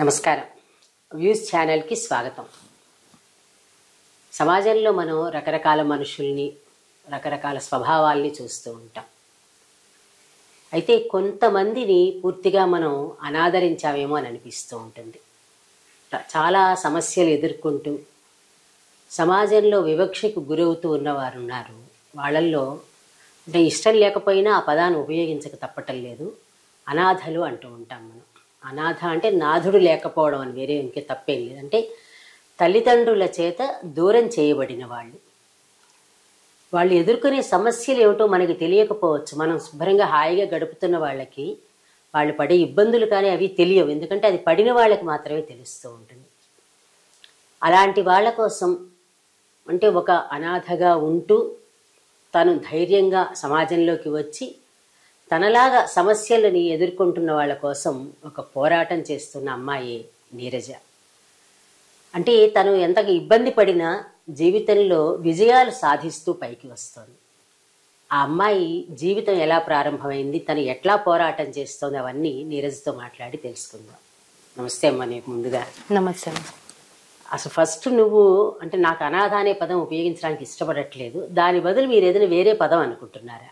నమస్కారం వ్యూస్ ఛానల్కి స్వాగతం సమాజంలో మనం రకరకాల మనుషుల్ని రకరకాల స్వభావాల్ని చూస్తూ ఉంటాం అయితే కొంతమందిని పూర్తిగా మనం అనాదరించామేమో అని అనిపిస్తూ ఉంటుంది ర- చాలా సమస్యలు ఎదుర్కొంటూ సమాజంలో వివక్షకు గురవుతూ ఉన్నవారు ఉన్నారు వాళ్ళల్లో అంటే ఇష్టం లేకపోయినా ఆ పదాన్ని ఉపయోగించక తప్పటం లేదు అనాథలు అంటూ ఉంటాం మనం అనాథ అంటే నాథుడు లేకపోవడం అని వేరే ఇంకే తప్పేం లేదు అంటే తల్లిదండ్రుల చేత దూరం చేయబడిన వాళ్ళు వాళ్ళు ఎదుర్కొనే సమస్యలు ఏమిటో మనకి తెలియకపోవచ్చు మనం శుభ్రంగా హాయిగా గడుపుతున్న వాళ్ళకి వాళ్ళు పడే ఇబ్బందులు కానీ అవి తెలియవు ఎందుకంటే అది పడిన వాళ్ళకి మాత్రమే తెలుస్తూ ఉంటుంది అలాంటి వాళ్ళ కోసం అంటే ఒక అనాథగా ఉంటూ తను ధైర్యంగా సమాజంలోకి వచ్చి తనలాగా సమస్యలని ఎదుర్కొంటున్న వాళ్ళ కోసం ఒక పోరాటం చేస్తున్న అమ్మాయి నీరజ అంటే తను ఎంత ఇబ్బంది పడినా జీవితంలో విజయాలు సాధిస్తూ పైకి వస్తోంది ఆ అమ్మాయి జీవితం ఎలా ప్రారంభమైంది తను ఎట్లా పోరాటం చేస్తోంది అవన్నీ నీరజ్తో మాట్లాడి తెలుసుకుందాం నమస్తే అమ్మ నీకు ముందుగా నమస్తే అసలు ఫస్ట్ నువ్వు అంటే నాకు అనాథ అనే పదం ఉపయోగించడానికి ఇష్టపడట్లేదు దాని బదులు మీరు ఏదైనా వేరే పదం అనుకుంటున్నారా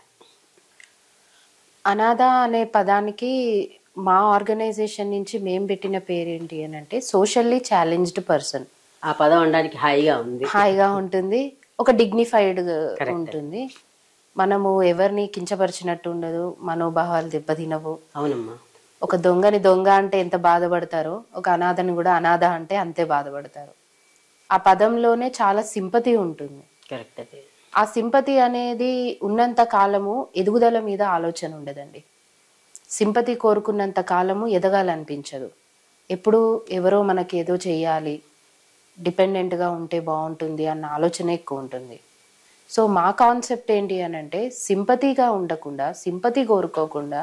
అనాథ అనే పదానికి మా ఆర్గనైజేషన్ నుంచి మేము పెట్టిన పేరేంటి అని అంటే సోషల్లీ ఛాలెంజ్డ్ పర్సన్ ఆ పదం అనడానికి హాయిగా ఉంది హాయిగా ఉంటుంది ఒక డిగ్నిఫైడ్ ఉంటుంది మనము ఎవరిని కించపరిచినట్టు ఉండదు మనోభావాలు దెబ్బతినవు అవునమ్మా ఒక దొంగని దొంగ అంటే ఎంత బాధపడతారో ఒక అనాథని కూడా అనాథ అంటే అంతే బాధపడతారు ఆ పదంలోనే చాలా సింపతి ఉంటుంది కరెక్ట్ అదే ఆ సింపతి అనేది ఉన్నంత కాలము ఎదుగుదల మీద ఆలోచన ఉండదండి సింపతి కోరుకున్నంత కాలము ఎదగాలనిపించదు ఎప్పుడు ఎవరో మనకి ఏదో చేయాలి డిపెండెంట్గా ఉంటే బాగుంటుంది అన్న ఆలోచన ఎక్కువ ఉంటుంది సో మా కాన్సెప్ట్ ఏంటి అని అంటే సింపతిగా ఉండకుండా సింపతి కోరుకోకుండా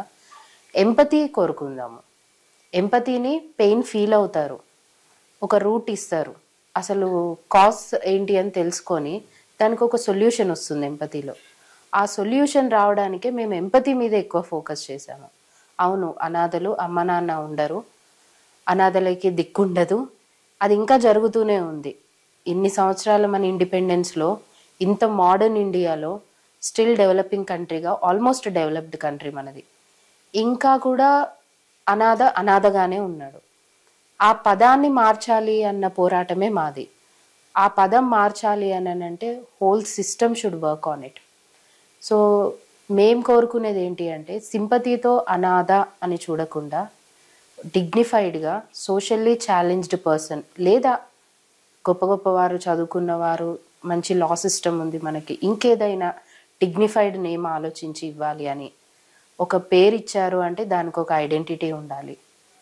ఎంపతి కోరుకుందాము ఎంపతిని పెయిన్ ఫీల్ అవుతారు ఒక రూట్ ఇస్తారు అసలు కాజ్ ఏంటి అని తెలుసుకొని దానికి ఒక సొల్యూషన్ వస్తుంది ఎంపతిలో ఆ సొల్యూషన్ రావడానికే మేము ఎంపతి మీద ఎక్కువ ఫోకస్ చేశాము అవును అనాథలు అమ్మ నాన్న ఉండరు అనాథలకి దిక్కుండదు అది ఇంకా జరుగుతూనే ఉంది ఇన్ని సంవత్సరాల మన ఇండిపెండెన్స్లో ఇంత మోడర్న్ ఇండియాలో స్టిల్ డెవలపింగ్ కంట్రీగా ఆల్మోస్ట్ డెవలప్డ్ కంట్రీ మనది ఇంకా కూడా అనాథ అనాథగానే ఉన్నాడు ఆ పదాన్ని మార్చాలి అన్న పోరాటమే మాది ఆ పదం మార్చాలి అని అంటే whole system should work on it so మేం కోరుకునేది ఏంటి అంటే సింపతితో అనాథ అని చూడకుండా డిగ్నిఫైడ్గా సోషల్లీ ఛాలెంజ్డ్ పర్సన్ లేదా గొప్ప గొప్ప వారు చదువుకున్న వారు మంచి లా సిస్టమ్ ఉంది మనకి ఇంకేదైనా డిగ్నిఫైడ్ నేమ్ ఆలోచించి ఇవ్వాలి అని ఒక పేరు ఇచ్చారు అంటే దానికి ఒక ఐడెంటిటీ ఉండాలి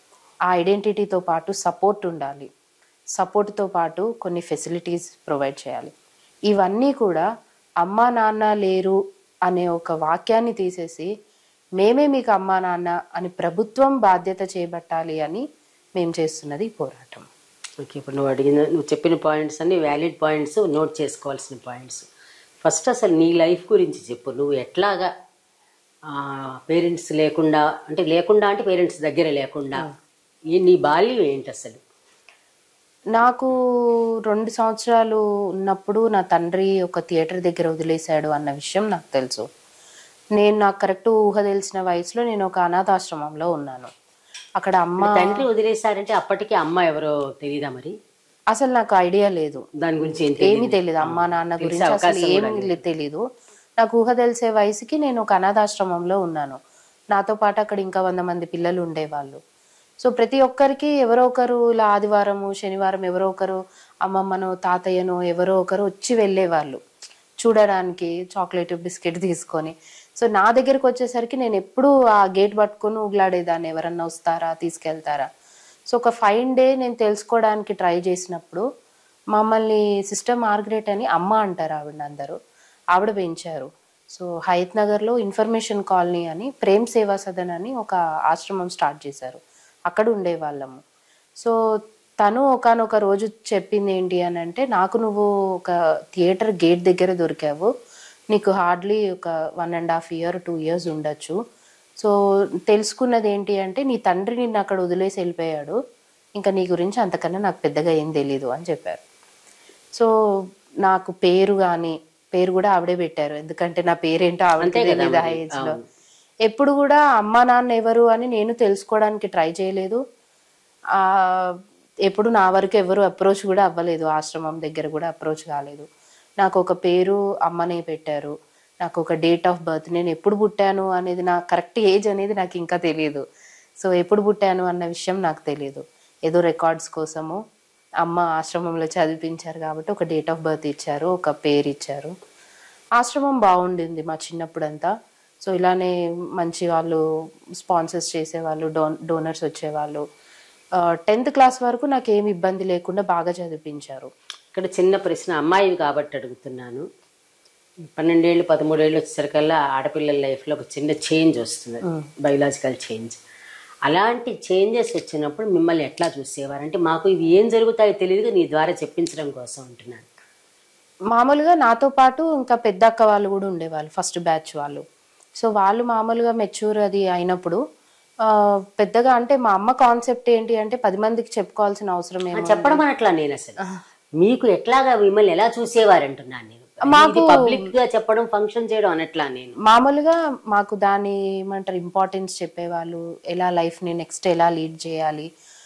ఆ ఐడెంటిటీతో పాటు సపోర్ట్ ఉండాలి సపోర్ట్తో పాటు కొన్ని ఫెసిలిటీస్ ప్రొవైడ్ చేయాలి ఇవన్నీ కూడా అమ్మా నాన్న లేరు అనే ఒక వాక్యాన్ని తీసేసి మేమే మీకు అమ్మా నాన్న అని ప్రభుత్వం బాధ్యత చేపట్టాలి అని మేము చేస్తున్నది ఈ పోరాటం ఓకే ఇప్పుడు నువ్వు అడిగిన నువ్వు చెప్పిన పాయింట్స్ అన్ని వ్యాలిడ్ పాయింట్స్ నోట్ చేసుకోవాల్సిన పాయింట్స్ ఫస్ట్ అసలు నీ లైఫ్ గురించి చెప్పు నువ్వు ఎట్లాగా పేరెంట్స్ లేకుండా అంటే లేకుండా అంటే పేరెంట్స్ దగ్గర లేకుండా ఈ నీ బాల్యం ఏంటి అసలు నాకు రెండు సంవత్సరాలు ఉన్నప్పుడు నా తండ్రి ఒక థియేటర్ దగ్గర వదిలేశాడు అన్న విషయం నాకు తెలుసు నేను నాకు కరెక్ట్ ఊహ తెలిసిన వయసులో నేను ఒక అనాథాశ్రమంలో ఉన్నాను అక్కడ అమ్మ తండ్రి వదిలేశారంటే అప్పటికి అమ్మ ఎవరో తెలియదా మరి అసలు నాకు ఐడియా లేదు దాని గురించి ఏం ఏమీ తెలియదు అమ్మా నాన్న గురించి అసలు ఏమీ తెలీదు నాకు ఊహ తెలిసే వయసుకి నేను ఒక అనాథాశ్రమంలో ఉన్నాను నాతో పాటు అక్కడ ఇంకా వంద మంది పిల్లలు ఉండేవాళ్ళు సో ప్రతి ఒక్కరికి ఎవరో ఒకరు ఇలా ఆదివారము శనివారం ఎవరో ఒకరు అమ్మమ్మనో తాతయ్యనో ఎవరో ఒకరు వచ్చి వెళ్ళేవాళ్ళు చూడడానికి చాక్లెట్ బిస్కెట్ తీసుకొని సో నా దగ్గరికి వచ్చేసరికి నేను ఎప్పుడూ ఆ గేట్ పట్టుకొని ఊగులాడేదాన్ని ఎవరన్నా వస్తారా తీసుకెళ్తారా సో ఒక ఫైన్ డే నేను తెలుసుకోవడానికి ట్రై చేసినప్పుడు మమ్మల్ని సిస్టర్ మార్గరెట్ అని అమ్మ అంటారు ఆవిడ అందరూ ఆవిడ పెంచారు సో హయత్ నగర్లో ఇన్ఫర్మేషన్ కాలనీ అని ప్రేమ్ సేవా సదన్ అని ఒక ఆశ్రమం స్టార్ట్ చేశారు అక్కడ ఉండేవాళ్ళము సో తను ఒకనొక రోజు చెప్పింది ఏంటి అని అంటే నాకు నువ్వు ఒక థియేటర్ గేట్ దగ్గర దొరికావు నీకు హార్డ్లీ ఒక one and half year two years ఉండొచ్చు సో తెలుసుకున్నది ఏంటి అంటే నీ తండ్రి నిన్ను అక్కడ వదిలేసి వెళ్ళిపోయాడు ఇంకా నీ గురించి అంతకన్నా నాకు పెద్దగా ఏం తెలీదు అని చెప్పారు సో నాకు పేరు కానీ పేరు కూడా ఆవిడే పెట్టారు ఎందుకంటే నా పేరేంటో ఆవిడకి అంతే కదా తెలియదు ఆ మరి. ఏజ్ లో అవును. ఎప్పుడు కూడా అమ్మా నాన్న ఎవరు అని నేను తెలుసుకోవడానికి ట్రై చేయలేదు ఆ ఎప్పుడు నా వరకు ఎవరు అప్రోచ్ కూడా అవ్వలేదు ఆశ్రమం దగ్గర కూడా అప్రోచ్ కాలేదు నాకు ఒక పేరు అమ్మనే పెట్టారు నాకు ఒక డేట్ ఆఫ్ బర్త్ నేను ఎప్పుడు పుట్టాను అనేది నా కరెక్ట్ ఏజ్ అనేది నాకు ఇంకా తెలియదు సో ఎప్పుడు పుట్టాను అన్న విషయం నాకు తెలియదు ఏదో రికార్డ్స్ కోసము అమ్మ ఆశ్రమంలో చదివించారు కాబట్టి ఒక డేట్ ఆఫ్ బర్త్ ఇచ్చారు ఒక పేరు ఇచ్చారు ఆశ్రమం బాగుండింది మా చిన్నప్పుడంతా సో ఇలానే మంచి వాళ్ళు స్పాన్సర్స్ చేసేవాళ్ళు డోన్ డోనర్స్ వచ్చేవాళ్ళు టెన్త్ క్లాస్ వరకు నాకు ఏమి ఇబ్బంది లేకుండా బాగా చదివించారు ఇక్కడ చిన్న ప్రశ్న అమ్మాయివి కాబట్టి అడుగుతున్నాను పన్నెండేళ్ళు పదమూడేళ్ళు వచ్చేసరికల్లా ఆడపిల్లల లైఫ్లో ఒక చిన్న చేంజ్ వస్తుంది బయలాజికల్ చేంజ్ అలాంటి చేంజెస్ వచ్చినప్పుడు మిమ్మల్ని ఎట్లా చూసేవారు అంటే మాకు ఇవి ఏం జరుగుతాయో తెలియదు నీ ద్వారా చెప్పించడం కోసం ఉంటున్నాను మామూలుగా నాతో పాటు ఇంకా పెద్ద అక్క వాళ్ళు కూడా ఉండేవాళ్ళు ఫస్ట్ బ్యాచ్ వాళ్ళు సో వాళ్ళు మామూలుగా మెచ్యూర్ అది అయినప్పుడు ఆ, పెద్దగా అంటే మా అమ్మ కాన్సెప్ట్ ఏంటి అంటే పది మందికి చెప్పుకోవాల్సిన అవసరం ఆ, ఏమో చెప్పడం అనట్లా నేను అసలు మీకు ఎట్లాగా మిమ్మల్ని ఎలా చూసేవారు అంటున్నాను నేను మాకు- పబ్లిక్ గా చెప్పడం ఫంక్షన్ చేయడం అనట్లా నేను మామూలుగా మాకు దాని ఏమంటారు ఇంపార్టెన్స్ చెప్పేవాళ్ళు ఎలా లైఫ్ని నెక్స్ట్ ఎలా లీడ్ చేయాలి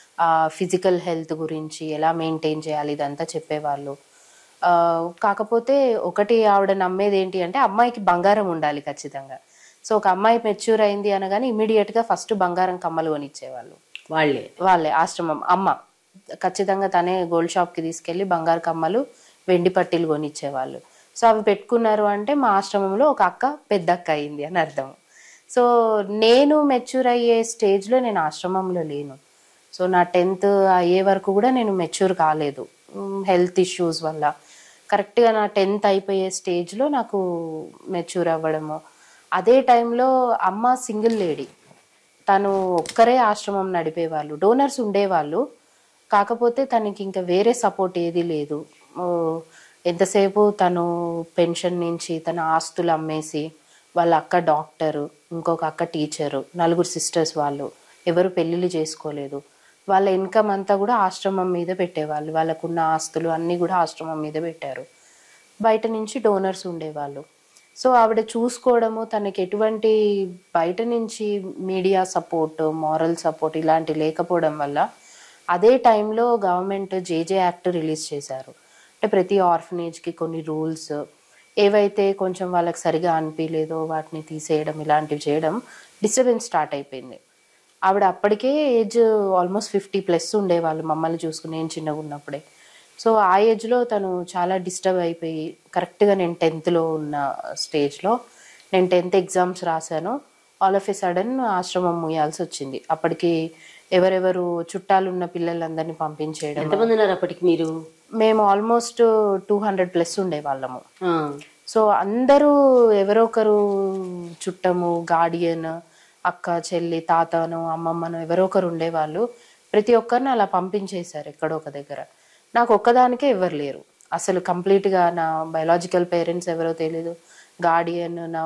ఫిజికల్ హెల్త్ గురించి ఎలా మెయింటైన్ చేయాలి ఇదంతా చెప్పేవాళ్ళు ఆ, కాకపోతే ఒకటి ఆవిడ నమ్మేది ఏంటి అంటే అమ్మాయికి బంగారం ఉండాలి ఖచ్చితంగా సో ఒక అమ్మాయి మెచ్యూర్ అయింది అనగానే ఇమీడియట్ గా ఫస్ట్ బంగారం కమ్మలు కొనిచ్చేవాళ్ళు వాళ్ళే వాళ్ళే ఆశ్రమం అమ్మ ఖచ్చితంగా తనే గోల్డ్ షాప్ కి తీసుకెళ్లి బంగారు కమ్మలు వెండి పట్టీలు కొనిచ్చేవాళ్ళు సో అవి పెట్టుకున్నారు అంటే మా ఆశ్రమంలో ఒక అక్క పెద్ద అక్క అయింది అని అర్థం సో నేను మెచ్యూర్ అయ్యే స్టేజ్ లో నేను ఆశ్రమంలో లేను సో నా టెన్త్ అయ్యే వరకు కూడా నేను మెచ్యూర్ కాలేదు హెల్త్ ఇష్యూస్ వల్ల కరెక్ట్గా నా టెన్త్ అయిపోయే స్టేజ్లో నాకు మెచ్యూర్ అవ్వడము అదే టైంలో అమ్మ సింగిల్ లేడీ తను ఒక్కరే ఆశ్రమం నడిపేవాళ్ళు డోనర్స్ ఉండేవాళ్ళు కాకపోతే తనకి ఇంకా వేరే సపోర్ట్ ఏది లేదు ఓ, ఎంతసేపు తను పెన్షన్ నుంచి తన ఆస్తులు అమ్మేసి వాళ్ళ అక్క డాక్టరు ఇంకొక అక్క టీచరు నలుగురు సిస్టర్స్ వాళ్ళు ఎవరు పెళ్ళిళ్ళు చేసుకోలేదు వాళ్ళ ఇన్కమ్ అంతా కూడా ఆశ్రమం మీద పెట్టేవాళ్ళు వాళ్ళకున్న ఆస్తులు అన్నీ కూడా ఆశ్రమం మీద పెట్టారు బయట నుంచి డోనర్స్ ఉండేవాళ్ళు సో ఆవిడ చూసుకోవడము తనకి ఎటువంటి బయట నుంచి మీడియా సపోర్ట్ మారల్ సపోర్ట్ ఇలాంటి లేకపోవడం వల్ల అదే టైంలో గవర్నమెంట్ జేజే యాక్ట్ రిలీజ్ చేశారు అంటే ప్రతి ఆర్ఫనేజ్కి కొన్ని రూల్స్ ఏవైతే కొంచెం వాళ్ళకి సరిగా అనిపించలేదో వాటిని తీసేయడం ఇలాంటివి చేయడం డిస్టర్బెన్స్ స్టార్ట్ అయిపోయింది ఆవిడ అప్పటికే ఏజ్ ఆల్మోస్ట్ ఫిఫ్టీ ప్లస్ ఉండేవాళ్ళు మమ్మల్ని చూసుకుని నేను చిన్నగా ఉన్నప్పుడే సో ఆ ఏజ్లో తను చాలా డిస్టర్బ్ అయిపోయి కరెక్ట్గా నేను టెన్త్లో ఉన్న స్టేజ్లో నేను టెన్త్ ఎగ్జామ్స్ రాశాను ఆల్ ఆఫ్ ఎ సడన్ ఆశ్రమం ముయ్యాల్సి వచ్చింది అప్పటికి ఎవరెవరు చుట్టాలు ఉన్న పిల్లలందరినీ పంపించేయడం ఎంతమంది ఉన్నారు అప్పటికి మీరు మేము ఆల్మోస్ట్ టూ హండ్రెడ్ ప్లస్ ఉండేవాళ్ళము ఆ, సో అందరూ ఎవరో ఒకరు చుట్టము గార్డియన్ అక్క చెల్లి తాతను అమ్మమ్మను ఎవరో ఒకరు ఉండేవాళ్ళు ప్రతి ఒక్కరిని అలా పంపించేశారు ఎక్కడో ఒక దగ్గర నాకు ఒక్కదానికే ఎవరు లేరు అసలు కంప్లీట్గా నా బయలాజికల్ పేరెంట్స్ ఎవరో తెలీదు గార్డియన్ నా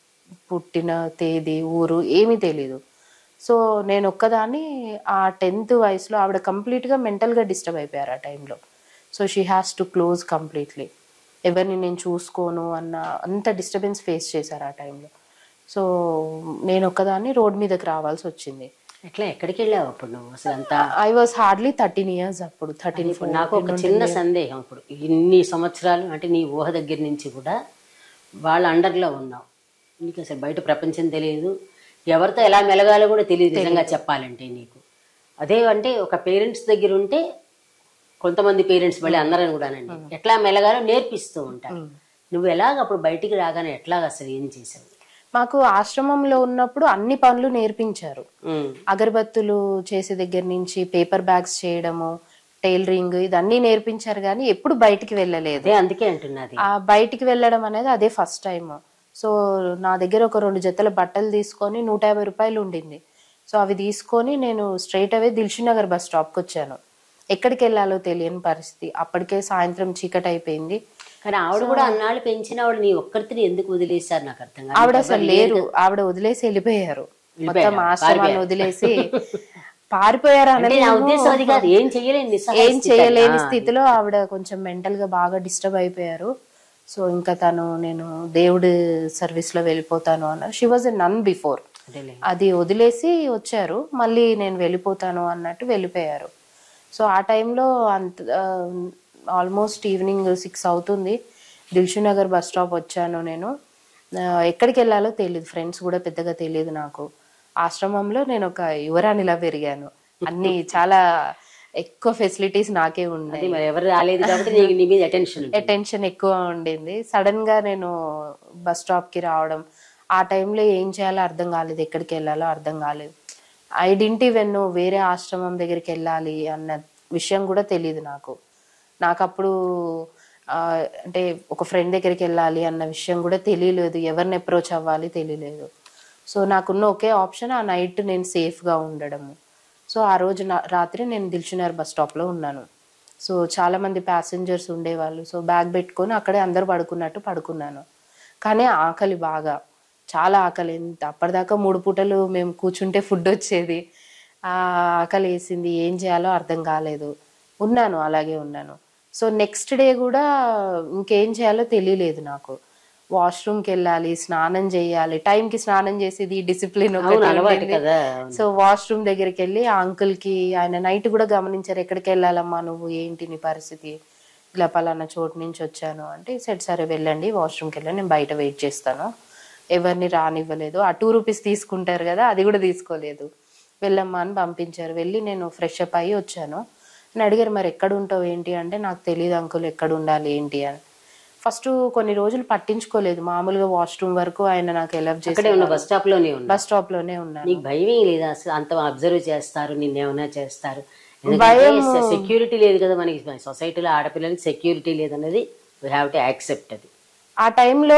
పుట్టిన తేదీ ఊరు ఏమీ తెలీదు సో నేను ఒక్కదాన్ని ఆ టెన్త్ వయసులో ఆవిడ కంప్లీట్గా మెంటల్గా డిస్టర్బ్ అయిపోయారు ఆ టైంలో so she has to close completely ఎవరిని నేను చూసుకోను అన్న అంత డిస్టర్బెన్స్ ఫేస్ చేశారు ఆ టైంలో సో నేను ఒక్కదాన్ని రోడ్ మీదకి రావాల్సి వచ్చింది ఎట్లా ఎక్కడికి వెళ్ళావు అప్పుడు నువ్వు అసలు అంతా I was hardly thirteen years అప్పుడు థర్టీన్ ఇప్పుడు నాకు ఒక చిన్న సందేహం ఇప్పుడు ఇన్ని సంవత్సరాలు అంటే నీ ఊహ దగ్గర నుంచి కూడా వాళ్ళ అండర్లో ఉన్నావు నీకు అసలు బయట ప్రపంచం తెలియదు ఎవరితో ఎలా మెలగాలో కూడా తెలియదు నిజంగా చెప్పాలంటే నీకు అదే అంటే ఒక పేరెంట్స్ దగ్గర ఉంటే కొంతమంది పేరెంట్స్ మళ్ళీ అందరని కూడానండి ఎట్లా మెలగాలో నేర్పిస్తూ ఉంటారు నువ్వు ఎలాగ అప్పుడు బయటికి రాగానే ఎట్లాగ అసలు ఏం చేసావు మాకు ఆశ్రమంలో ఉన్నప్పుడు అన్ని పనులు నేర్పించారు ఉమ్. అగరబత్తులు చేసే దగ్గర నుంచి పేపర్ బ్యాగ్స్ చేయడము టైలరింగ్ ఇదన్నీ నేర్పించారు కానీ ఎప్పుడు బయటికి వెళ్ళలేదు అదే అందుకే అంటున్నది ఆ బయటికి వెళ్ళడం అనేది అదే ఫస్ట్ టైం సో నా దగ్గర ఒక రెండు జతల బట్టలు తీసుకొని నూట యాభై రూపాయలు ఉండింది సో అవి తీసుకొని నేను స్ట్రైట్ అవే దిల్షునగర్ బస్ స్టాప్కి వచ్చాను ఎక్కడికి వెళ్ళాలో తెలియని పరిస్థితి అప్పటికే సాయంత్రం చీకటి అయిపోయింది కానీ ఆవిడ కూడా అన్నాళ్ళు పెంచిన ఆవిడ నీ ఒక్కరిని ఎందుకు వదిలేశారు నాకు అర్థం కాదు ఆవిడ అసలు లేరు ఆవిడ వదిలేసి వెళ్ళిపోయారు మొత్తం ఆశ్రమాన్ని వదిలేసి పారిపోయారు అంటే నా ఉద్దేశం అది కాదు ఏం చేయలేని నిస్సహాయ ఏం స్థితి అది. చేయలేని ఆ, స్థితిలో ఆవిడ కొంచెం మెంటల్ గా బాగా డిస్టర్బ్ అయిపోయారు సో ఇంకా తను నేను దేవుడి సర్వీస్ లో వెళ్ళిపోతాను అన్నారు she was a nun before అదేలే. అది వదిలేసి వచ్చారు మళ్ళీ నేను వెళ్ళిపోతాను అన్నట్టు వెళ్ళిపోయారు సో ఆ టైంలో అంత ఆల్మోస్ట్ ఈవినింగ్ సిక్స్ అవుతుంది దిల్షు నగర్ బస్ స్టాప్ వచ్చాను నేను ఆ, ఎక్కడికి వెళ్ళాలో తెలియదు ఫ్రెండ్స్ కూడా పెద్దగా తెలియదు నాకు ఆశ్రమంలో నేను ఒక యువరాణిలా పెరిగాను అన్ని చాలా ఎక్కువ ఫెసిలిటీస్ నాకే ఉన్నాయి అది మరి ఎవరు రాలేదు కాబట్టి నీకు నీ మీద అటెన్షన్ అటెన్షన్ ఎక్కువ ఉండింది సడన్ గా నేను బస్ స్టాప్ కి రావడం ఆ టైంలో ఏం చేయాలో అర్థం కాలేదు ఎక్కడికి వెళ్ళాలో అర్థం కాలేదు ఐడెంటి వెన్ను వేరే ఆశ్రమం దగ్గరికి వెళ్ళాలి అన్న విషయం కూడా తెలియదు నాకు నాకు అప్పుడు ఆ, అంటే ఒక ఫ్రెండ్ దగ్గరికి వెళ్ళాలి అన్న విషయం కూడా తెలియలేదు ఎవరిని అప్రోచ్ అవ్వాలి తెలియలేదు సో నాకున్న ఒకే ఆప్షన్ ఆ నైట్ నేను సేఫ్గా ఉండడము సో ఆ రోజు నా- రాత్రి నేను దిల్చునర్ బస్ స్టాప్లో ఉన్నాను సో చాలా మంది ప్యాసింజర్స్ ఉండేవాళ్ళు సో బ్యాగ్ పెట్టుకొని అక్కడే అందరు పడుకున్నట్టు పడుకున్నాను కానీ ఆకలి బాగా చాలా ఆకలి ఎంత అప్పటిదాకా మూడు పూటలు మేము కూర్చుంటే ఫుడ్ వచ్చేది ఆ ఆకలి వేసింది ఏం చేయాలో అర్థం కాలేదు ఉన్నాను అలాగే ఉన్నాను సో నెక్స్ట్ డే కూడా ఇంకేం చేయాలో తెలియలేదు నాకు వాష్రూమ్కి వెళ్ళాలి స్నానం చేయాలి టైంకి స్నానం చేసేది డిసిప్లిన్ అవును అలవాటు కదా సో వాష్రూమ్ దగ్గరికి వెళ్ళి ఆ అంకుల్ కి ఆయన నైట్ కూడా గమనించారు ఎక్కడికి వెళ్ళాలమ్మా నువ్వు ఏంటి నీ పరిస్థితి ఇలా పలానా చోటు నుంచి వచ్చాను అంటే సెట్ సరే వెళ్ళండి వాష్రూమ్కి వెళ్ళండి నేను బయట వెయిట్ చేస్తాను ఎవరిని రానివ్వలేదు ఆ టూ రూపీస్ తీసుకుంటారు కదా అది కూడా తీసుకోలేదు వెళ్ళమ్మా అని పంపించారు వెళ్ళి నేను ఫ్రెష్ అప్ అయ్యి వచ్చాను అని అడిగారు మరి ఎక్కడ ఉంటావు ఏంటి అంటే నాకు తెలియదు అంకుల్ ఎక్కడ ఉండాలి ఏంటి అని ఫస్ట్ కొన్ని రోజులు పట్టించుకోలేదు మామూలుగా వాష్రూమ్ వరకు ఆయన నాకు ఎలవ్ చేసి అక్కడే ఉన్న బస్ స్టాప్ లోనే ఉన్నా బస్ స్టాప్ లోనే ఉన్నాను నీకు భయమే లేదా అసలు అంత అబ్జర్వ్ చేస్తారు నిన్నేమైనా చేస్తారు ఎందుకంటే సెక్యూరిటీ లేదు కదా మనకి సొసైటీలో ఆడపిల్లలకి సెక్యూరిటీ లేదన్నది వీ హ్యావ్ టు యాక్సెప్ట్ అది ఆ టైంలో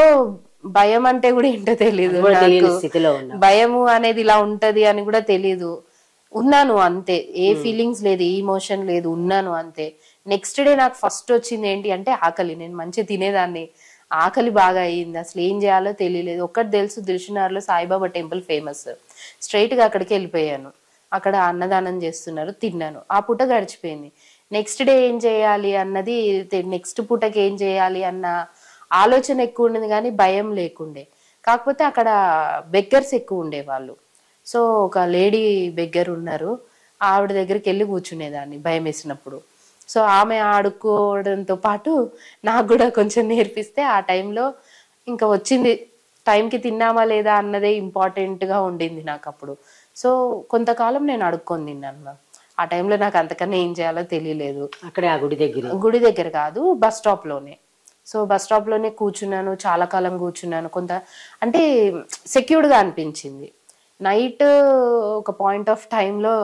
భయం అంటే కూడా ఏంటో తెలియదు కూడా తెలియని నాకు. స్థితిలో ఉన్నా భయము అనేది ఇలా ఉంటది అని కూడా తెలియదు ఉన్నాను అంతే ఏ ఫీలింగ్స్ లేదు ఏ ఇమోషన్ లేదు ఉన్నాను అంతే నెక్స్ట్ డే నాకు ఫస్ట్ వచ్చింది ఏంటి అంటే ఆకలి నేను మంచిగా తినేదాన్ని ఆకలి బాగా అయ్యింది అసలు ఏం చేయాలో తెలియలేదు ఒక్కటి తెలుసు దిల్షునార్లో సాయిబాబా టెంపుల్ ఫేమస్ స్ట్రైట్ గా అక్కడికి వెళ్ళిపోయాను అక్కడ అన్నదానం చేస్తున్నారు తిన్నాను ఆ పూట గడిచిపోయింది నెక్స్ట్ డే ఏం చేయాలి అన్నది నెక్స్ట్ పూటకి ఏం చేయాలి అన్న ఆలోచన ఎక్కువ ఉండేది కానీ భయం లేకుండే కాకపోతే అక్కడ బెగ్గర్స్ ఎక్కువ ఉండేవాళ్ళు సో ఒక లేడీ బెగ్గర్ ఉన్నారు ఆవిడ దగ్గరికి వెళ్ళి కూర్చునేదాన్ని భయం వేసినప్పుడు సో ఆమె ఆడుకోవడంతో పాటు నాకు కూడా కొంచెం నేర్పిస్తే ఆ టైంలో ఇంకా వచ్చింది టైంకి తిన్నామా లేదా అన్నదే important గా ఉండింది నాకు అప్పుడు సో కొంతకాలం నేను అడుక్కొని తిన్నాను మ్యామ్ ఆ టైంలో నాకు అంతకన్నా ఏం చేయాలో తెలియలేదు అక్కడే ఆ గుడి దగ్గర గుడి దగ్గర కాదు బస్ స్టాప్ లోనే సో బస్ స్టాప్ లోనే కూర్చున్నాను చాలా కాలం కూర్చున్నాను కొంత అంటే సెక్యూర్డ్ గా అనిపించింది నైట్ ఒక పాయింట్ ఆఫ్ టైంలో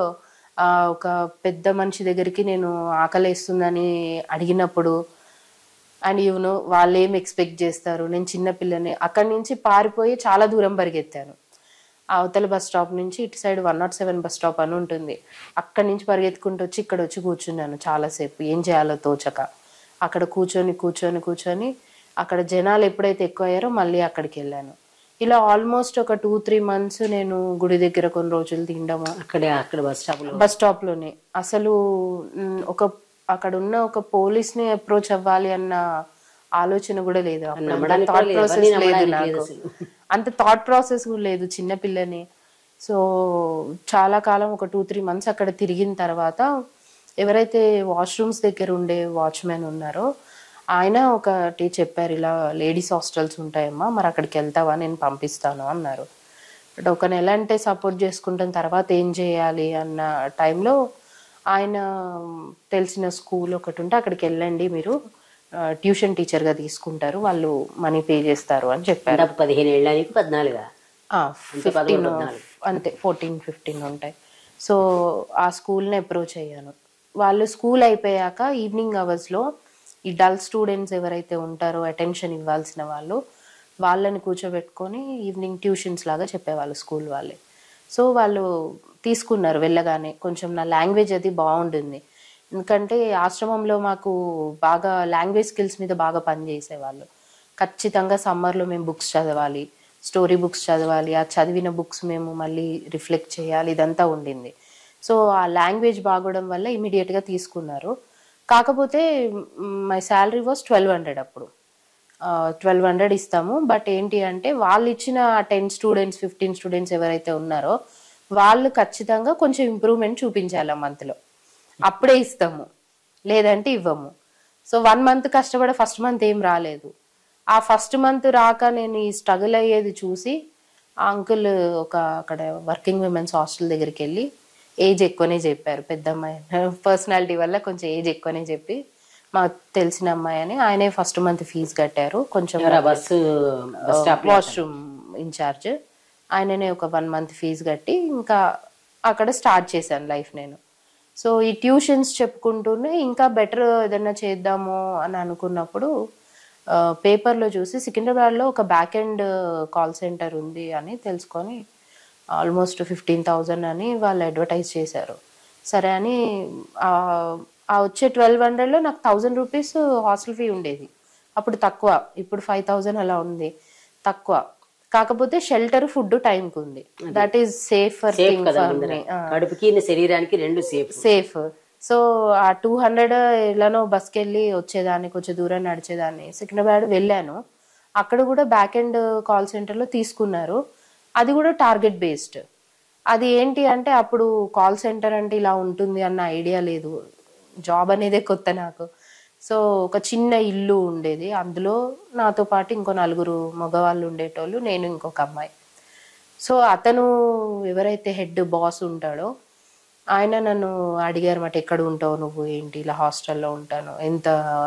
ఒక పెద్ద మనిషి దగ్గరికి నేను ఆకలేస్తుందని అడిగినప్పుడు అండ్ యూనో వాళ్ళు ఏం ఎక్స్పెక్ట్ చేస్తారు నేను చిన్న పిల్లని అక్కడి నుంచి పారిపోయి చాలా దూరం పరిగెత్తాను ఆ అవతల బస్ స్టాప్ నుంచి ఇటు side one not seven bus stop అని ఉంటుంది అక్కడి నుంచి పరిగెత్తుకుంటూ వచ్చి ఇక్కడ వచ్చి కూర్చున్నాను చాలాసేపు ఏం చేయాలో తోచక అక్కడ కూర్చొని కూర్చొని కూర్చొని అక్కడ జనాలు ఎప్పుడైతే ఎక్కువ అయ్యారో మళ్ళీ అక్కడికి వెళ్ళాను ఇలా ఆల్మోస్ట్ ఒక టూ త్రీ మంత్స్ నేను గుడి దగ్గర కొన్ని రోజులు తినడము అక్కడే అక్కడ బస్ స్టాప్ లో బస్ స్టాప్ లోనే అసలు మ్, ఒక అక్కడ ఉన్న ఒక పోలీస్ ని అప్రోచ్ అవ్వాలి అన్న ఆలోచన కూడా లేదు అప్పుడు అంత నమ్మడానికి thought కూడా లేదు. process ఎవరిని లేదు నమ్మడానికి లేదు నాకు అసలు. అంత థాట్ ప్రాసెస్ కూడా లేదు చిన్న పిల్లని సో చాలా కాలం ఒక టూ త్రీ మంత్స్ అక్కడ తిరిగిన తర్వాత ఎవరైతే వాష్రూమ్స్ దగ్గర ఉండే వాచ్మెన్ ఉన్నారో ఆయన ఒకటి చెప్పారు ఇలా లేడీస్ హాస్టల్స్ ఉంటాయమ్మా మరి అక్కడికి వెళ్తావా నేను పంపిస్తాను అన్నారు బట్ ఒక నెల అంటే సపోర్ట్ చేసుకుంటాం తర్వాత ఏం చేయాలి అన్న టైంలో ఆయన తెలిసిన స్కూల్ ఒకటి ఉంటే అక్కడికి వెళ్ళండి మీరు ట్యూషన్ టీచర్గా తీసుకుంటారు వాళ్ళు మనీ పే చేస్తారు అని చెప్పారు దాదాపు పదిహేను ఏళ్ళ నీకు పద్నాలుగా ఫిఫ్టీన్ అంతే ఫోర్టీన్ ఫిఫ్టీన్ ఉంటాయి సో ఆ స్కూల్ని అప్రోచ్ అయ్యాను వాళ్ళు స్కూల్ అయిపోయాక ఈవినింగ్ అవర్స్లో ఈ డల్ స్టూడెంట్స్ ఎవరైతే ఉంటారో అటెన్షన్ ఇవ్వాల్సిన వాళ్ళు వాళ్ళని కూర్చోబెట్టుకొని ఈవినింగ్ ట్యూషన్స్ లాగా చెప్పేవాళ్ళు స్కూల్ వాళ్ళే సో వాళ్ళు తీసుకున్నారు వెళ్ళగానే కొంచెం నా లాంగ్వేజ్ అది బాగుంటుంది ఎందుకంటే ఆశ్రమంలో మాకు బాగా లాంగ్వేజ్ స్కిల్స్ మీద బాగా పనిచేసేవాళ్ళు ఖచ్చితంగా సమ్మర్లో మేము బుక్స్ చదవాలి స్టోరీ బుక్స్ చదవాలి ఆ చదివిన బుక్స్ మేము మళ్ళీ రిఫ్లెక్ట్ చేయాలి ఇదంతా ఉండింది సో ఆ లాంగ్వేజ్ బాగోవడం వల్ల ఇమీడియట్గా తీసుకున్నారు కాకపోతే my salary was twelve hundred అప్పుడు ట్వెల్వ్ హండ్రెడ్ ఇస్తాము బట్ ఏంటి అంటే వాళ్ళు ఇచ్చిన టెన్ స్టూడెంట్స్ ఫిఫ్టీన్ స్టూడెంట్స్ ఎవరైతే ఉన్నారో వాళ్ళు ఖచ్చితంగా కొంచెం ఇంప్రూవ్మెంట్ చూపించాలి ఆ మంత్లో అప్పుడే ఇస్తాము లేదంటే ఇవ్వము సో వన్ మంత్ కష్టపడే ఫస్ట్ మంత్ ఏం రాలేదు ఆ ఫస్ట్ మంత్ రాక నేను ఈ స్ట్రగుల్ అయ్యేది చూసి ఆ అంకుల్ ఒక అక్కడ వర్కింగ్ విమెన్స్ హాస్టల్ దగ్గరికి వెళ్ళి ఏజ్ ఎక్కువనే చెప్పారు పెద్ద అమ్మాయి పర్సనాలిటీ వల్ల కొంచెం ఏజ్ ఎక్కువనే చెప్పి మాకు తెలిసిన అమ్మాయి అని ఆయనే ఫస్ట్ మంత్ ఫీజు కట్టారు కొంచెం ఎవరా bus bus stop washroom incharge ఆయననే ఒక వన్ మంత్ ఫీజు కట్టి ఇంకా అక్కడ స్టార్ట్ చేశాను లైఫ్ నేను సో ఈ ట్యూషన్స్ చెప్పుకుంటూనే ఇంకా బెటర్ ఏదైనా చేద్దాము అని అనుకున్నప్పుడు ఆ, పేపర్లో చూసి సికింద్రాబాద్లో ఒక బ్యాక్ ఎండ్ కాల్ సెంటర్ ఉంది అని తెలుసుకొని ఆల్మోస్ట్ ఫిఫ్టీన్ థౌజండ్ అని వాళ్ళు అడ్వర్టైజ్ చేశారు సరే అని ఆ ఆ వచ్చే ట్వెల్వ్ హండ్రెడ్లో నాకు థౌజండ్ రూపీస్ హాస్టల్ ఫీ ఉండేది అప్పుడు తక్కువ ఇప్పుడు ఫైవ్ థౌజండ్ అలా ఉంది తక్కువ కాకపోతే షెల్టర్ ఫుడ్ టైంకి ఉంది that is safe for safe కదా ముందర కడుపుకి నీ శరీరానికి రెండు సేఫ్ సేఫ్ సో ఆ టూ హండ్రెడ్ ఎలానో బస్కి వెళ్ళి వచ్చేదాన్ని కొంచెం దూరం నడిచేదాన్ని సికింద్రాబాద్ వెళ్ళాను అక్కడ కూడా బ్యాక్ ఎండ్ కాల్ సెంటర్లో తీసుకున్నారు అది కూడా టార్గెట్ బేస్డ్ అది ఏంటి అంటే అప్పుడు కాల్ సెంటర్ అంటే ఇలా ఉంటుంది అన్న ఐడియా లేదు జాబ్ అనేదే కొత్త నాకు సో ఒక చిన్న ఇల్లు ఉండేది అందులో నాతో పాటు ఇంకో నలుగురు మగవాళ్ళు ఉండేటోళ్ళు నేను ఇంకొక అమ్మాయి సో అతను ఎవరైతే హెడ్ బాస్ ఉంటాడో ఆయన నన్ను అడిగారు మాట ఎక్కడ ఉంటావు నువ్వు ఏంటి ఇలా హాస్టల్లో ఉంటాను ఎంత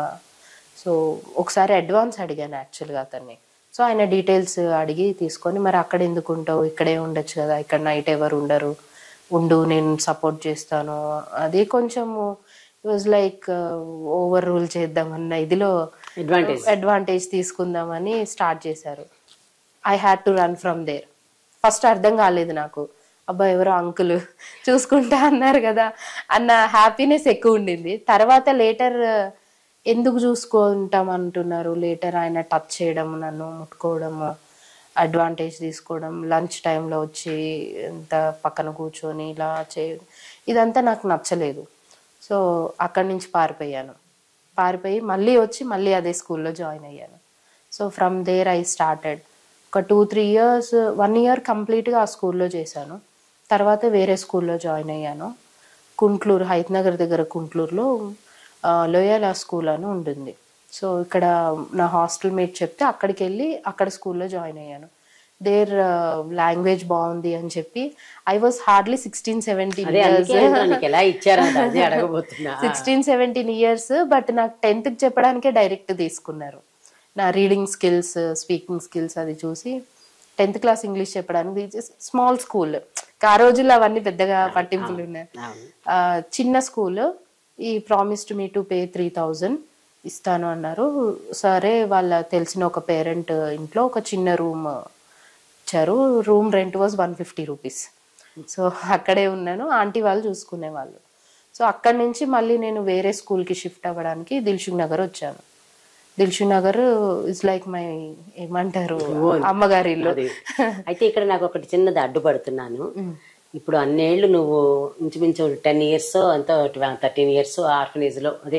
సో ఒకసారి అడ్వాన్స్ అడిగాను యాక్చువల్గా అతన్ని సో ఆయన డీటెయిల్స్ అడిగి తీసుకొని మరి అక్కడ ఎందుకు ఉంటావు ఇక్కడే ఉండొచ్చు కదా ఇక్కడ నైట్ ఎవరు ఉండరు ఉండు నేను సపోర్ట్ చేస్తాను అది కొంచెం వాజ్ లైక్ ఓవర్ రూల్ చేద్దామన్న ఇదిలో అడ్వాంటేజ్ అడ్వాంటేజ్ తీసుకుందామని స్టార్ట్ చేశారు I had to run from there first అర్థం కాలేదు నాకు అబ్బా ఎవరో అంకుల్ చూసుకుంటా అన్నారు కదా అన్న హ్యాపీనెస్ ఎక్కువ ఉండింది తర్వాత లేటర్ ఎందుకు చూసుకుంటాం అంటున్నారు లేటర్ ఆయన టచ్ చేయడం నన్ను ముట్టుకోవడము అడ్వాంటేజ్ తీసుకోవడం లంచ్ టైంలో వచ్చి ఎంత పక్కన కూర్చొని ఇలా చే ఇదంతా నాకు నచ్చలేదు సో అక్కడి నుంచి పారిపోయాను పారిపోయి మళ్ళీ వచ్చి మళ్ళీ అదే స్కూల్లో జాయిన్ అయ్యాను so from there I started ఒక two three years one year కంప్లీట్గా ఆ స్కూల్లో చేశాను తర్వాత వేరే స్కూల్లో జాయిన్ అయ్యాను కుంట్లూరు హైత్నగర్ దగ్గర కుంట్లూరులో ఆ, లోయాలా స్కూల్ అని ఉంటుంది సో ఇక్కడ నా హాస్టల్ మేట్ చెప్తే అక్కడికి వెళ్ళి అక్కడ స్కూల్లో జాయిన్ అయ్యాను దేర్ లాంగ్వేజ్ బాగుంది అని చెప్పి I was hardly sixteen seventeen అదే అందుకే నీకు ఎలా ఇచ్చారంట అదే అడగబోతున్నా సిక్స్టీన్ సెవెంటీన్ ఇయర్స్ బట్ నాకు టెన్త్ కి చెప్పడానికే డైరెక్ట్ తీసుకున్నారు నా రీడింగ్ స్కిల్స్ స్పీకింగ్ స్కిల్స్ అది చూసి టెన్త్ క్లాస్ ఇంగ్లీష్ చెప్పడానికి స్మాల్ స్కూల్ ఆ రోజుల్లో అవన్నీ పెద్దగా పట్టింపులు ఉన్నాయి అవును. ఆ, చిన్న స్కూల్ ఈ promised me to pay three thousand ఇస్తాను అన్నారు సరే వాళ్ళ తెలిసిన ఒక పేరెంట్ ఇంట్లో ఒక చిన్న రూమ్ ఇచ్చారు room rent was one fifty rupees so అక్కడే ఉన్నాను ఆంటీ వాళ్ళు చూసుకునే వాళ్ళు సో అక్కడి నుంచి మళ్ళీ నేను వేరే స్కూల్కి షిఫ్ట్ అవ్వడానికి దిల్షుక్ నగర్ వచ్చాను Dilsukhnagar is like my ఏమంటారు అమ్మగారి ఇల్లు అది. అయితే ఇక్కడ నాకు ఒకటి చిన్నది అడ్డుపడుతున్నాను ఇప్పుడు అన్నేళ్ళు నువ్వు ఇంచుమించు టెన్ ఇయర్స్ అంత థర్టీన్ ఇయర్స్ ఆర్ఫనేజ్ లో అదే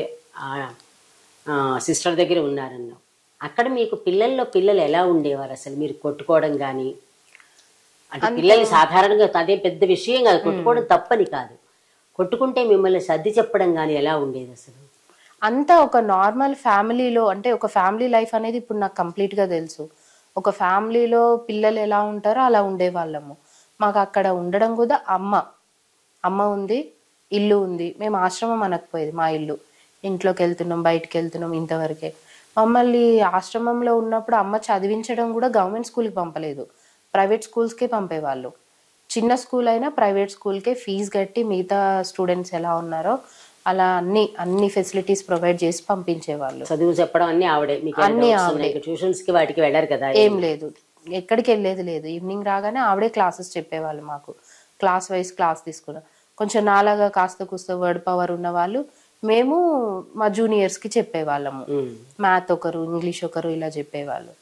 సిస్టర్ దగ్గర ఉన్నారన్నావు అక్కడ మీకు పిల్లల్లో పిల్లలు ఎలా ఉండేవారు అసలు మీరు కొట్టుకోవడం కానీ అంటే పిల్లల్ని సాధారణంగా అదే పెద్ద విషయం కాదు కొట్టుకోవడం తప్పని కాదు కొట్టుకుంటే మిమ్మల్ని సర్ది చెప్పడం కానీ ఎలా ఉండేది అసలు అంతా ఒక నార్మల్ ఫ్యామిలీలో అంటే ఒక ఫ్యామిలీ లైఫ్ అనేది ఇప్పుడు నాకు complete గా తెలుసు ఒక ఫ్యామిలీలో పిల్లలు ఎలా ఉంటారో అలా ఉండేవాళ్ళము మాకు అక్కడ ఉండడం కూడా అమ్మ అమ్మ ఉంది ఇల్లు ఉంది మేము ఆశ్రమం అనకపోయేది మా ఇల్లు ఇంట్లోకి వెళ్తున్నాం బయటికి వెళ్తున్నాం ఇంతవరకే మమ్మల్ని ఆశ్రమంలో ఉన్నప్పుడు అమ్మ చదివించడం కూడా గవర్నమెంట్ స్కూల్కి పంపలేదు ప్రైవేట్ స్కూల్స్కే పంపేవాళ్ళు చిన్న స్కూల్ అయినా ప్రైవేట్ స్కూల్కే ఫీజు కట్టి మిగతా స్టూడెంట్స్ ఎలా ఉన్నారో అలా అన్ని అన్ని ఫెసిలిటీస్ ప్రొవైడ్ చేసి పంపించేవాళ్ళు చదువు చెప్పడం అన్ని ఆవిడే మీకు అన్నీ ట్యూషన్స్ కి వాటికి వెళ్ళారు కదా ఏం లేదు ఎక్కడికి వెళ్ళేది లేదు ఈవినింగ్ రాగానే ఆవిడే క్లాసెస్ చెప్పేవాళ్ళు మాకు క్లాస్ వైజ్ క్లాస్ తీసుకున్నాం కొంచెం నాలాగా కాస్త కూస్త వర్డ్ పవర్ ఉన్న వాళ్ళు మేము మా జూనియర్స్ కి చెప్పేవాళ్ళము ఉమ్. మ్యాథ్ ఒకరు ఇంగ్లీష్ ఒకరు ఇలా చెప్పేవాళ్ళు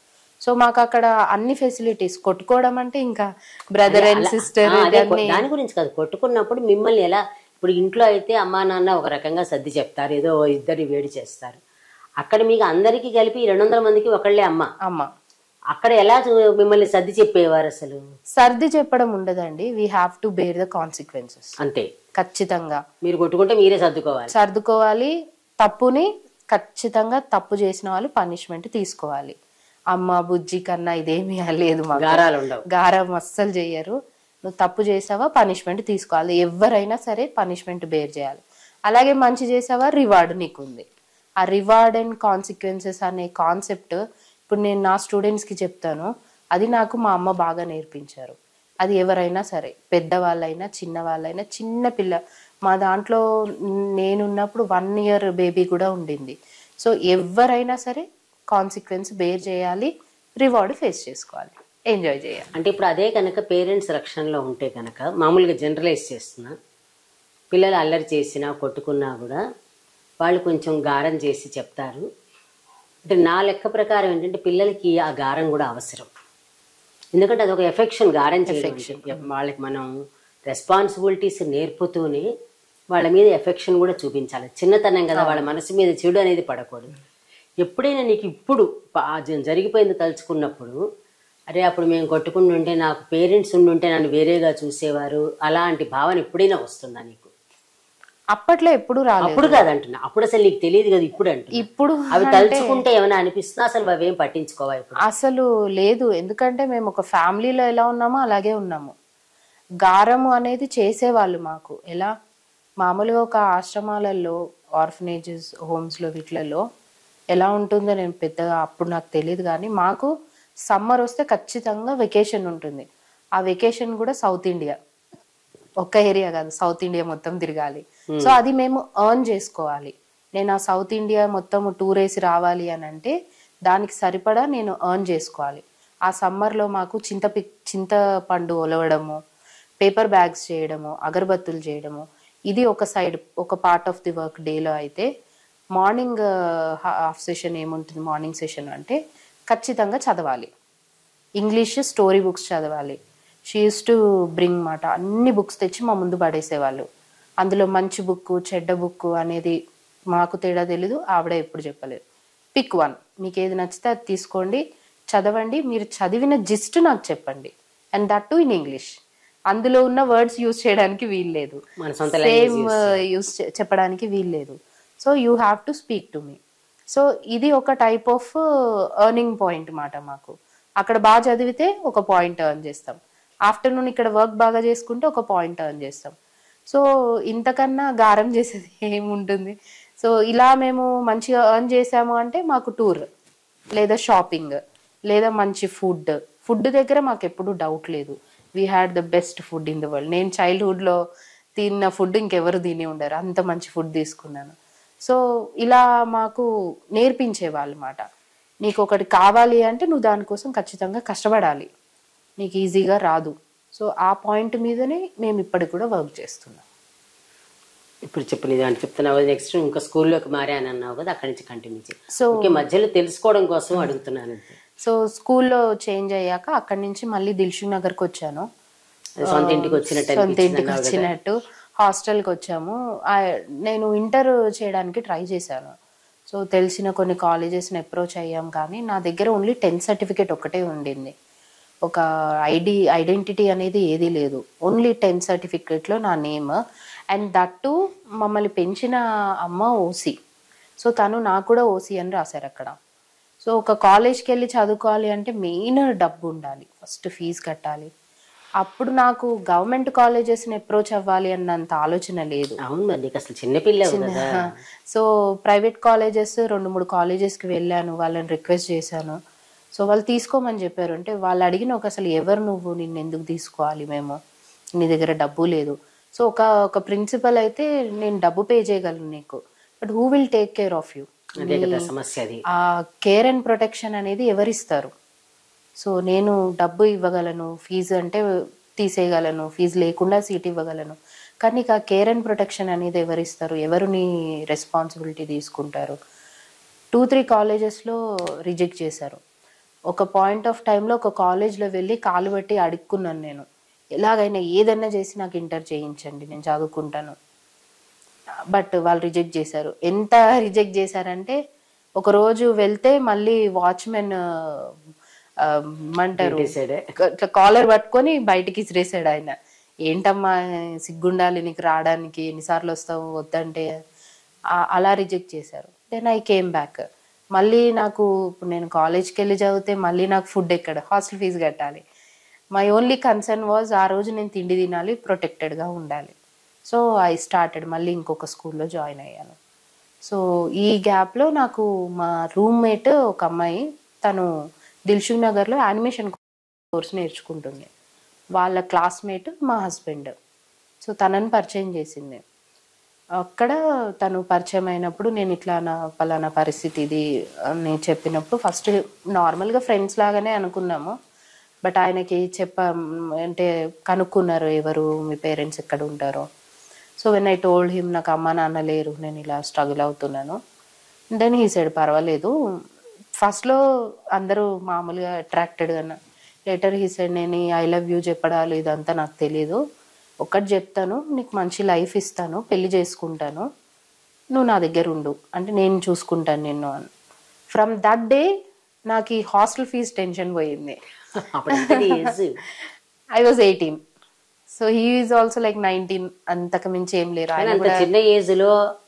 సో మాకు అక్కడ అన్ని ఫెసిలిటీస్ కొట్టుకోవడం అంటే ఇంకా బ్రదర్ అండ్ సిస్టర్ ఆ, అదే కొ- దాని గురించి కాదు కొట్టుకున్నప్పుడు మిమ్మల్ని ఎలా ఇప్పుడు ఇంట్లో అయితే అమ్మా నాన్న ఒక రకంగా సర్ది చెప్తారు ఏదో ఇద్దరు వేడి చేస్తారు అక్కడ మీకు అందరికీ కలిపి రెండు వందల మందికి ఒకళ్ళే అమ్మ అమ్మ అక్కడ ఎలా చూ- మిమ్మల్ని సర్ది చెప్పేవారు అసలు సర్ది చెప్పడం ఉండదండి we have to bear the consequences అంతే ఖచ్చితంగా మీరు కొట్టుకుంటే మీరే సర్దుకోవాలి సర్దుకోవాలి తప్పుని ఖచ్చితంగా తప్పు చేసిన వాళ్ళు పనిష్మెంట్ తీసుకోవాలి అమ్మ బుజ్జి కన్నా ఇదేమీ లేదు మాకు గారాలు ఉండవు గారం అస్సలు చెయ్యరు నువ్వు తప్పు చేసావా పనిష్మెంట్ తీసుకోవాలి ఎవరైనా సరే పనిష్మెంట్ బేర్ చేయాలి అలాగే మంచి చేసావా రివార్డ్ నీకు ఉంది ఆ రివార్డ్ అండ్ కాన్సిక్వెన్సెస్ అనే కాన్సెప్ట్ ఇప్పుడు నేను నా స్టూడెంట్స్కి చెప్తాను అది నాకు మా అమ్మ బాగా నేర్పించారు అది ఎవరైనా సరే పెద్దవాళ్ళైనా చిన్న వాళ్ళైనా చిన్న పిల్ల మా దాంట్లో నేనున్నప్పుడు వన్ ఇయర్ బేబీ కూడా ఉండింది సో ఎవరైనా సరే కాన్సిక్వెన్స్ బేర్ చేయాలి రివార్డ్ ఫేస్ చేసుకోవాలి ఎంజాయ్ చేయాలి అంటే ఇప్పుడు అదే కనుక పేరెంట్స్ రక్షణలో ఉంటే కనుక మామూలుగా జనరలైజ్ చేస్తున్నా పిల్లలు అల్లరి చేసినా కొట్టుకున్నా కూడా వాళ్ళు కొంచెం గారం చేసి చెప్తారు అంటే నా లెక్క ప్రకారం ఏంటంటే పిల్లలకి ఆ గారం కూడా అవసరం ఎందుకంటే అదొక ఎఫెక్షన్ గారం చేయడం వాళ్ళకి మనం రెస్పాన్సిబిలిటీస్ నేర్పుతూనే వాళ్ళ మీద ఎఫెక్షన్ కూడా చూపించాలి చిన్నతనం కదా వాళ్ళ మనసు మీద చెడు అనేది పడకూడదు ఎప్పుడైనా నీకు ఇప్పుడు ప- ఆ జ- జరిగిపోయింది తలుచుకున్నప్పుడు అరే అప్పుడు మేము కొట్టుకుంటుంటే నాకు పేరెంట్స్ ఉండుంటే నన్ను వేరేగా చూసేవారు అలాంటి భావన ఎప్పుడైనా వస్తుందా నీకు అప్పట్లో ఎప్పుడు రాలేదు అప్పుడు కాదంటున్నా అప్పుడు అసలు నీకు తెలియదు కదా ఇప్పుడు అంటున్నా ఇప్పుడు అవి తలుచుకుంటే ఏమైనా అనిపిస్తున్నా అసలు అవేం పట్టించుకోవా ఇప్పుడు అసలు లేదు ఎందుకంటే మేము ఒక ఫ్యామిలీలో ఎలా ఉన్నామో అలాగే ఉన్నాము గారము అనేది చేసేవాళ్ళు మాకు ఎలా మామూలుగా ఒక ఆశ్రమాలలో ఆర్ఫనేజెస్ హోమ్స్లో వీటిలలో ఎలా ఉంటుందో నేను పెద్దగా అప్పుడు నాకు తెలియదు కానీ మాకు సమ్మర్ వస్తే ఖచ్చితంగా వెకేషన్ ఉంటుంది ఆ వెకేషన్ కూడా సౌత్ ఇండియా ఒక్క ఏరియా కాదు సౌత్ ఇండియా మొత్తం తిరగాలి సో అది మేము ఎర్న్ చేసుకోవాలి నేను ఆ సౌత్ ఇండియా మొత్తం టూర్ వేసి రావాలి అని అంటే దానికి సరిపడా నేను ఎర్న్ చేసుకోవాలి ఆ సమ్మర్లో మాకు చింత పి చింతపండు ఒలవడము పేపర్ బ్యాగ్స్ చేయడము అగరబత్తులు చేయడము ఇది ఒక సైడ్ ఒక పార్ట్ ఆఫ్ ది వర్క్ డేలో అయితే మార్నింగ్ హాఫ్ సెషన్ ఏముంటుంది మార్నింగ్ సెషన్ అంటే ఖచ్చితంగా చదవాలి ఇంగ్లీష్ స్టోరీ బుక్స్ చదవాలి షీ యూస్ టు బ్రింగ్ మాట అన్ని బుక్స్ తెచ్చి మా ముందు పడేసేవాళ్ళు అందులో మంచి బుక్ చెడ్డ బుక్ అనేది మాకు తేడా తెలీదు ఆవిడ ఎప్పుడు చెప్పలేదు పిక్ వన్ మీకు ఏది నచ్చితే అది తీసుకోండి చదవండి మీరు చదివిన జిస్ట్ నాకు చెప్పండి and that too in English అందులో ఉన్న వర్డ్స్ యూజ్ చేయడానికి వీల్లేదు మన సొంత సేమ్ యూస్ చెప్పడానికి వీల్లేదు so you have to speak to me so ఇది ఒక టైప్ ఆఫ్ ఎర్నింగ్ పాయింట్ మాట మాకు అక్కడ బాగా చదివితే ఒక పాయింట్ ఎర్న్ చేస్తాం ఆఫ్టర్నూన్ ఇక్కడ వర్క్ బాగా చేసుకుంటే ఒక పాయింట్ ఎర్న్ చేస్తాం సో ఇంతకన్నా గారం చేసేది ఏముంటుంది సో ఇలా మేము మంచిగా ఎర్న్ చేసాము అంటే మాకు టూర్ లేదా షాపింగ్ లేదా మంచి ఫుడ్ ఫుడ్ దగ్గర మాకు ఎప్పుడు డౌట్ లేదు we had the best food in the world నేను చైల్డ్హుడ్లో తిన్న ఫుడ్ ఇంకెవరు తిని ఉండరు అంత మంచి ఫుడ్ తీసుకున్నాను సో ఇలా మాకు నేర్పించేవాళ్ళు మాట నీకు ఒకటి కావాలి అంటే నువ్వు దానికోసం ఖచ్చితంగా కష్టపడాలి నీకు ఈజీగా రాదు సో ఆ పాయింట్ మీదనే మేము ఇప్పటికి కూడా వర్క్ చేస్తున్నాం ఇప్పుడు చెప్పు ఇది అంటే చెప్తున్నావు నెక్స్ట్ ఇంకా స్కూల్లోకి మారాను అన్నావు కదా అక్కడి నుంచి కంటిన్యూ చేయి సో ఓకే మధ్యలో తెలుసుకోవడం కోసం అడుగుతున్నాను అంతే సో స్కూల్లో చేంజ్ అయ్యాక అక్కడి నుంచి మళ్ళీ దిల్షుక్ నగర్కి వచ్చాను అది సొంత ఇంటికి వచ్చినట్టు సొంత అనిపించింది ఇంటికి అన్నావు కదా. వచ్చినట్టు హాస్టల్కి వచ్చాము ఆ, నేను ఇంటర్ చేయడానికి ట్రై చేశాను సో తెలిసిన కొన్ని కాలేజెస్ని అప్రోచ్ అయ్యాం కానీ నా దగ్గర ఓన్లీ టెన్త్ సర్టిఫికేట్ ఒకటే ఉండింది ఒక ఐడి ఐడెంటిటీ అనేది ఏదీ లేదు ఓన్లీ టెన్త్ సర్టిఫికేట్లో నా నేమ్ అండ్ దట్ టు మమ్మల్ని పెంచిన అమ్మ ఓసీ సో తను నాకు కూడా ఓసీ అని రాశారు అక్కడ సో ఒక కాలేజ్కి వెళ్ళి చదువుకోవాలి అంటే మెయిన్ డబ్బు ఉండాలి ఫస్ట్ ఫీజు కట్టాలి అప్పుడు నాకు గవర్నమెంట్ కాలేజెస్ని అప్రోచ్ అవ్వాలి అన్నంత ఆలోచన లేదు అవును మరి నీకు అసలు చిన్నపిల్ల కదా సో ప్రైవేట్ కాలేజెస్ రెండు మూడు కాలేజెస్కి వెళ్ళాను వాళ్ళని రిక్వెస్ట్ చేశాను సో వాళ్ళు తీసుకోమని చెప్పారు అంటే వాళ్ళు అడిగిన ఒక అసలు ఎవరు నువ్వు నిన్ను ఎందుకు తీసుకోవాలి మేము నీ దగ్గర డబ్బు లేదు సో ఒక ఒక ప్రిన్సిపల్ అయితే నేను డబ్బు పే చేయగలను నీకు but who will take care of you అదే కదా సమస్య అది ఆ కేర్ అండ్ ప్రొటెక్షన్ అనేది ఎవరిస్తారు సో నేను డబ్బు ఇవ్వగలను ఫీజు అంటే తీసేయగలను ఫీజు లేకుండా సీట్ ఇవ్వగలను కానీ నీకు ఆ కేర్ అండ్ ప్రొటెక్షన్ అనేది ఎవరిస్తారు ఎవరు నీ రెస్పాన్సిబిలిటీ తీసుకుంటారు టూ త్రీ కాలేజెస్లో రిజెక్ట్ చేశారు ఒక పాయింట్ ఆఫ్ టైంలో ఒక కాలేజ్లో వెళ్ళి కాలు బట్టి అడుక్కున్నాను నేను ఎలాగైనా ఏదైనా చేసి నాకు ఇంటర్ చేయించండి నేను చదువుకుంటాను బట్ వాళ్ళు రిజెక్ట్ చేశారు ఎంత రిజెక్ట్ చేశారంటే ఒక రోజు వెళ్తే మళ్ళీ వాచ్మెన్ అంటారు పెట్టేశాడే. ఇట్లా కాలర్ పట్టుకొని బయటికి ఇసిరేసాడు ఆయన ఏంటమ్మా సిగ్గుండాలి నీకు రావడానికి ఎన్నిసార్లు వస్తావు వద్దంటే ఆ- అలా రిజెక్ట్ చేశారు దెన్ ఐ కేమ్ బ్యాక్ మళ్ళీ నాకు ఇప్పుడు నేను కాలేజ్కి వెళ్ళి చదివితే మళ్ళీ నాకు ఫుడ్ ఎక్కడ హాస్టల్ ఫీజు కట్టాలి మై ఓన్లీ కన్సర్న్ వాజ్ ఆ రోజు నేను తిండి తినాలి ప్రొటెక్టెడ్గా ఉండాలి సో ఐ స్టార్టెడ్ మళ్ళీ ఇంకొక స్కూల్లో జాయిన్ అయ్యాను సో ఈ గ్యాప్లో నాకు మా రూమ్మేట్ ఒక అమ్మాయి తను దిల్షుక్ నగర్లో యానిమేషన్ కోర్స్ నేర్చుకుంటుంది వాళ్ళ క్లాస్మేట్ మా హస్బెండ్ సో తనని పరిచయం చేసింది అక్కడ తను పరిచయం అయినప్పుడు నేను ఇట్లా నా పలానా పరిస్థితి ఇది అని చెప్పినప్పుడు ఫస్ట్ నార్మల్గా ఫ్రెండ్స్ లాగానే అనుకున్నాము బట్ ఆయనకి చెప్ప అంటే కనుక్కున్నారు ఎవరు మీ పేరెంట్స్ ఎక్కడ ఉంటారో so when I told him నాకు అమ్మ నాన్న లేరు నేను ఇలా స్ట్రగుల్ అవుతున్నాను దెన్ హీ సైడ్ పర్వాలేదు ఫస్ట్లో అందరూ మామూలుగా అట్రాక్టెడ్గా లేటర్ హీ సైడ్ నేను ఐ లవ్ యూ చెప్పడాలు ఇదంతా నాకు తెలీదు ఒక్కటి చెప్తాను నీకు మంచి లైఫ్ ఇస్తాను పెళ్లి చేసుకుంటాను నువ్వు నా దగ్గర ఉండు అంటే నేను చూసుకుంటాను నిన్ను అని ఫ్రమ్ దట్ డే నాకు ఈ హాస్టల్ ఫీజ్ టెన్షన్ పోయింది అప్పుడు ఎంత నీ age I was eighteen so he is also like nineteen అంతకు మించి ఏం లేరు కానీ ఆయన అంత చిన్న ఏజ్ లో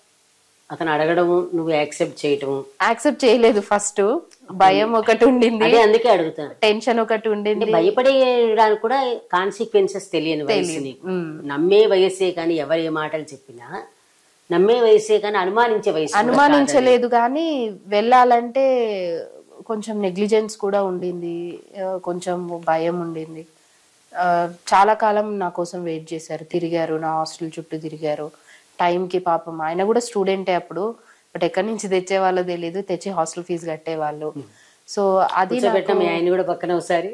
అతను అడగడము నువ్వు యాక్సెప్ట్ చేయటము యాక్సెప్ట్ చేయలేదు ఫస్ట్ భయం ఒకటి ఉండింది అదే అందుకే అడుగుతాను టెన్షన్ ఒకటి ఉండింది భయపడేయడానికి కూడా కాన్సిక్వెన్సెస్ తెలియని వయసు నీకు నమ్మే వయసే కానీ ఎవరు ఏ మాటలు చెప్పినా నమ్మే వయసే కానీ అనుమానించే వయసు కూడా అనుమానించలేదు కానీ వెళ్ళాలంటే కొంచెం నెగ్లిజెన్స్ కూడా ఉండింది ఆ, కొంచెం భయం ఉండింది ఆ, చాలా కాలం నా కోసం వెయిట్ చేశారు తిరిగారు నా హాస్టల్ చుట్టూ తిరిగారు టైంకి పాపం ఆయన కూడా స్టూడెంటే అప్పుడు బట్ ఎక్కడి నుంచి తెచ్చేవాళ్ళో తెలియదు తెచ్చి హాస్టల్ ఫీజు కట్టేవాళ్ళు సో అది కూర్చోబెట్టిన మీ ఆయన కూడా పక్కన ఒకసారి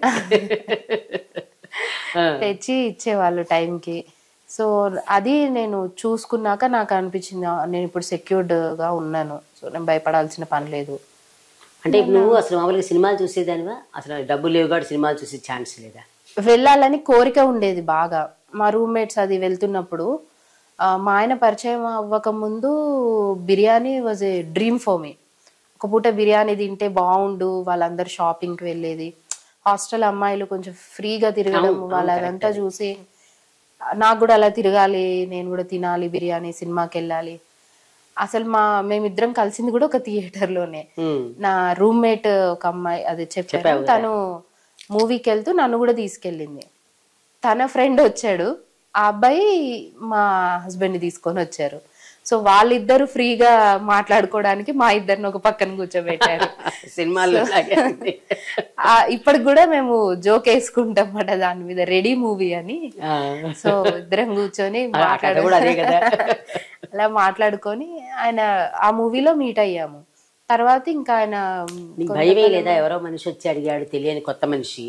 ఆ, తెచ్చి ఇచ్చేవాళ్ళు టైంకి సో అది నేను చూసుకున్నాక నాకు అనిపించింది ఆ, నేను ఇప్పుడు సెక్యూర్డ్ గా ఉన్నాను సో నేను భయపడాల్సిన పని లేదు అంటే ఇప్పుడు నువ్వు అసలు మామూలుగా సినిమాలు చూసేదానివా అసలు డబ్బులు లేవు కాబట్టి సినిమాలు చూసే ఛాన్స్ లేదా వెళ్ళాలని కోరిక ఉండేది బాగా మా రూమ్మేట్స్ అది వెళ్తున్నప్పుడు ఆ, మా ఆయన పరిచయం అవ్వక ముందు biryani was a dream for me ఒక పూట బిర్యానీ తింటే బాగుండు వాళ్ళందరూ షాపింగ్కి వెళ్ళేది హాస్టల్ అమ్మాయిలు కొంచెం ఫ్రీగా తిరగడం వాళ్ళదంతా చూసి నాకు కూడా అలా తిరగాలి నేను కూడా తినాలి బిర్యానీ సినిమాకి వెళ్ళాలి అసలు మా మేమిద్దరం కలిసింది కూడా ఒక థియేటర్ లోనే ఉమ్. నా రూమ్మేట్ ఒక అమ్మాయి అది చెప్పాను తను మూవీకి వెళ్తూ నన్ను కూడా తీసుకెళ్ళింది తన ఫ్రెండ్ వచ్చాడు ఆ అబ్బాయి మా హస్బెండ్ తీసుకొని వచ్చారు సో వాళ్ళిద్దరు ఫ్రీగా మాట్లాడుకోవడానికి మా ఇద్దరిని ఒక పక్కన కూర్చోబెట్టారు సినిమాల్లో లాగే ఉంది. ఆ, ఇప్పటికి కూడా మేము జోక్ వేసుకుంటాం అన్నమాట దాని మీద రెడీ మూవీ అని ఆ. సో ఇద్దరం కూర్చొని ఆ కథ కూడా అదే కదా అలా మాట్లాడుకొని ఆయన ఆ మూవీలో మీట్ అయ్యాము తర్వాత ఇంకా ఆయన నీకు భయమే లేదా ఎవరో మనిషి వచ్చి అడిగాడు తెలియని కొత్త మనిషి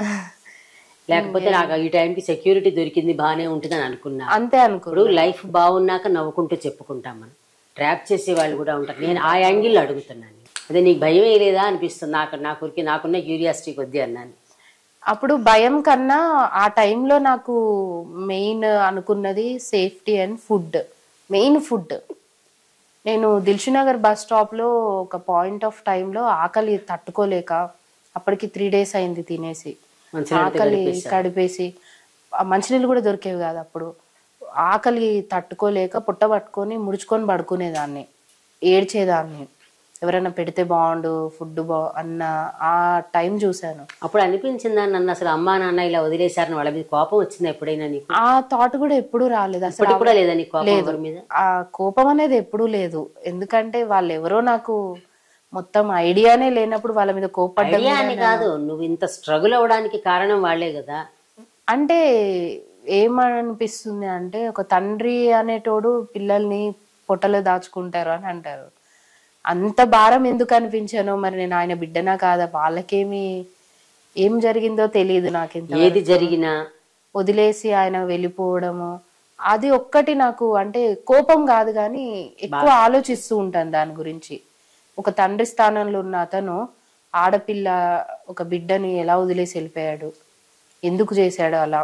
లేకపోతే నాకు ఈ టైంకి సెక్యూరిటీ దొరికింది బాగానే ఉంటుందని అనుకున్నా అంతే అనుకో ఇప్పుడు లైఫ్ బాగున్నాక నవ్వుకుంటూ చెప్పుకుంటాం మనం ట్రాప్ చేసే వాళ్ళు కూడా ఉంటారు నేను ఆ యాంగిల్ అడుగుతున్నాను అదే నీకు భయమే లేదా అనిపిస్తుంది నాకు నా ఊరికి నాకున్న క్యూరియాసిటీ కొద్ది అన్నాను అప్పుడు భయం కన్నా ఆ టైంలో నాకు మెయిన్ అనుకున్నది safety and food main food నేను దిల్షునగర్ బస్ స్టాప్లో ఒక పాయింట్ ఆఫ్ టైంలో ఆకలి తట్టుకోలేక అప్పటికి త్రీ డేస్ అయింది తినేసి మంచిగా ఆకలి కడిపేసి ఆ మంచినీళ్ళు కూడా దొరికేవి కాదు అప్పుడు ఆకలి తట్టుకోలేక పుట్ట పట్టుకొని ముడుచుకొని పడుకునేదాన్ని ఏడ్చేదాన్ని ఎవరైనా పెడితే బాగుండు ఫుడ్ బా అన్న ఆ టైం చూశాను అప్పుడు అనిపించిందా నన్ను అసలు అమ్మా నాన్న ఇలా వదిలేశారని వాళ్ళ మీద కోపం వచ్చిందా ఎప్పుడైనా నీకు ఆ థాట్ కూడా ఎప్పుడూ రాలేదు అసలు ఇప్పటికి కూడా లేదా నీకు కోపం ఎవరి మీద ఆ కోపం అనేది ఎప్పుడూ లేదు ఎందుకంటే వాళ్ళు ఎవరో నాకు మొత్తం ఐడియానే లేనప్పుడు వాళ్ళ మీద కోపడ్డం ఐడియా అని కాదు నువ్వు ఇంత స్ట్రగుల్ అవ్వడానికి కారణం వాళ్ళే కదా అంటే ఏమనిపిస్తుంది అంటే ఒక తండ్రి అనేటోడు పిల్లల్ని పొట్టలో దాచుకుంటారు అని అంటారు అంత భారం ఎందుకు అనిపించానో మరి నేను ఆయన బిడ్డనా కాదా వాళ్ళకేమి ఏం జరిగిందో తెలియదు నాకింత ఏది జరిగినా వదిలేసి ఆయన వెళ్ళిపోవడము అది ఒక్కటి నాకు అంటే కోపం కాదు కానీ ఎక్కువ ఆలోచిస్తూ ఉంటాను దాని గురించి ఒక తండ్రి స్థానంలో ఉన్న అతను ఆడపిల్ల ఒక బిడ్డని ఎలా వదిలేసి వెళ్ళిపోయాడు ఎందుకు చేశాడు అలా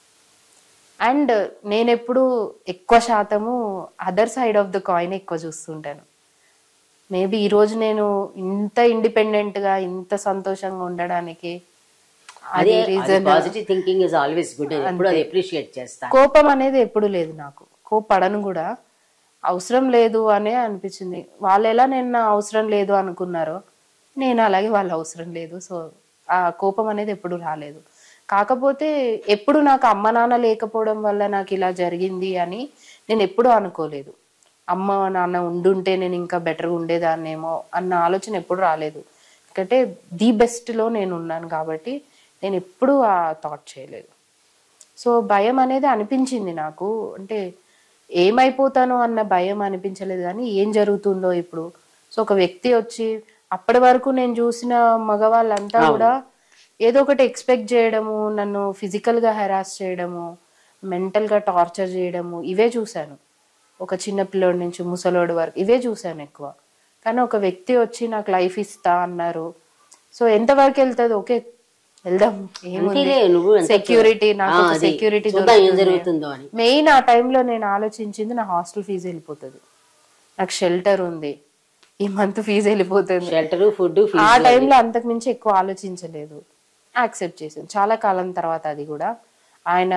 అండ్ నేను ఎప్పుడు ఎక్కువ శాతము other side of the coin ఎక్కువ చూస్తుంటాను మేబీ ఈరోజు నేను ఇంత ఇండిపెండెంట్ గా ఇంత సంతోషంగా ఉండడానికి అదే అది reason positive thinking is always good ఎప్పుడు అది అప్రిషియేట్ చేస్తా కోపం అనేది ఎప్పుడు లేదు నాకు కోపడను కూడా అవసరం లేదు అనే అనిపించింది వాళ్ళు ఎలా నేను నా అవసరం లేదు అనుకున్నారో నేను అలాగే వాళ్ళ అవసరం లేదు సో ఆ కోపం అనేది ఎప్పుడు రాలేదు కాకపోతే ఎప్పుడు నాకు అమ్మ నాన్న లేకపోవడం వల్ల నాకు ఇలా జరిగింది అని నేను ఎప్పుడూ అనుకోలేదు అమ్మ నాన్న ఉండుంటే నేను ఇంకా బెటర్గా ఉండేదాన్నేమో అన్న ఆలోచన ఎప్పుడు రాలేదు ఎందుకంటే ది బెస్ట్లో నేను ఉన్నాను కాబట్టి నేను ఎప్పుడూ ఆ థాట్ చేయలేదు సో భయం అనేది అనిపించింది నాకు అంటే ఏమైపోతానో అన్న భయం అనిపించలేదు కానీ ఏం జరుగుతుందో ఇప్పుడు సో ఒక వ్యక్తి వచ్చి అప్పటి వరకు నేను చూసిన మగవాళ్ళంతా కూడా ఏదో ఒకటి ఎక్స్పెక్ట్ చేయడము నన్ను ఫిజికల్ గా హెరాస్ చేయడము మెంటల్ గా టార్చర్ చేయడము ఇవే చూశాను ఒక చిన్న పిల్లోడి నుంచి ముసలోడి వరకు ఇవే చూశాను ఎక్కువ కానీ ఒక వ్యక్తి వచ్చి నాకు లైఫ్ ఇస్తా అన్నారు సో ఎంతవరకు వెళ్తుంది ఓకే వెళ్దాం ఏముంది అంతేలే, నువ్వు ఎంత- సెక్యూరిటీ నాకు ఆ, అది. సెక్యూరిటీ చూద్దాం ఏం జరుగుతుందో అని మెయిన్ ఆ టైంలో నేను ఆలోచించింది నా హాస్టల్ ఫీజు వెళ్ళిపోతుంది నాకు షెల్టర్ ఉంది ఈ మంత్ ఫీజు వెళ్ళిపోతుంది షెల్టర్ ఫుడ్ ఆ టైంలో అంతకు మించి ఎక్కువ ఆలోచించలేదు యాక్సెప్ట్ చేశాను చాలా కాలం తర్వాత అది కూడా ఆయన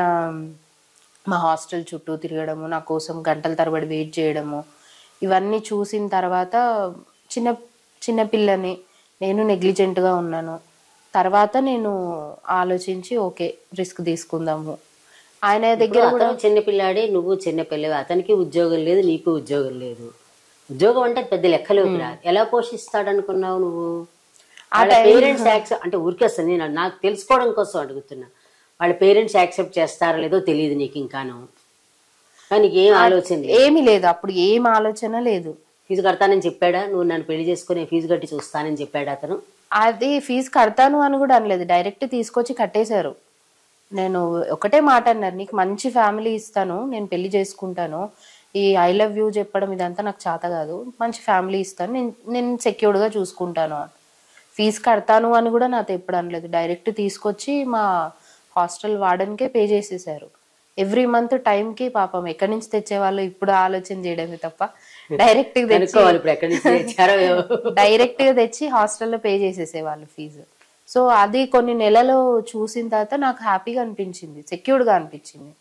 మా హాస్టల్ చుట్టూ తిరగడము నా కోసం గంటల తరబడి వెయిట్ చేయడము ఇవన్నీ చూసిన తర్వాత చిన్న చిన్న పిల్లని నేను నెగ్లిజెంట్గా ఉన్నాను తర్వాత నేను ఆలోచించి ఓకే రిస్క్ తీసుకుందాము ఆయన దగ్గర ఇప్పుడు అతను చిన్నపిల్లాడే నువ్వు చిన్నపిల్లవి అతనికి ఉద్యోగం లేదు నీకు ఉద్యోగం లేదు ఉద్యోగం అంటే పెద్ద లెక్కలోకి రాదు ఎలా పోషిస్తాడు అనుకున్నావు నువ్వు వాళ్ళ పేరెంట్స్ యాక్సెప్ట్ అంటే ఊరికే అసలు నేను నాకు తెలుసుకోవడం కోసం అడుగుతున్నా వాళ్ళ పేరెంట్స్ యాక్సెప్ట్ చేస్తారో లేదో తెలియదు నీకు ఇంకాను కానీ నీకు ఏం ఆలోచన లేదు ఏమీ లేదు అప్పుడు ఏం ఆలోచన లేదు ఫీజు కడతానని చెప్పాడా నువ్వు నన్ను పెళ్లి చేసుకుని ఫీజు కట్టి చూస్తానని చెప్పాడా అతను అది ఫీజు కడతాను అని కూడా అనలేదు డైరెక్ట్ తీసుకొచ్చి కట్టేశారు నేను ఒకటే మాట అన్నారు నీకు మంచి ఫ్యామిలీ ఇస్తాను నేను పెళ్లి చేసుకుంటాను ఈ ఐ లవ్ యూ చెప్పడం ఇదంతా నాకు చేత కాదు మంచి ఫ్యామిలీ ఇస్తాను నేను నేను సెక్యూర్డ్గా చూసుకుంటాను అని ఫీజు కడతాను అని కూడా నాతో ఎప్పుడు అనలేదు డైరెక్ట్ తీసుకొచ్చి మా హాస్టల్ వార్డెన్కే పే చేసేసారు ఎవ్రీ మంత్ టైంకి పాపం ఎక్కడి నుంచి తెచ్చేవాళ్ళు ఇప్పుడు ఆలోచన చేయడమే తప్ప డైరెక్ట్ తెచ్చి కనుక్కోవాలి ఇప్పుడు ఎక్కడి నుంచి తెచ్చారో ఏమో. డైరెక్ట్ గా తెచ్చి హాస్టల్లో పే చేసేసేవాళ్ళు ఫీజు సో అది కొన్ని నెలలు చూసిన తర్వాత నాకు హ్యాపీగా అనిపించింది సెక్యూర్డ్ గా అనిపించింది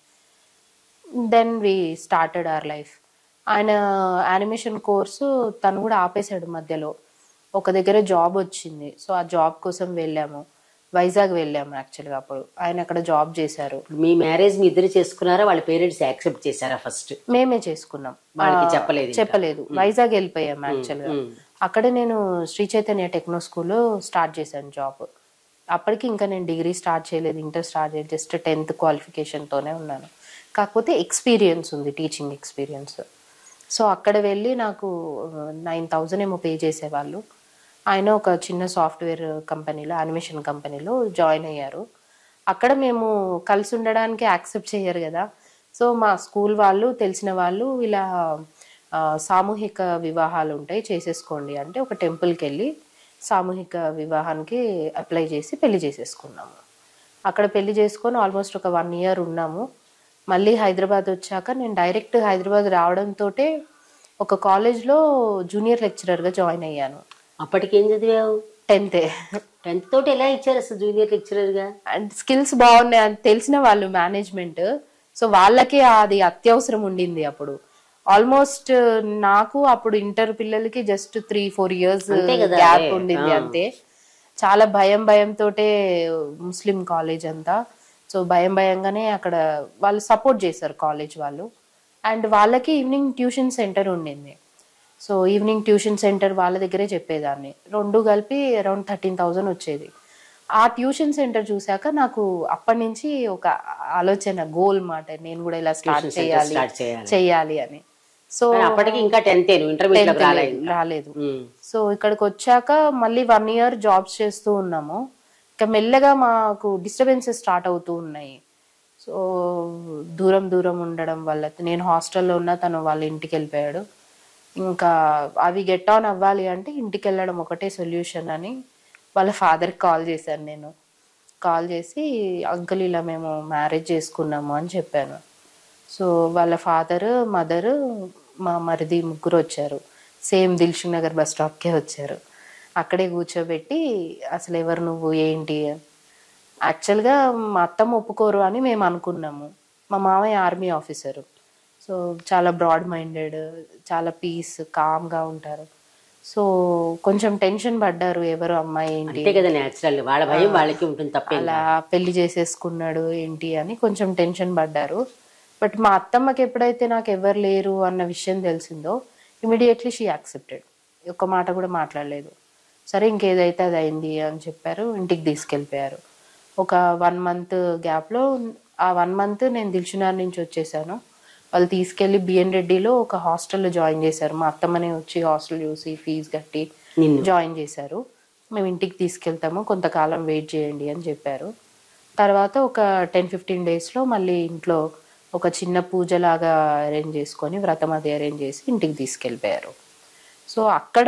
then we started our life ఆయన యానిమేషన్ కోర్సు తను కూడా ఆపేశాడు మధ్యలో ఒక దగ్గర జాబ్ వచ్చింది సో ఆ జాబ్ కోసం వెళ్ళాము వైజాగ్ వెళ్ళాము యాక్చువల్గా అప్పుడు ఆయన అక్కడ జాబ్ చేశారు మీ మ్యారేజ్ మీ ఇద్దరు చేసుకున్నారా వాళ్ళ పేరెంట్స్ యాక్సెప్ట్ చేశారా ఫస్ట్ మేమే చేసుకున్నాం వాళ్ళకి ఆ, చెప్పలేదు ఇంకా. చెప్పలేదు వైజాగ్ వెళ్ళిపోయాం యాక్చువల్గా మ్మ్. అక్కడే నేను శ్రీ చైతన్య టెక్నో స్కూల్లో స్టార్ట్ చేశాను జాబ్ అప్పటికి ఇంకా నేను డిగ్రీ స్టార్ట్ చేయలేదు ఇంటర్ స్టార్ట్ చేయలేదు జస్ట్ టెన్త్ క్వాలిఫికేషన్తోనే ఉన్నాను కాకపోతే ఎక్స్పీరియన్స్ ఉంది టీచింగ్ ఎక్స్పీరియన్స్ సో అక్కడ వెళ్ళి నాకు నైన్ థౌజండ్ ఏమో పే చేసేవాళ్ళు ఆయన ఒక చిన్న సాఫ్ట్వేర్ కంపెనీలో యానిమేషన్ కంపెనీలో జాయిన్ అయ్యారు అక్కడ మేము కలిసి ఉండడానికి యాక్సెప్ట్ చేయరు కదా సో మా స్కూల్ వాళ్ళు తెలిసిన వాళ్ళు ఇలా ఆ, సామూహిక వివాహాలు ఉంటాయి చేసేసుకోండి అంటే ఒక టెంపుల్కి వెళ్ళి సామూహిక వివాహానికి అప్లై చేసి పెళ్లి చేసేసుకున్నాము అక్కడ పెళ్లి చేసుకొని ఆల్మోస్ట్ ఒక వన్ ఇయర్ ఉన్నాము మళ్ళీ హైదరాబాద్ వచ్చాక నేను డైరెక్ట్ హైదరాబాద్ రావడంతో ఒక కాలేజ్లో జూనియర్ లెక్చరర్గా జాయిన్ అయ్యాను అప్పటికి ఏం చదివావు టెన్తే టెన్త్ తోటి ఎలా ఇచ్చారు అసలు జూనియర్ లెక్చరర్ గా అండ్ స్కిల్స్ బాగున్నాయి అని తెలిసిన వాళ్ళు మేనేజ్మెంట్ సో వాళ్ళకి అది అత్యవసరం ఉండింది అప్పుడు ఆల్మోస్ట్ నాకు అప్పుడు ఇంటర్ పిల్లలకి జస్ట్ త్రీ ఫోర్ ఇయర్స్ అంతే కదా, గ్యాప్ అదే. ఉండింది ఆ. అంతే చాలా భయం భయంతోటే ముస్లిం కాలేజ్ అంతా సో భయం భయంగానే అక్కడ వాళ్ళు సపోర్ట్ చేశారు కాలేజ్ వాళ్ళు అండ్ వాళ్ళకి ఈవినింగ్ ట్యూషన్ సెంటర్ ఉండింది సో ఈవినింగ్ ట్యూషన్ సెంటర్ వాళ్ళ దగ్గరే చెప్పేదాన్ని రెండు కలిపి అరౌండ్ థర్టీన్ థౌజండ్ వచ్చేది ఆ ట్యూషన్ సెంటర్ చూశాక నాకు అప్పటి నుంచి ఒక ఆలోచన గోల్ మాట నేను కూడా ఇలా స్టార్ట్ Tuition center చేయాలి start చేయాలి. చెయ్యాలి అని సో కానీ అప్పటికి ఇంకా టెన్త్ నువ్వు ఇంటర్మీడియట్ tenth రాలేదు లేదు, రాలేదు ఉమ్. సో ఇక్కడికి వచ్చాక మళ్ళీ వన్ ఇయర్ జాబ్స్ చేస్తూ ఉన్నాము ఇంకా మెల్లగా మాకు డిస్టర్బెన్సెస్ స్టార్ట్ అవుతూ ఉన్నాయి సో దూరం దూరం ఉండడం వల్ల నేను హాస్టల్లో ఉన్నా తను వాళ్ళ ఇంటికి వెళ్ళిపోయాడు ఇంకా అవి గెట్ ఆన్ అవ్వాలి అంటే ఇంటికి వెళ్ళడం ఒకటే సొల్యూషన్ అని వాళ్ళ ఫాదర్కి కాల్ చేశాను నేను కాల్ చేసి అంకుల్ ఇలా మేము మ్యారేజ్ చేసుకున్నాము అని చెప్పాను సో వాళ్ళ ఫాదర్ మదర్ మా మరిది ముగ్గురు వచ్చారు సేమ్ దిల్షుక్ నగర్ బస్ స్టాప్కే వచ్చారు అక్కడే కూర్చోబెట్టి అసలు ఎవరు నువ్వు ఏంటి యాక్చువల్గా మా అత్తమ్మ ఒప్పుకోరు అని మేము అనుకున్నాము మా మామయ్య ఆర్మీ ఆఫీసరు సో చాలా బ్రాడ్ మైండెడ్ చాలా పీస్ కామ్గా ఉంటారు సో కొంచెం టెన్షన్ పడ్డారు ఎవరు అమ్మాయి ఏంటి అంతే కదా నేచురల్ వాళ్ళ భయం వాళ్ళకి ఉంటుంది తప్పే అలా పెళ్లి చేసేసుకున్నాడు ఏంటి అని కొంచెం టెన్షన్ పడ్డారు బట్ మా అత్తమ్మకి ఎప్పుడైతే నాకు ఎవరు లేరు అన్న విషయం తెలిసిందో ఇమీడియట్లీ షీ యాక్సెప్టెడ్ ఒక్క మాట కూడా మాట్లాడలేదు సరే ఇంకేదైతే అది అయింది అని చెప్పారు ఇంటికి తీసుకెళ్ళిపోయారు ఒక వన్ మంత్ గ్యాప్లో ఆ వన్ మంత్ నేను దిల్చునార్ నుంచి వచ్చేసాను వాళ్ళు తీసుకెళ్ళి బిఎన్ రెడ్డిలో ఒక హాస్టల్లో జాయిన్ చేశారు మా అత్తమ్మని వచ్చి హాస్టల్ చూసి ఫీజు కట్టి నిన్ను జాయిన్ చేశారు మేము ఇంటికి తీసుకెళ్తాము కొంతకాలం వెయిట్ చేయండి అని చెప్పారు తర్వాత ఒక టెన్ ఫిఫ్టీన్ డేస్లో మళ్ళీ ఇంట్లో ఒక చిన్న పూజలాగా అరేంజ్ చేసుకొని వ్రతం అది అరేంజ్ చేసి ఇంటికి తీసుకెళ్ళిపోయారు సో అక్కడ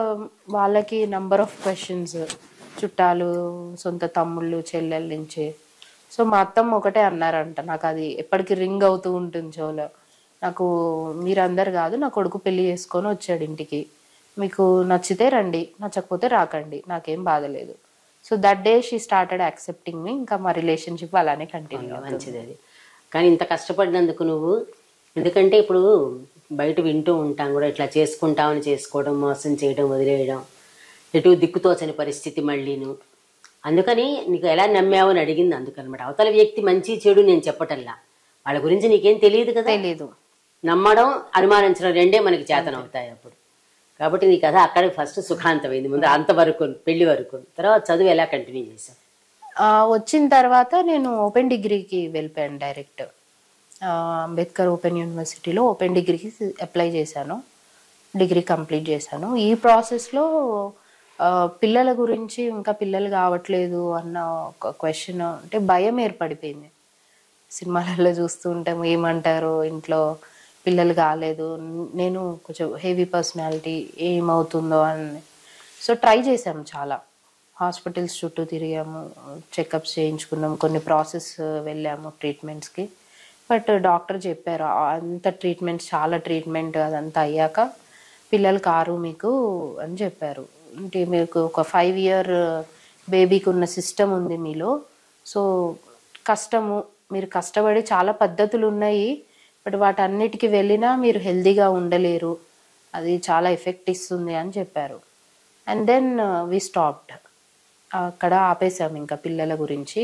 వాళ్ళకి నంబర్ ఆఫ్ క్వశ్చన్స్ చుట్టాలు సొంత తమ్ముళ్ళు చెల్లెల నుంచి సో మా అత్తమ్మ ఒకటే అన్నారంట నాకు అది ఎప్పటికీ రింగ్ అవుతూ ఉంటుంది చెవులో నాకు మీరందరు కాదు నా కొడుకు పెళ్లి చేసుకొని వచ్చాడు ఇంటికి మీకు నచ్చితే రండి నచ్చకపోతే రాకండి నాకేం బాధలేదు so that day she started accepting me ఇంకా మా రిలేషన్షిప్ అలానే కంటిన్యూ మంచిది అది కానీ ఇంత కష్టపడినందుకు నువ్వు ఎందుకంటే ఇప్పుడు బయట వింటూ ఉంటాం కూడా ఇట్లా చేసుకుంటామని చేసుకోవడం మోసం చేయడం వదిలేయడం ఎటు దిక్కుతోచని పరిస్థితి మళ్ళీను అందుకని నీకు ఎలా నమ్మావు అని అడిగింది అందుకనమాట అవతల వ్యక్తి మంచి చెడు నేను చెప్పటల్లా వాళ్ళ గురించి నీకేం తెలియదు కదా తెలీదు నమ్మడం అనుమానించడం రెండే మనకి చేతన అవుతాయి అప్పుడు కాబట్టి నీ కథ అక్కడ ఫస్ట్ సుఖాంతమైంది ముందు అంతవరకు పెళ్లి వరకు తర్వాత చదువు ఎలా కంటిన్యూ చేశావు ఆ, వచ్చిన తర్వాత నేను ఓపెన్ డిగ్రీకి వెళ్ళిపోయాను డైరెక్ట్ ఆ, అంబేద్కర్ ఓపెన్ యూనివర్సిటీలో ఓపెన్ డిగ్రీకి అప్లై చేశాను డిగ్రీ కంప్లీట్ చేశాను ఈ ప్రాసెస్లో ఆ, పిల్లల గురించి ఇంకా పిల్లలు కావట్లేదు అన్న ఒక క్వశ్చన్ అంటే భయం ఏర్పడిపోయింది సినిమాలలో చూస్తూ ఉంటాం ఏమంటారు ఇంట్లో పిల్లలు కాలేదు నేను కొంచెం హెవీ పర్సనాలిటీ ఏమవుతుందో అని సో ట్రై చేశాము చాలా హాస్పిటల్స్ చుట్టూ తిరిగాము చెకప్స్ చేయించుకున్నాం కొన్ని ప్రాసెస్ వెళ్ళాము ట్రీట్మెంట్స్కి బట్ డాక్టర్ చెప్పారు అంత ట్రీట్మెంట్ చాలా ట్రీట్మెంట్ అదంతా అయ్యాక పిల్లలు కారు మీకు అని చెప్పారు అంటే మీకు ఒక ఫైవ్ ఇయర్ బేబీకి ఉన్న సిస్టమ్ ఉంది మీలో సో కష్టము మీరు కష్టపడి చాలా పద్ధతులు ఉన్నాయి బట్ వాటన్నిటికి వెళ్ళినా మీరు హెల్దీగా ఉండలేరు అది చాలా ఎఫెక్ట్ ఇస్తుంది అని చెప్పారు అండ్ దెన్ వి స్టాప్డ్ అక్కడ ఆపేసాం ఇంకా పిల్లల గురించి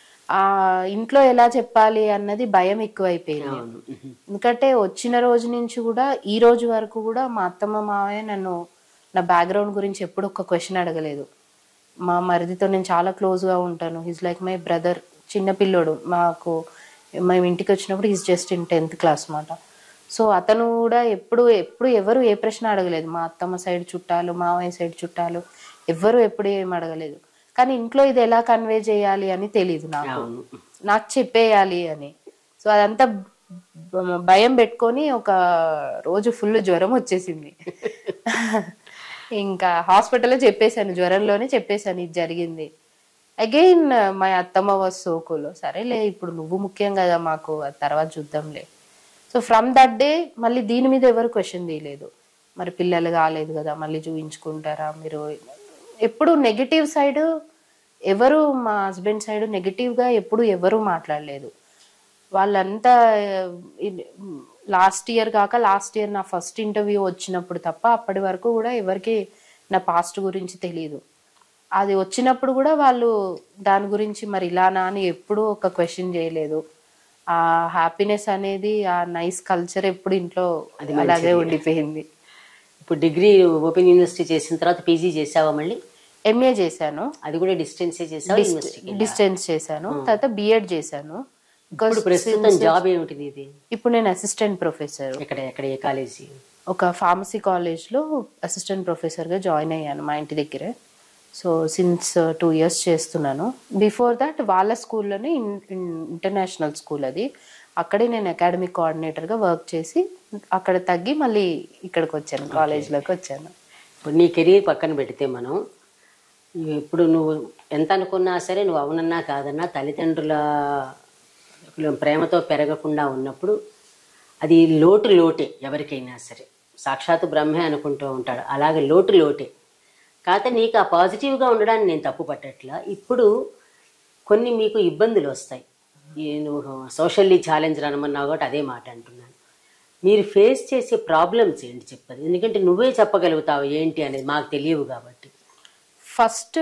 ఆ ఇంట్లో ఎలా చెప్పాలి అన్నది భయం ఎక్కువైపోయింది అవును ఉహు. ఎందుకంటే వచ్చిన రోజు నుంచి కూడా ఈ రోజు వరకు కూడా మా అత్తమ్మ మావయ్య నన్ను నా బ్యాక్గ్రౌండ్ గురించి ఎప్పుడు ఒక క్వశ్చన్ అడగలేదు మా మరిదితో నేను చాలా క్లోజ్గా ఉంటాను హిజ్ లైక్ మై బ్రదర్ చిన్న పిల్లోడు మాకు మేము ఇంటికి వచ్చినప్పుడు his just in tenth class మాట సో అతను కూడా ఎప్పుడు ఎప్పుడు ఎవరు ఏ ప్రశ్న అడగలేదు మా అత్తమ్మ సైడ్ చుట్టాలు మావయ్య సైడ్ చుట్టాలు ఎవ్వరు ఎప్పుడు ఏం అడగలేదు కానీ ఇంట్లో ఇది ఎలా కన్వే చేయాలి అని తెలియదు నాకు అవును నాకు చెప్పేయాలి అని సో అదంతా బ- భయం పెట్టుకొని ఒక రోజు ఫుల్ జ్వరం వచ్చేసింది ఇంకా హాస్పిటల్లో చెప్పేశాను జ్వరంలోనే చెప్పేశాను ఇది జరిగింది అగైన్ మా అత్తమ్మ వాజ్ సోకులో సరేలే ఇప్పుడు నువ్వు ముఖ్యం కదా మాకు అది తర్వాత చూద్దాంలే సో ఫ్రమ్ దట్ డే మళ్ళీ దీని మీద ఎవరు క్వశ్చన్ తీయలేదు మరి పిల్లలు కాలేదు కదా మళ్ళీ చూపించుకుంటారా మీరు ఎప్పుడు నెగిటివ్ సైడ్ ఎవరు మా హస్బెండ్ సైడ్ నెగిటివ్గా ఎప్పుడు ఎవరు మాట్లాడలేదు వాళ్ళంతా లాస్ట్ ఇయర్ కాక లాస్ట్ ఇయర్ నా ఫస్ట్ ఇంటర్వ్యూ వచ్చినప్పుడు తప్ప అప్పటి వరకు కూడా ఎవరికి నా పాస్ట్ గురించి తెలియదు అది వచ్చినప్పుడు కూడా వాళ్ళు దాని గురించి మరి ఇలానా అని ఎప్పుడూ ఒక క్వశ్చన్ చేయలేదు ఆ హ్యాపీనెస్ అనేది ఆ నైస్ కల్చర్ ఎప్పుడు ఇంట్లో అలాగే ఉండిపోయింది ఇప్పుడు డిగ్రీ ఓపెన్ యూనివర్సిటీ చేసిన తర్వాత పీజీ చేసావా మళ్ళీ ఎంఏ చేశాను అది కూడా డిస్టెన్సే చేసావా యూనివర్సిటీకి డిస్టెన్స్ చేశాను తర్వాత బిఎడ్ చేశాను ఇప్పుడు ప్రస్తుతం జాబ్ ఏమిటిది ఇది ఇప్పుడు నేను అసిస్టెంట్ ప్రొఫెసర్ ఎక్కడ ఎక్కడ ఏ కాలేజీ ఒక ఫార్మసీ కాలేజ్లో అసిస్టెంట్ ప్రొఫెసర్గా జాయిన్ అయ్యాను మా ఇంటి దగ్గరే సో సిన్స్ టూ ఇయర్స్ చేస్తున్నాను బిఫోర్ దట్ వాళ్ళ స్కూల్లోనే ఇంటర్నేషనల్ స్కూల్ అది అక్కడే నేను అకాడమిక్ కోఆర్డినేటర్గా వర్క్ చేసి అక్కడ తగ్గి మళ్ళీ ఇక్కడికి వచ్చాను కాలేజ్లోకి వచ్చాను ఇప్పుడు నీ కెరీర్ పక్కన పెడితే మనం ఇప్పుడు నువ్వు ఎంత అనుకున్నా సరే నువ్వు అవునన్నా కాదన్నా తల్లిదండ్రుల ప్రేమతో పెరగకుండా ఉన్నప్పుడు అది లోటు లోటే ఎవరికైనా సరే సాక్షాత్ బ్రహ్మే అనుకుంటూ ఉంటాడు అలాగే లోటు లోటే కాకపోతే నీకు ఆ పాజిటివ్గా ఉండడానికి నేను తప్పు పట్టట్లా ఇప్పుడు కొన్ని మీకు ఇబ్బందులు వస్తాయి ఈ నువ్వు సోషల్లీ ఛాలెంజ్ అనమన్నావు కాబట్టి అదే మాట అంటున్నాను మీరు ఫేస్ చేసే ప్రాబ్లమ్స్ ఏంటి చెప్పదు ఎందుకంటే నువ్వే చెప్పగలుగుతావు ఏంటి అనేది మాకు తెలియవు కాబట్టి ఫస్ట్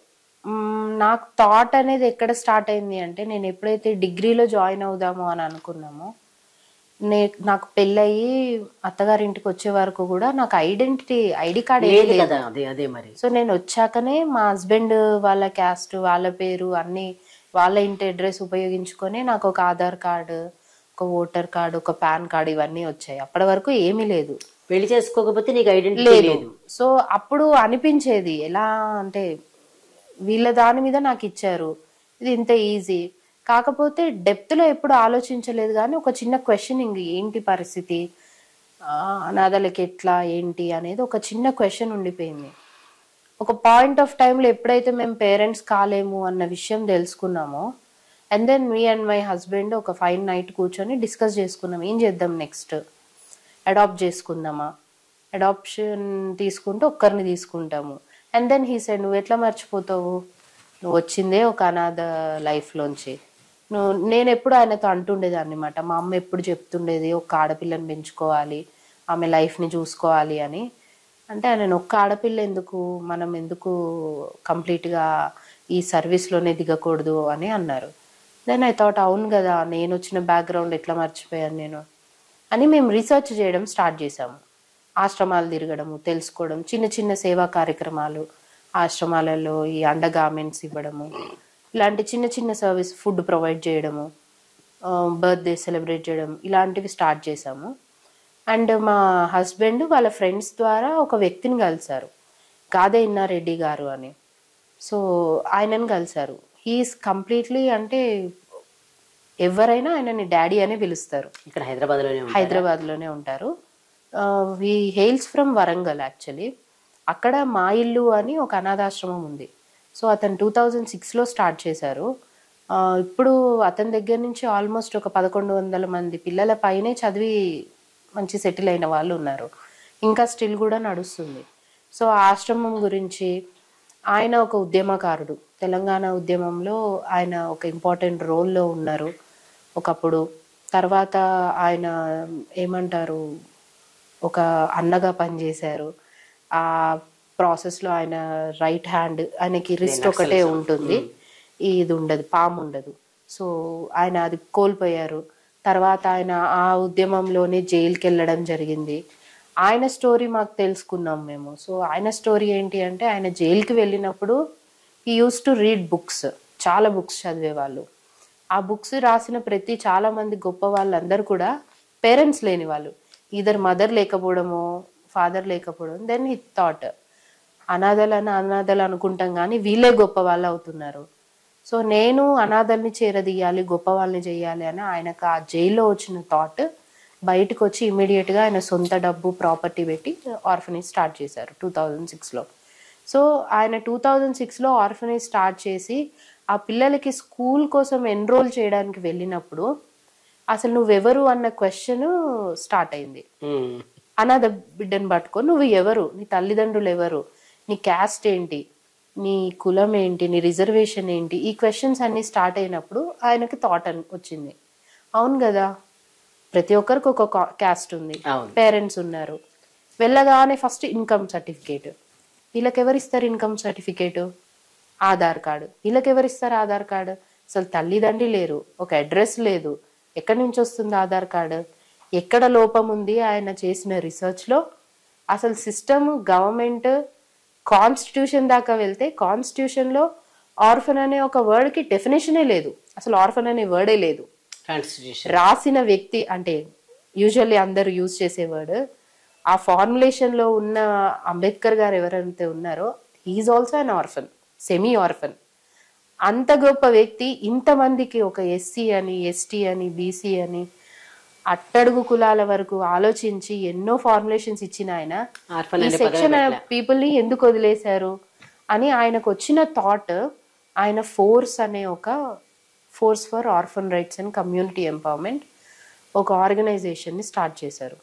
మ్, నాకు థాట్ అనేది ఎక్కడ స్టార్ట్ అయింది అంటే నేను ఎప్పుడైతే డిగ్రీలో జాయిన్ అవుదాము అని అనుకున్నామో నే నాకు పెళ్ళయి అత్తగారింటికి వచ్చే వరకు కూడా నాకు ఐడెంటిటీ ఐడి కార్డ్ ఏమీ లేదు లేదు కదా అదే అదే మరి సో నేను వచ్చాకనే మా హస్బెండ్ వాళ్ళ క్యాస్ట్ వాళ్ళ పేరు అన్ని వాళ్ళ ఇంటి అడ్రస్ ఉపయోగించుకొని నాకు ఒక ఆధార్ కార్డు ఒక ఓటర్ కార్డు ఒక పాన్ కార్డు ఇవన్నీ వచ్చాయి అప్పటి వరకు ఏమీ లేదు పెళ్లి చేసుకోకపోతే నీకు ఐడెంటిటీ లేదు లేదు సో అప్పుడు అనిపించేది ఎలా అంటే వీళ్ళ దాని మీద నాకు ఇచ్చారు ఇది ఇంత ఈజీ కాకపోతే డెప్త్ లో ఎప్పుడు ఆలోచించలేదు కానీ ఒక చిన్న క్వశ్చనింగ్ ఏంటి పరిస్థితి ఆ, అనాథలకి ఎట్లా ఏంటి అనేది ఒక చిన్న క్వశ్చన్ ఉండిపోయింది ఒక పాయింట్ ఆఫ్ టైంలో ఎప్పుడైతే మేము పేరెంట్స్ కాలేము అన్న విషయం తెలుసుకున్నామో and then me and my husband ఒక ఫైవ్ నైట్ కూర్చొని డిస్కస్ చేసుకున్నాం ఏం చేద్దాం నెక్స్ట్ అడాప్ట్ చేసుకుందామా అడాప్షన్ తీసుకుంటే ఒక్కరిని తీసుకుంటాము అండ్ దెన్ హీ సైడ్ నువ్వు ఎట్లా మర్చిపోతావు నువ్వు వచ్చిందే ఒక అనాథ లైఫ్లోంచి నువ్వు నేను ఎప్పుడు ఆయనతో అంటుండేది అనమాట మా అమ్మ ఎప్పుడు చెప్తుండేది ఒక ఆడపిల్లని పెంచుకోవాలి ఆమె లైఫ్ని చూసుకోవాలి అని అంటే ఆయన ఒక్క ఆడపిల్ల ఎందుకు మనం ఎందుకు కంప్లీట్గా ఈ సర్వీస్లోనే దిగకూడదు అని అన్నారు దెన్ ఐ థాట్ అవును కదా నేను వచ్చిన బ్యాక్గ్రౌండ్ ఎట్లా మర్చిపోయాను నేను అని మేము రీసెర్చ్ చేయడం స్టార్ట్ చేసాము ఆశ్రమాలు తిరగడము తెలుసుకోవడం చిన్న చిన్న సేవా కార్యక్రమాలు ఆశ్రమాలలో ఈ అండ గార్మెంట్స్ ఇవ్వడము ఇలాంటి చిన్న చిన్న సర్వీస్ ఫుడ్ ప్రొవైడ్ చేయడము బర్త్డే సెలబ్రేట్ చేయడం ఇలాంటివి స్టార్ట్ చేసాము అండ్ మా హస్బెండ్ వాళ్ళ ఫ్రెండ్స్ ద్వారా ఒక వ్యక్తిని కలిశారు గాదే ఇన్నారెడ్డి గారు అని సో ఆయనని కలిశారు హీఈస్ కంప్లీట్లీ అంటే ఎవరైనా ఆయనని డాడీ అనే పిలుస్తారు ఇక్కడ హైదరాబాద్లోనే ఉంది హైదరాబాద్లోనే ఉంటారు we hails from Warangal actually అక్కడ మా ఇల్లు అని ఒక అనాథాశ్రమం ఉంది సో అతను టూ థౌజండ్ సిక్స్లో స్టార్ట్ చేశారు ఆ, ఇప్పుడు అతని దగ్గర నుంచి ఆల్మోస్ట్ ఒక పదకొండు వందల మంది పిల్లల పైనే చదివి మంచి సెటిల్ అయిన వాళ్ళు ఉన్నారు ఇంకా స్టిల్ కూడా నడుస్తుంది సో ఆ ఆశ్రమం గురించి ఆయన ఒక ఉద్యమకారుడు తెలంగాణ ఉద్యమంలో ఆయన ఒక ఇంపార్టెంట్ రోల్లో ఉన్నారు ఒకప్పుడు తర్వాత ఆయన ఏమంటారు ఒక అన్నగా పనిచేశారు ఆ ప్రాసెస్లో ఆయన రైట్ హ్యాండ్ ఆయనకి రిస్ట్ ఒకటే ఉంటుంది ఇది ఉండదు పాము ఉండదు సో ఆయన అది కోల్పోయారు తర్వాత ఆయన ఆ ఉద్యమంలోనే జైలుకి వెళ్ళడం జరిగింది ఆయన స్టోరీ మాకు తెలుసుకున్నాం మేము సో ఆయన స్టోరీ ఏంటి అంటే ఆయన జైలుకి వెళ్ళినప్పుడు ఈ యూస్ టు రీడ్ బుక్స్ చాలా బుక్స్ చదివేవాళ్ళు ఆ బుక్స్ రాసిన ప్రతి చాలా మంది గొప్ప వాళ్ళందరూ కూడా పేరెంట్స్ లేని వాళ్ళు ఈధర్ మదర్ లేకపోవడమో ఫాదర్ లేకపోవడం దెన్ హీ థాట్ అనాథలను అనాథలు అనుకుంటాం కానీ వీళ్ళే గొప్ప వాళ్ళు అవుతున్నారు సో నేను అనాథల్ని చేరదీయాలి గొప్ప వాళ్ళని చేయాలి అని ఆయనకు ఆ జైల్లో వచ్చిన థాట్ బయటకు వచ్చి immediate గా ఆయన సొంత డబ్బు ప్రాపర్టీ పెట్టి ఆర్ఫనేజ్ స్టార్ట్ చేశారు టూ థౌజండ్ సిక్స్లో సో ఆయన టూ థౌజండ్ సిక్స్లో ఆర్ఫనేజ్ స్టార్ట్ చేసి ఆ పిల్లలకి స్కూల్ కోసం ఎన్రోల్ చేయడానికి వెళ్ళినప్పుడు అసలు నువ్వెవరు అన్న క్వశ్చన్ స్టార్ట్ అయింది ఉమ్. అనాథ బిడ్డను పట్టుకొని నువ్వు ఎవరు నీ తల్లిదండ్రులు ఎవరు నీ క్యాస్ట్ ఏంటి నీ కులం ఏంటి నీ రిజర్వేషన్ ఏంటి ఈ క్వశ్చన్స్ అన్ని స్టార్ట్ అయినప్పుడు ఆయనకి థాట్ అని వచ్చింది అవును కదా ప్రతి ఒక్కరికి ఒక క్యాస్ట్ ఉంది అవును. పేరెంట్స్ ఉన్నారు వెళ్ళగానే ఫస్ట్ ఇన్కమ్ సర్టిఫికేట్ వీళ్ళకి ఎవరు ఇస్తారు ఇన్కమ్ సర్టిఫికేట్ ఆధార్ కార్డు వీళ్ళకి ఎవరు ఇస్తారు ఆధార్ కార్డు అసలు తల్లిదండ్రి లేరు ఒక అడ్రస్ లేదు ఎక్కడి నుంచి వస్తుంది ఆధార్ కార్డు ఎక్కడ లోపం ఉంది ఆయన చేసిన రీసెర్చ్లో అసలు సిస్టమ్ గవర్నమెంట్ కాన్స్టిట్యూషన్ దాకా వెళ్తే కాన్స్టిట్యూషన్లో ఆర్ఫన్ అనే ఒక వర్డ్కి డెఫినేషనే లేదు అసలు ఆర్ఫన్ అనే వర్డే లేదు కాన్స్టిట్యూషన్ రాసిన వ్యక్తి అంటే యూజువల్లీ అందరూ యూజ్ చేసే వర్డ్ ఆ ఫార్ములేషన్ లో ఉన్న అంబేద్కర్ గారు ఎవరైతే ఉన్నారో he's also an orphan semi orphan అంత గొప్ప వ్యక్తి ఇంతమందికి ఒక ఎస్సీ అని ఎస్టీ అని బీసీ అని అట్టడుగు కులాల వరకు ఆలోచించి ఎన్నో ఫార్ములేషన్స్ ఇచ్చిన ఆయన ఆర్ఫన్ ఈ అనే సెక్షన్ పదవి పీపుల్ ని ఎందుకు వదిలేశారు అని ఆయనకు వచ్చిన థాట్ ఆయన ఫోర్స్ అనే ఒక force for orphan rights and community empowerment ఒక ఆర్గనైజేషన్ని స్టార్ట్ చేశారు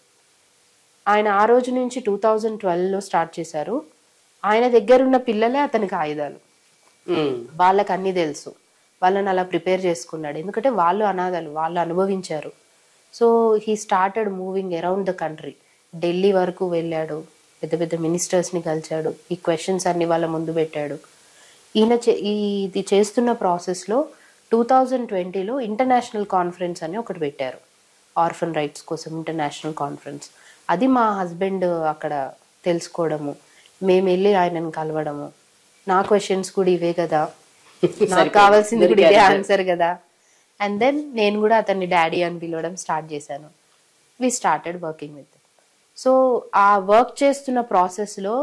ఆయన ఆ రోజు నుంచి టూ థౌజండ్ ట్వెల్వ్లో స్టార్ట్ చేశారు ఆయన దగ్గర ఉన్న పిల్లలే అతనికి ఆయుధాలు ఉమ్. వాళ్ళకి అన్నీ తెలుసు వాళ్ళని అలా ప్రిపేర్ చేసుకున్నాడు ఎందుకంటే వాళ్ళు అనాథలు వాళ్ళు అనుభవించారు so he started moving around the country Delhi వరకు వెళ్ళాడు పెద్ద పెద్ద మినిస్టర్స్ని కలిశాడు ఈ క్వశ్చన్స్ అన్ని వాళ్ళ ముందు పెట్టాడు ఈయన చే- ఈ ఇది చేస్తున్న ప్రాసెస్లో టూ థౌజండ్ ట్వంటీలో ఇంటర్నేషనల్ కాన్ఫరెన్స్ అని ఒకటి పెట్టారు ఆర్ఫన్ రైట్స్ కోసం ఇంటర్నేషనల్ కాన్ఫరెన్స్ అది మా హస్బెండ్ అక్కడ తెలుసుకోవడము మేము వెళ్ళి ఆయనను కలవడము నా క్వశ్చన్స్ కూడా ఇవే కదా నాకు కావాల్సింది కూడా ఇదే ఆన్సర్ కదా అండ్ దెన్ నేను కూడా అతన్ని డాడీ అని పిలవడం స్టార్ట్ చేశాను we started working with so ఆ వర్క్ చేస్తున్న ప్రాసెస్లో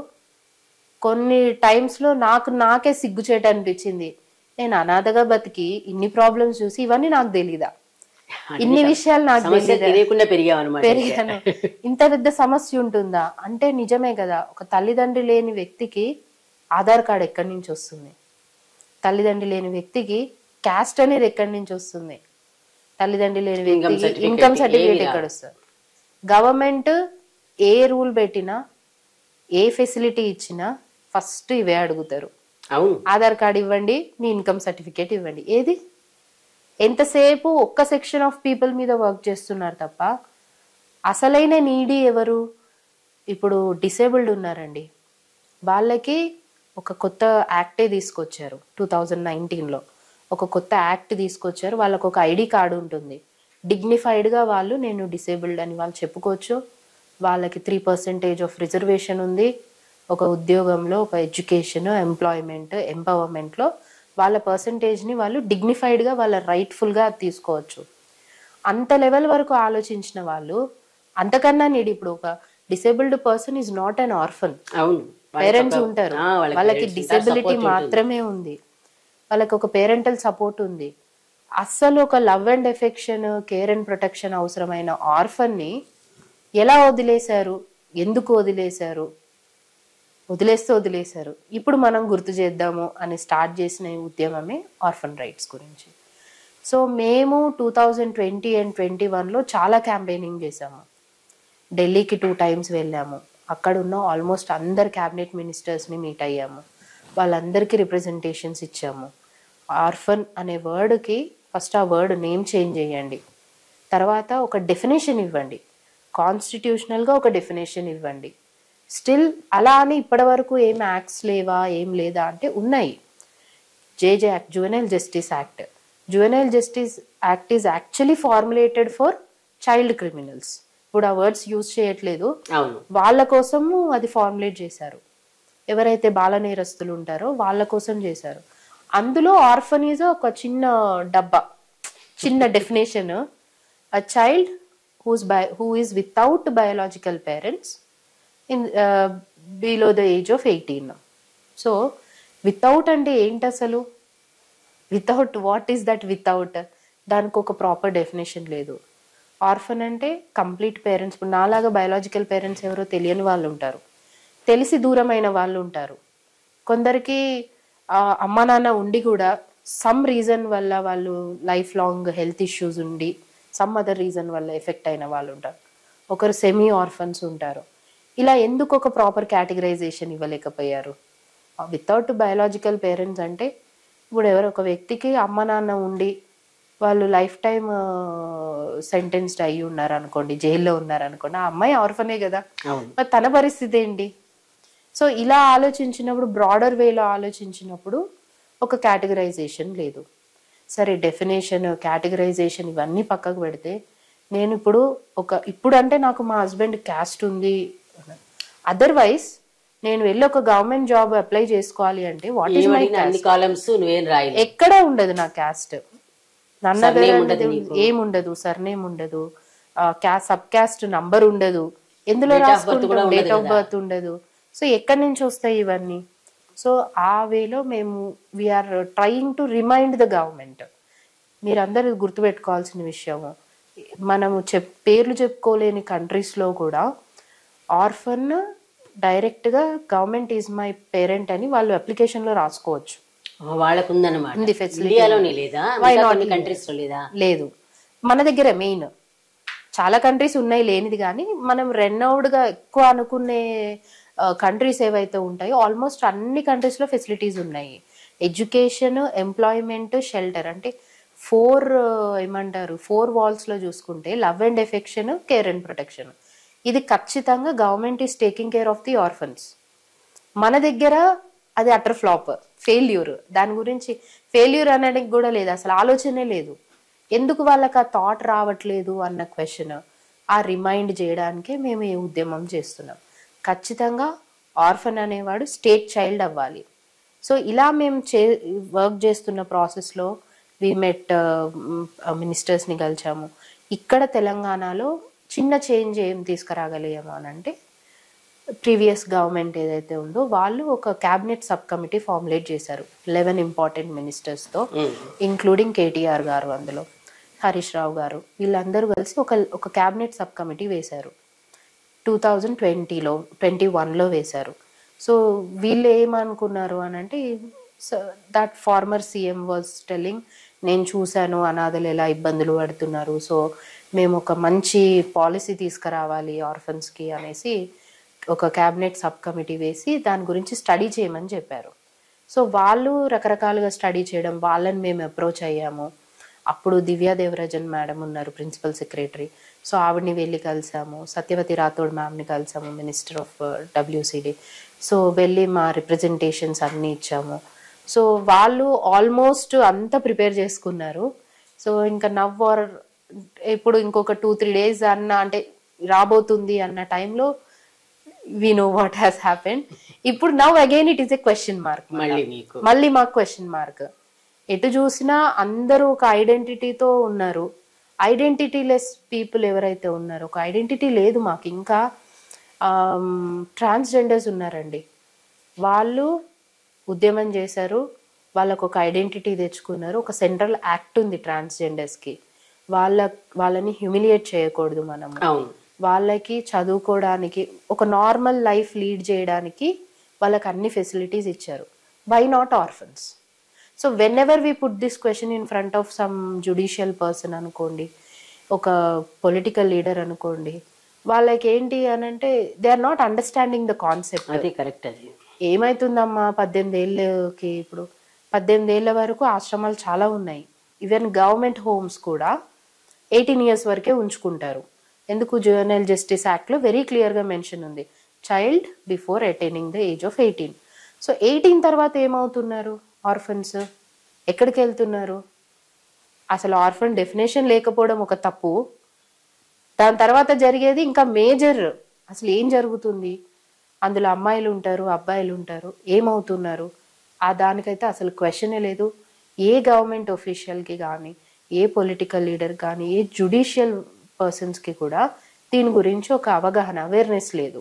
కొన్ని టైమ్స్లో నాకు నాకే సిగ్గుచేట అనిపించింది నేను అనాథగా బతికి ఇన్ని ప్రాబ్లమ్స్ చూసి ఇవన్నీ నాకు తెలీదా ఇన్ని విషయాలు నాకు సమస్య తెలీదా తెలియకుండా పెరిగామన్నమాట పెరిగాను ఇంత పెద్ద సమస్య ఉంటుందా అంటే నిజమే కదా ఒక తల్లిదండ్రి లేని వ్యక్తికి ఆధార్ కార్డ్ ఎక్కడి నుంచి వస్తుంది తల్లిదండ్రి లేని వ్యక్తికి క్యాస్ట్ అనేది ఎక్కడి నుంచి వస్తుంది తల్లిదండ్రి లేని వ్యక్తికి certificate ఇన్కమ్ ఏమీ సర్టిఫికేట్ రాదు. ఎక్కడ వస్తుంది గవర్నమెంట్ ఏ రూల్ పెట్టినా ఏ ఫెసిలిటీ ఇచ్చినా ఫస్ట్ ఇవే అడుగుతారు అవును ఆధార్ కార్డ్ ఇవ్వండి మీ ఇన్కమ్ సర్టిఫికేట్ ఇవ్వండి ఏది ఎంతసేపు ఒక్క సెక్షన్ ఆఫ్ పీపుల్ మీద వర్క్ చేస్తున్నారు తప్ప అసలైన నీడీ ఎవరు ఇప్పుడు డిసేబుల్డ్ ఉన్నారండి వాళ్ళకి ఒక కొత్త యాక్టే తీసుకొచ్చారు టూ థౌజండ్ నైన్టీన్లో ఒక కొత్త యాక్ట్ తీసుకొచ్చారు వాళ్ళకు ఒక ఐడి కార్డు ఉంటుంది డిగ్నిఫైడ్గా వాళ్ళు నేను డిసేబుల్డ్ అని వాళ్ళు చెప్పుకోవచ్చు వాళ్ళకి త్రీ పర్సెంటేజ్ ఆఫ్ రిజర్వేషన్ ఉంది ఒక ఉద్యోగంలో ఒక ఎడ్యుకేషన్ ఎంప్లాయ్మెంట్ ఎంపవర్మెంట్లో వాళ్ళ పర్సంటేజ్ని వాళ్ళు డిగ్నిఫైడ్గా వాళ్ళ రైట్ఫుల్గా తీసుకోవచ్చు అంత లెవెల్ వరకు ఆలోచించిన వాళ్ళు అంతకన్నా నీడు ఇప్పుడు ఒక disabled person is not an orphan అవును వాళ్ళకి పేరెంట్స్ ఒక- ఉంటారు ఆ, వాళ్ళకి వాళ్ళకి parents ఉంటారు, డిసేబిలిటీ support ఉంటుంది. మాత్రమే ఉంది వాళ్ళకి ఒక పేరెంటల్ సపోర్ట్ ఉంది అస్సలు ఒక love and affection care and protection అవసరమైన ఆర్ఫన్ ని ఎలా వదిలేశారు ఎందుకు వదిలేశారు వదిలేస్తే వదిలేశారు ఇప్పుడు మనం గుర్తు చేద్దాము అని స్టార్ట్ చేసిన ఈ ఉద్యమమే ఆర్ఫన్ రైట్స్ గురించి సో మేము two thousand twenty and twenty వన్లో చాలా క్యాంపెయినింగ్ చేసాము ఢిల్లీకి టూ టైమ్స్ వెళ్ళాము అక్కడ ఉన్న ఆల్మోస్ట్ అందరు క్యాబినెట్ మినిస్టర్స్ని మీట్ అయ్యాము వాళ్ళందరికీ రిప్రజెంటేషన్స్ ఇచ్చాము ఆర్ఫన్ అనే వర్డ్కి ఫస్ట్ ఆ వర్డ్ నేమ్ చేంజ్ చేయండి తర్వాత ఒక డెఫినేషన్ ఇవ్వండి కాన్స్టిట్యూషనల్గా ఒక డెఫినేషన్ ఇవ్వండి స్టిల్ అలా అని ఇప్పటివరకు ఏం యాక్ట్స్ లేవా ఏం లేదా అంటే ఉన్నాయి J J act juvenile justice act juvenile justice act is actually formulated for child criminals ఇప్పుడు ఆ వర్డ్స్ యూజ్ చేయట్లేదు అవును వాళ్ళ కోసము అది ఫార్ములేట్ చేశారు ఎవరైతే బాల నేరస్తులు ఉంటారో వాళ్ళ కోసం చేశారు అందులో ఆర్ఫనీజ్ ఒక చిన్న డబ్బా చిన్న definition a child who's by who is without biological parents in below the age of eighteen so without అంటే ఏంటి అసలు without what is that without దానికి ఒక ప్రాపర్ డెఫినేషన్ లేదు ఆర్ఫన్ అంటే కంప్లీట్ పేరెంట్స్ ఇప్పుడు నాలాగా బయాలజికల్ పేరెంట్స్ ఎవరో తెలియని వాళ్ళు ఉంటారు తెలిసి దూరమైన వాళ్ళు ఉంటారు కొందరికి ఆ, అమ్మ నాన్న ఉండి కూడా సమ్ రీజన్ వల్ల వాళ్ళు లైఫ్ లాంగ్ హెల్త్ ఇష్యూస్ ఉండి సమ్ అదర్ రీజన్ వల్ల ఎఫెక్ట్ అయిన వాళ్ళు ఉంటారు ఒకరు సెమీ ఆర్ఫన్స్ ఉంటారు ఇలా ఎందుకు ఒక ప్రాపర్ కేటగరైజేషన్ ఇవ్వలేకపోయారు వితౌట్ బయాలజికల్ పేరెంట్స్ అంటే ఇప్పుడు ఎవరు ఒక వ్యక్తికి అమ్మ నాన్న ఉండి వాళ్ళు లైఫ్ టైం సెంటెన్స్డ్ అయ్యి ఉన్నారు అనుకోండి జైల్లో ఉన్నారు అనుకోండి ఆ అమ్మాయి ఆర్ఫనే కదా అవును మరి తన పరిస్థితి ఏంటి సో ఇలా ఆలోచించినప్పుడు బ్రాడర్ వేలో ఆలోచించినప్పుడు ఒక కేటగరైజేషన్ లేదు సరే డెఫినేషన్ కేటగరైజేషన్ ఇవన్నీ పక్కకు పెడితే నేను ఇప్పుడు ఒక ఇప్పుడు అంటే నాకు మా హస్బెండ్ క్యాస్ట్ ఉంది అదర్వైజ్ నేను వెళ్ళి ఒక గవర్నమెంట్ జాబ్ అప్లై చేసుకోవాలి అంటే వాట్ ఈస్ మై ఏమడిగిన అన్ని కాలమ్స్ నువ్వేం రాయలేదు ఎక్కడ ఉండదు నా క్యాస్ట్ నన్న Surname పేరు ఉండదు అనేది నీకు. ఏముండదు సర్నేమ్ ఉండదు క్యాస్ట్ సబ్ క్యాస్ట్ నంబర్ ఉండదు ఎందులో Date of birth రాసుకుంటాం కూడా డేట్ ఉండదు ఆఫ్ కదా. బర్త్ ఉండదు సో ఎక్కడి నుంచి వస్తాయి ఇవన్నీ సో ఆ వేలో మేము we are trying to remind the government మీరందరూ గుర్తుపెట్టుకోవాల్సిన విషయము మనము చెప్ పేర్లు చెప్పుకోలేని కంట్రీస్లో కూడా ఆర్ఫన్ డైరెక్ట్గా గవర్నమెంట్ ఈజ్ మై పేరెంట్ అని వాళ్ళు అప్లికేషన్లో రాసుకోవచ్చు వాళ్ళకు ఉందన్నమాట ఉంది facility. ఇండియాలోనే లేదా Why మిగతా not కొన్ని here? కంట్రీస్ లో లేదా లేదు మన దగ్గర మెయిన్ చాలా కంట్రీస్ ఉన్నాయి లేనిది కానీ మనం రెనౌడ్గా ఎక్కువ అనుకునే కంట్రీస్ ఏవైతే ఉంటాయో ఆల్మోస్ట్ అన్ని కంట్రీస్లో ఫెసిలిటీస్ ఉన్నాయి ఎడ్యుకేషన్ ఎంప్లాయ్మెంట్ షెల్టర్ అంటే ఫోర్ ఏమంటారు ఫోర్ వాల్స్లో చూసుకుంటే love and affection care and protection ఇది ఖచ్చితంగా government is taking care of the orphans మన దగ్గర అది అటర్ ఫ్లాప్ ఫెయిల్యూర్ దాని గురించి ఫెయిల్యూర్ అనడానికి కూడా లేదు అసలు ఆలోచనే లేదు ఎందుకు వాళ్ళకి ఆ థాట్ రావట్లేదు అన్న క్వశ్చన్ ఆ రిమైండ్ చేయడానికే మేము ఈ ఉద్యమం చేస్తున్నాం ఖచ్చితంగా ఆర్ఫన్ అనేవాడు స్టేట్ చైల్డ్ అవ్వాలి సో ఇలా మేము చే వర్క్ చేస్తున్న ప్రాసెస్లో వి మెట్ మినిస్టర్స్ని కలిసాము ఇక్కడ తెలంగాణలో చిన్న చేంజ్ ఏం తీసుకురాగలిగాము అని అంటే ప్రీవియస్ గవర్నమెంట్ ఏదైతే ఉందో వాళ్ళు ఒక క్యాబినెట్ సబ్ కమిటీ ఫార్ములేట్ చేశారు లెవెన్ ఇంపార్టెంట్ మినిస్టర్స్తో ఇంక్లూడింగ్ కేటీఆర్ గారు అందులో హరీష్ రావు గారు వీళ్ళందరూ కలిసి ఒక ఒక క్యాబినెట్ సబ్ కమిటీ వేశారు టూ థౌజండ్ ట్వంటీలో ట్వంటీ వన్లో వేశారు సో వీళ్ళు ఏమనుకున్నారు అని అంటే that former CM was telling నేను చూశాను అనాథలు ఎలా ఇబ్బందులు పడుతున్నారు సో మేము ఒక మంచి పాలసీ తీసుకురావాలి ఆర్ఫన్స్కి అనేసి ఒక క్యాబినెట్ సబ్ కమిటీ వేసి దాని గురించి స్టడీ చేయమని చెప్పారు సో వాళ్ళు రకరకాలుగా స్టడీ చేయడం వాళ్ళని మేము అప్రోచ్ అయ్యాము అప్పుడు దివ్యా దేవరాజన్ మేడం ఉన్నారు ప్రిన్సిపల్ సెక్రటరీ సో ఆవిడని వెళ్ళి కలిసాము సత్యవతి రాథోడ్ మ్యామ్ని కలిసాము మినిస్టర్ ఆఫ్ డబ్ల్యూసిడి సో వెళ్ళి మా రిప్రజెంటేషన్స్ అన్నీ ఇచ్చాము సో వాళ్ళు ఆల్మోస్ట్ అంతా ప్రిపేర్ చేసుకున్నారు సో ఇంకా నవ్ ఆర్ ఇప్పుడు ఇంకొక టూ త్రీ డేస్ అన్న అంటే రాబోతుంది అన్న టైంలో we know what has happen ఇప్పుడు now again it is a question mark మళ్ళీ మీకు మళ్ళీ మాకు క్వశ్చన్ మార్క్ ఎటు చూసినా అందరూ ఒక ఐడెంటిటీతో ఉన్నారు ఐడెంటిటీ లెస్ పీపుల్ ఎవరైతే ఉన్నారో ఒక ఐడెంటిటీ లేదు మాకు ఇంకా ట్రాన్స్జెండర్స్ ఉన్నారండి వాళ్ళు ఉద్యమం చేశారు వాళ్ళకు ఒక ఐడెంటిటీ తెచ్చుకున్నారు ఒక సెంట్రల్ యాక్ట్ ఉంది ట్రాన్స్జెండర్స్కి వాళ్ళ వాళ్ళని హ్యూమిలియేట్ చేయకూడదు మనం అవును వాళ్ళకి చదువుకోవడానికి ఒక నార్మల్ లైఫ్ లీడ్ చేయడానికి వాళ్ళకి అన్ని ఫెసిలిటీస్ ఇచ్చారు why not orphans so whenever we put this question in front of some judicial person అనుకోండి ఒక పొలిటికల్ లీడర్ అనుకోండి వాళ్ళకి ఏంటి అని అంటే they are not understanding the concept అది కరెక్ట్ అది ఏమైతుందమ్మా పద్దెనిమిది ఏళ్ళకి ఇప్పుడు పద్దెనిమిది ఏళ్ళ వరకు ఆశ్రమాలు చాలా ఉన్నాయి ఈవెన్ గవర్నమెంట్ హోమ్స్ కూడా ఎయిటీన్ ఇయర్స్ వరకే ఉంచుకుంటారు ఎందుకు జువెనల్ జస్టిస్ యాక్ట్లో వెరీ క్లియర్గా మెన్షన్ ఉంది child before attaining the age of eighteen so eighteen తర్వాత ఏమవుతున్నారు ఆర్ఫన్స్ ఎక్కడికి వెళ్తున్నారు అసలు ఆర్ఫన్ డెఫినేషన్ లేకపోవడం ఒక తప్పు దాని తర్వాత జరిగేది ఇంకా మేజర్ అసలు ఏం జరుగుతుంది అందులో అమ్మాయిలు ఉంటారు అబ్బాయిలు ఉంటారు ఏమవుతున్నారు ఆ దానికైతే అసలు క్వశ్చనే లేదు ఏ గవర్నమెంట్ ఒఫీషియల్కి కానీ ఏ పొలిటికల్ లీడర్ కానీ ఏ జుడిషియల్ పర్సన్స్కి కూడా దీని గురించి ఒక అవగాహన అవేర్నెస్ లేదు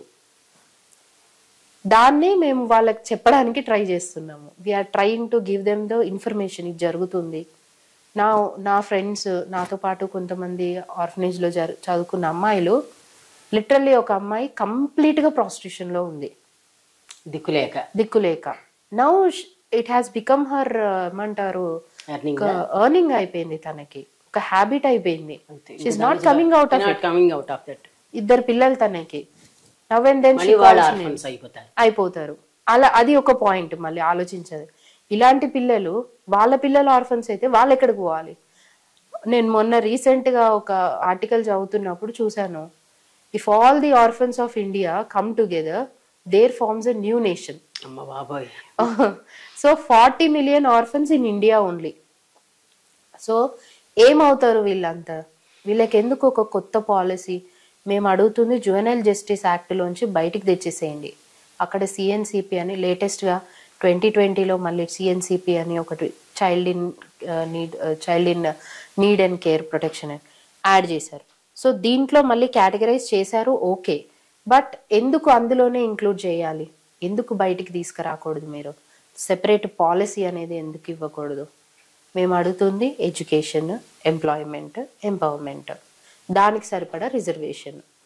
దాన్ని మేము వాళ్ళకి చెప్పడానికి ట్రై చేస్తున్నాము we are trying to give them the information ఇది జరుగుతుంది నా నా ఫ్రెండ్స్ నాతో పాటు కొంతమంది ఆర్ఫనేజ్లో జరు చదువుకున్న అమ్మాయిలు లిటరల్లీ ఒక అమ్మాయి కంప్లీట్గా ప్రాస్టిట్యూషన్లో ఉంది దిక్కులేక దిక్కులేక now it has become her ఏమంటారు ఎర్నింగ్ ఎర్నింగ్ అయిపోయింది తనకి ఒక హ్యాబిట్ అయిపోయింది she's not coming out of not coming out of that ఇద్దరు పిల్లలు తనకి నవ్ అండ్ దెన్ మళ్ళీ వాళ్ళ ఆర్ఫన్స్ అయిపోతారు అయిపోతారు అలా అది ఒక పాయింట్ మళ్ళీ ఆలోచించదు ఇలాంటి పిల్లలు వాళ్ళ పిల్లలు ఆర్ఫన్స్ అయితే వాళ్ళు ఎక్కడికి పోవాలి నేను మొన్న రీసెంట్ గా ఒక ఆర్టికల్ చదువుతున్నప్పుడు చూశాను if all the orphans of India come together there forms a new nation అమ్మ బాబోయ్ so forty million orphans in India only so ఏమవుతారు వీళ్ళంతా వీళ్ళకి ఎందుకు ఒక కొత్త పాలసీ మేము అడుగుతుంది జువెనల్ జస్టిస్ యాక్ట్లోంచి బయటికి తెచ్చేసేయండి అక్కడ సిఎన్సిపి అని లేటెస్ట్గా ట్వంటీ ట్వంటీలో మళ్ళీ సిఎన్సిపి అని ఒకటి child in need child in need and care protection add చేశారు సో దీంట్లో మళ్ళీ కేటగరైజ్ చేశారు ఓకే బట్ ఎందుకు అందులోనే ఇంక్లూడ్ చేయాలి ఎందుకు బయటికి తీసుకురాకూడదు మీరు సెపరేట్ పాలసీ అనేది ఎందుకు ఇవ్వకూడదు మేము అడుగుతుంది ఎడ్యుకేషన్ ఎంప్లాయ్మెంట్ ఎంపవర్మెంట్ దానికి సరిపడా రిజర్వేషన్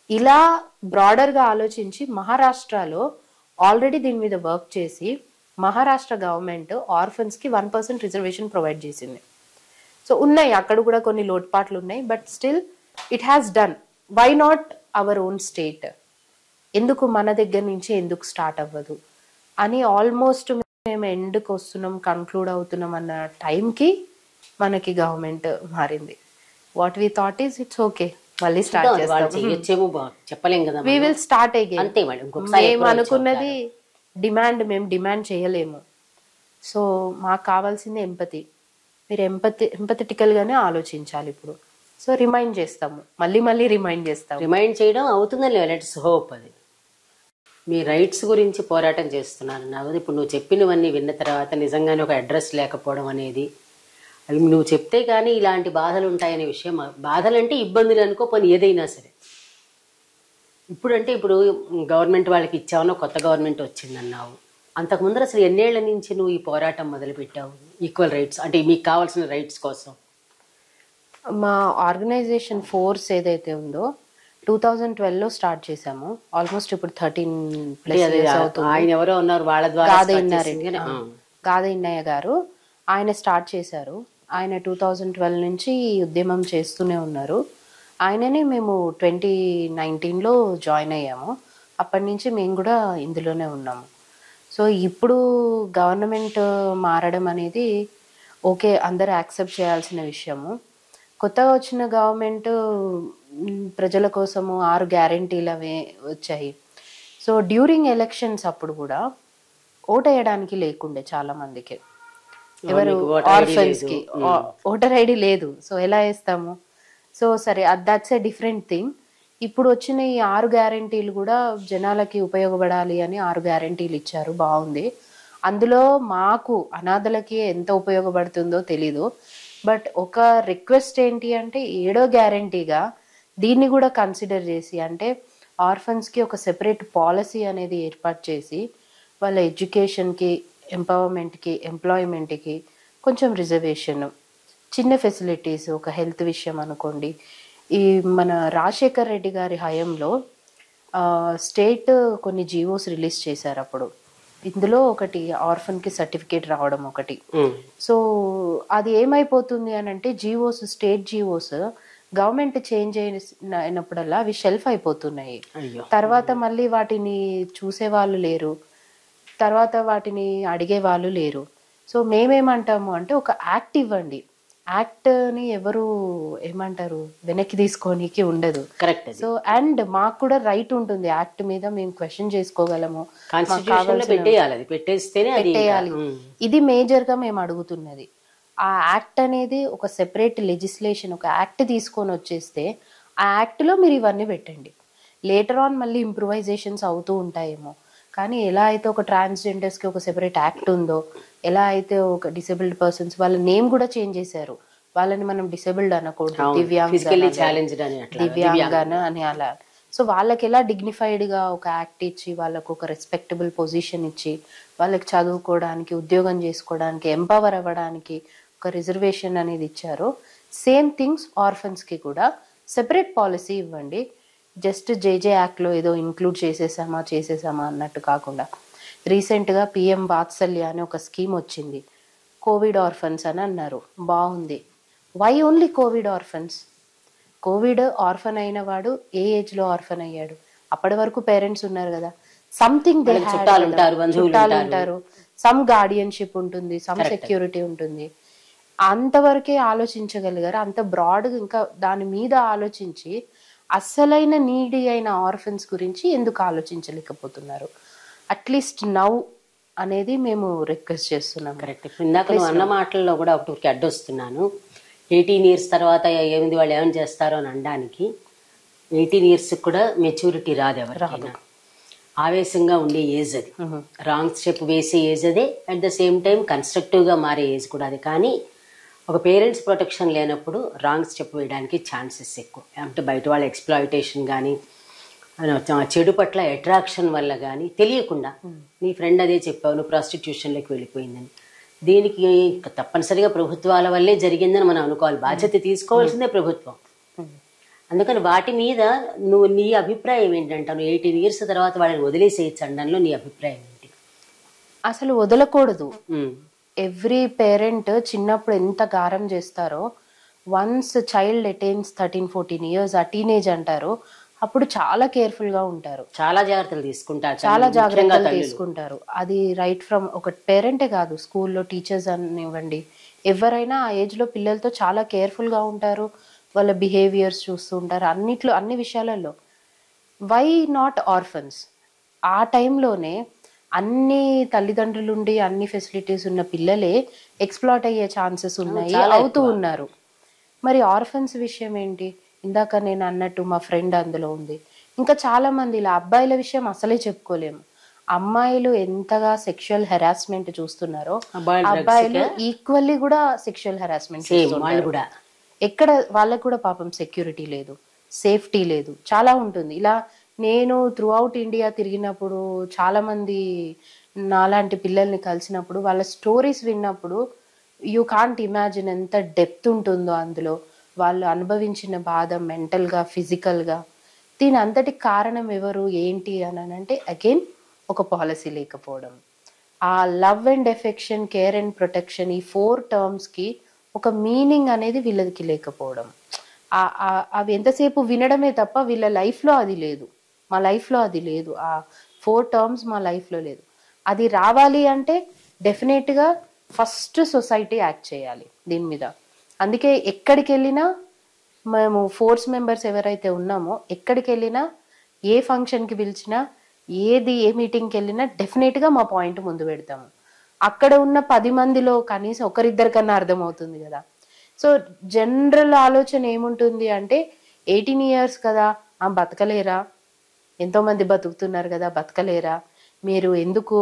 ఇలా బ్రాడర్గా ఆలోచించి మహారాష్ట్రలో ఆల్రెడీ దీని మీద వర్క్ చేసి మహారాష్ట్ర గవర్నమెంట్ ఆర్ఫన్స్కి వన్ పర్సెంట్ రిజర్వేషన్ ప్రొవైడ్ చేసింది సో ఉన్నాయి అక్కడ కూడా కొన్ని లోటుపాట్లు ఉన్నాయి but still it has done why not our own state ఎందుకు మన దగ్గర నుంచి ఎందుకు స్టార్ట్ అవ్వదు అని ఆల్మోస్ట్ మేము ఎండ్కి వస్తున్నాం కన్క్లూడ్ అవుతున్నాం అన్న టైంకి మనకి గవర్నమెంట్ మారింది what we thought is it's okay మళ్ళీ స్టార్ట్ వాళ్ళు చేస్తాం చేయొచ్చేమో బా- చెప్పలేం కదా వి విల్ స్టార్ట్ అగైన్ అంతే వాళ్ళు ఇంకొకసారి మేము approach అనుకున్నది డిమాండ్ మేము డిమాండ్ చేయలేము సో మాకు కావాల్సింది ఎంపతి మీరు ఎంపతి ఎంపథెటికల్ గానే ఆలోచించాలి ఇప్పుడు సో రిమైండ్ చేస్తాము మళ్ళీ మళ్ళీ రిమైండ్ చేస్తాము రిమైండ్ చేయడం అవుతుందని లెట్స్ హోప్ అది మీ రైట్స్ గురించి పోరాటం చేస్తున్నారు నాకు ఇప్పుడు నువ్వు చెప్పినవన్నీ విన్న తర్వాత నిజంగానే ఒక అడ్రస్ లేకపోవడం అనేది అవి నువ్వు చెప్తే కానీ ఇలాంటి బాధలు ఉంటాయనే విషయం బాధలు అంటే ఇబ్బందులు అనుకో పని ఏదైనా సరే ఇప్పుడంటే ఇప్పుడు గవర్నమెంట్ వాళ్ళకి ఇచ్చావనో కొత్త గవర్నమెంట్ వచ్చిందన్నావు అంతకు ముందర అసలు ఎన్నేళ్ల నుంచి నువ్వు ఈ పోరాటం మొదలుపెట్టావు ఈక్వల్ రైట్స్ అంటే మీకు కావాల్సిన రైట్స్ కోసం మా ఆర్గనైజేషన్ ఫోర్స్ ఏదైతే ఉందో టూ థౌజండ్ ట్వెల్వ్లో స్టార్ట్ చేసాము ఆల్మోస్ట్ ఇప్పుడు థర్టీన్ ప్లస్ అదే ఇయర్స్ అవుతుంది ఆయన ఎవరో ఉన్నారు వాళ్ళ ద్వారా గాదే start ఇన్నారెడ్డి చేసింది కానీ, ఆ. గాదే ఇన్నయ్య గారు ఆయన స్టార్ట్ చేశారు ఆయన టూ థౌజండ్ ట్వెల్వ్ నుంచి ఈ ఉద్యమం చేస్తూనే ఉన్నారు ఆయననే మేము ట్వంటీ నైన్టీన్లో జాయిన్ అయ్యాము అప్పటి నుంచి మేము కూడా ఇందులోనే ఉన్నాము సో ఇప్పుడు గవర్నమెంట్ మారడం అనేది ఓకే అందరూ యాక్సెప్ట్ చేయాల్సిన విషయము కొత్తగా వచ్చిన గవర్నమెంట్ మ్, ప్రజల కోసము ఆరు గ్యారంటీలు అవి వచ్చాయి సో డ్యూరింగ్ ఎలక్షన్స్ అప్పుడు కూడా ఓట్ వేయడానికి లేకుండే చాలా మందికి ఎవరు మీకు voter ID ఆర్ఫన్స్ లేదు. కి ఓటర్ ఐడి లేదు సో ఎలా వేస్తాము సో సరే దట్స్ ఎ డిఫరెంట్ థింగ్ ఇప్పుడు వచ్చిన ఈ ఆరు గ్యారంటీలు కూడా జనాలకి ఉపయోగపడాలి అని ఆరు గ్యారంటీలు ఇచ్చారు బాగుంది అందులో మాకు అనాథలకి ఎంత ఉపయోగపడుతుందో తెలీదు బట్ ఒక రిక్వెస్ట్ ఏంటి అంటే ఏడో గ్యారంటీగా దీన్ని కూడా కన్సిడర్ చేసి అంటే ఆర్ఫన్స్కి ఒక సెపరేట్ పాలసీ అనేది ఏర్పాటు చేసి వాళ్ళ ఎడ్యుకేషన్కి ఎంపవర్మెంట్కి ఎంప్లాయ్మెంట్కి కొంచెం రిజర్వేషన్ చిన్న ఫెసిలిటీస్ ఒక హెల్త్ విషయం అనుకోండి ఈ మన రాజశేఖర్ రెడ్డి గారి హయాంలో స్టేట్ కొన్ని జీవోస్ రిలీజ్ చేశారు అప్పుడు ఇందులో ఒకటి ఆర్ఫన్కి సర్టిఫికేట్ రావడం ఒకటి ఉమ్. సో అది ఏమైపోతుంది అని అంటే GOs state GOs government change అయిన అయినప్పుడల్లా అవి షెల్ఫ్ అయిపోతున్నాయి అయ్యో తర్వాత మళ్ళీ వాటిని చూసే వాళ్ళు లేరు తర్వాత వాటిని అడిగే వాళ్ళు లేరు సో మేమేమంటాము అంటే ఒక యాక్ట్ ఇవ్వండి యాక్ట్ని ఎవరు ఏమంటారు వెనక్కి తీసుకోనికి ఉండదు కరెక్ట్ అది సో అండ్ మాకు కూడా రైట్ ఉంటుంది యాక్ట్ మీద మేము క్వశ్చన్ చేసుకోగలము మాకు కాన్స్టిట్యూషన్ లో పెట్టేయాలి అది పెట్టేస్తేనే అది పెట్టేయాలి ఉమ్. ఇది మేజర్ గా మేము అడుగుతున్నది ఆ యాక్ట్ అనేది ఒక సెపరేట్ లెజిస్లేషన్ ఒక యాక్ట్ తీసుకొని వచ్చేస్తే ఆ యాక్ట్ లో మీరు ఇవన్నీ పెట్టండి లేటర్ ఆన్ మళ్ళీ ఇంప్రూవైజేషన్స్ అవుతూ ఉంటాయేమో కానీ ఎలా అయితే ఒక ట్రాన్స్జెండర్స్ కి ఒక సెపరేట్ యాక్ట్ ఉందో ఎలా అయితే ఒక డిసేబుల్డ్ పర్సన్స్ వాళ్ళ నేమ్ కూడా చేంజ్ చేశారు వాళ్ళని మనం డిసేబుల్డ్ అనకూడదు ఫిజికల్లీ దివ్యాంగ్ ఛాలెంజ్డ్ అని అట్లా దివ్యాంగాన అని అలా సో వాళ్ళకి ఎలా డిగ్నిఫైడ్ గా ఒక యాక్ట్ ఇచ్చి వాళ్ళకు ఒక రెస్పెక్టబుల్ పొజిషన్ ఇచ్చి వాళ్ళకి చదువుకోవడానికి ఉద్యోగం చేసుకోవడానికి ఎంపవర్ అవ్వడానికి ఒక రిజర్వేషన్ అనేది ఇచ్చారో సేమ్ థింగ్స్ ఆర్ఫన్స్ కి కూడా సెపరేట్ పాలసీ ఇవ్వండి జస్ట్ జేజే యాక్ట్ లో ఏదో ఇంక్లూడ్ చేసేసామా చేసేసామా అన్నట్టు కాకుండా రీసెంట్ గా పిఎం వాత్సల్య అని ఒక స్కీమ్ వచ్చింది కోవిడ్ ఆర్ఫన్స్ అని అన్నారు బాగుంది why only Covid orphans Covid orphan అయిన వాడు ఏ ఏజ్ లో ఆర్ఫన్ అయ్యాడు అప్పటి వరకు పేరెంట్స్ ఉన్నారు కదా సంథింగ్ దే వాళ్ళకి చుట్టాలు ఉంటారు, బంధువులు చుట్టాలు ఉంటారు. ఉంటారు సమ్ గార్డియన్షిప్ ఉంటుంది సమ్ సెక్యూరిటీ ఉంటుంది అంతవరకే ఆలోచించగలిగారు అంత బ్రాడ్ ఇంకా దాని మీద ఆలోచించి అస్సలైన నీడి అయిన ఆర్ఫన్స్ గురించి ఎందుకు ఆలోచించలేకపోతున్నారు అట్లీస్ట్ నౌ అనేది మేము రిక్వెస్ట్ చేస్తున్నాం కరెక్ట్ ఇందాక నువ్వు అన్న మాటల్లో కూడా ఒకటి అడ్డొస్తున్నాను ఎయిటీన్ ఇయర్స్ తర్వాత ఏమిది వాళ్ళు ఏమైనా చేస్తారో అని అనడానికి ఎయిటీన్ ఇయర్స్ కూడా మెచ్యూరిటీ రాదు ఎవరికైనా ఆవేశంగా ఉండే ఏజ్ అది రాంగ్ స్టెప్ వేసే ఏజ్ అదే అట్ ద సేమ్ టైం కన్స్ట్రక్టివ్గా మారే ఏజ్ కూడా అది కానీ ఒక పేరెంట్స్ ప్రొటెక్షన్ లేనప్పుడు రాంగ్ స్టెప్ వేయడానికి ఛాన్సెస్ ఎక్కువ అంటే బయట వాళ్ళ ఎక్స్ప్లాయిటేషన్ కానీ చెడు పట్ల అట్రాక్షన్ వల్ల కానీ తెలియకుండా నీ ఫ్రెండ్ అదే చెప్పావు నువ్వు ప్రాస్టిట్యూషన్లోకి వెళ్ళిపోయిందని దీనికి తప్పనిసరిగా ప్రభుత్వాల వల్లే జరిగిందని మనం అనుకోవాలి బాధ్యత తీసుకోవాల్సిందే ప్రభుత్వం అందుకని వాటి మీద నువ్వు నీ అభిప్రాయం ఏంటంటావు ఎయిటీన్ ఇయర్స్ తర్వాత వాళ్ళని వదిలేసేయచ్చు అనడంలో నీ అభిప్రాయం ఏంటి అసలు వదలకూడదు ఉమ్, ఎవ్రీ పేరెంట్ చిన్నప్పుడు ఎంత గారం చేస్తారో once child attains thirteen fourteen years ఆ టీనేజ్ అంటారు అప్పుడు చాలా కేర్ఫుల్ గా ఉంటారు చాలా జాగ్రత్తలు తీసుకుంటారు చాలా ముఖ్యంగా జాగ్రత్తలు తల్లులు. తీసుకుంటారు అది రైట్ ఫ్రమ్ ఒక పేరెంటే కాదు స్కూల్లో టీచర్స్ అనివ్వండి ఎవరైనా ఆ ఏజ్ లో పిల్లలతో చాలా కేర్ఫుల్ గా ఉంటారు వాళ్ళ బిహేవియర్స్ చూస్తూ ఉంటారు అన్నిట్లో అన్ని విషయాలలో వై నాట్ ఆర్ఫన్స్ ఆ టైంలోనే అన్ని తల్లిదండ్రులుండి అన్ని ఫెసిలిటీస్ ఉన్న పిల్లలే ఎక్స్ప్లాట్ అయ్యే ఛాన్సెస్ ఉన్నాయి చాలా అవుతూ ఉన్నారు మరి ఆర్ఫన్స్ విషయం ఏంటి ఇందాక నేను అన్నట్టు మా ఫ్రెండ్ అందులో ఉంది ఇంకా చాలా మంది ఇలా అబ్బాయిల విషయం అసలే చెప్పుకోలేము అమ్మాయిలు ఎంతగా సెక్షువల్ హెరాస్మెంట్ చూస్తున్నారో అబ్బాయిలు drugs అబ్బాయిలు ఈక్వల్లీ కూడా సెక్షువల్ హెరాస్మెంట్ సేమ్ వాళ్ళు కూడా ఎక్కడ వాళ్ళకు కూడా పాపం సెక్యూరిటీ లేదు సేఫ్టీ లేదు చాలా ఉంటుంది ఇలా నేను త్రూ అవుట్ ఇండియా తిరిగినప్పుడు చాలా మంది నాలాంటి పిల్లల్ని కలిసినప్పుడు వాళ్ళ స్టోరీస్ విన్నప్పుడు యూ కాంట్ ఇమాజిన్ ఎంత డెప్త్ ఉంటుందో అందులో వాళ్ళు అనుభవించిన బాధ మెంటల్గా ఫిజికల్గా దీని అంతటి కారణం ఎవరు ఏంటి అని అంటే అగైన్ ఒక పాలసీ లేకపోవడం ఆ love and affection care and protection ఈ ఫోర్ టర్మ్స్కి ఒక మీనింగ్ అనేది వీళ్ళకి లేకపోవడం ఆ- ఆ- అవి ఎంతసేపు వినడమే తప్ప వీళ్ళ లైఫ్లో అది లేదు మా లైఫ్లో అది లేదు ఆ ఫోర్ టర్మ్స్ మా లైఫ్లో లేదు అది రావాలి అంటే డెఫినెట్గా ఫస్ట్ సొసైటీ యాక్ట్ చేయాలి దీని మీద అందుకే ఎక్కడికి వెళ్ళినా మేము ఫోర్స్ మెంబర్స్ ఎవరైతే ఉన్నామో ఎక్కడికి వెళ్ళినా ఏ ఫంక్షన్కి పిలిచినా ఏది ఏ మీటింగ్కి వెళ్ళినా డెఫినెట్గా మా పాయింట్ ముందు పెడతాము అక్కడ ఉన్న పది మందిలో కనీసం ఒకరిద్దరికన్నా అర్థమవుతుంది కదా సో జనరల్ ఆలోచన ఏముంటుంది అంటే ఎయిటీన్ ఇయర్స్ కదా ఆ బతకలేరా ఎంతో మంది బతుకుతున్నారు కదా బతకలేరా మీరు ఎందుకు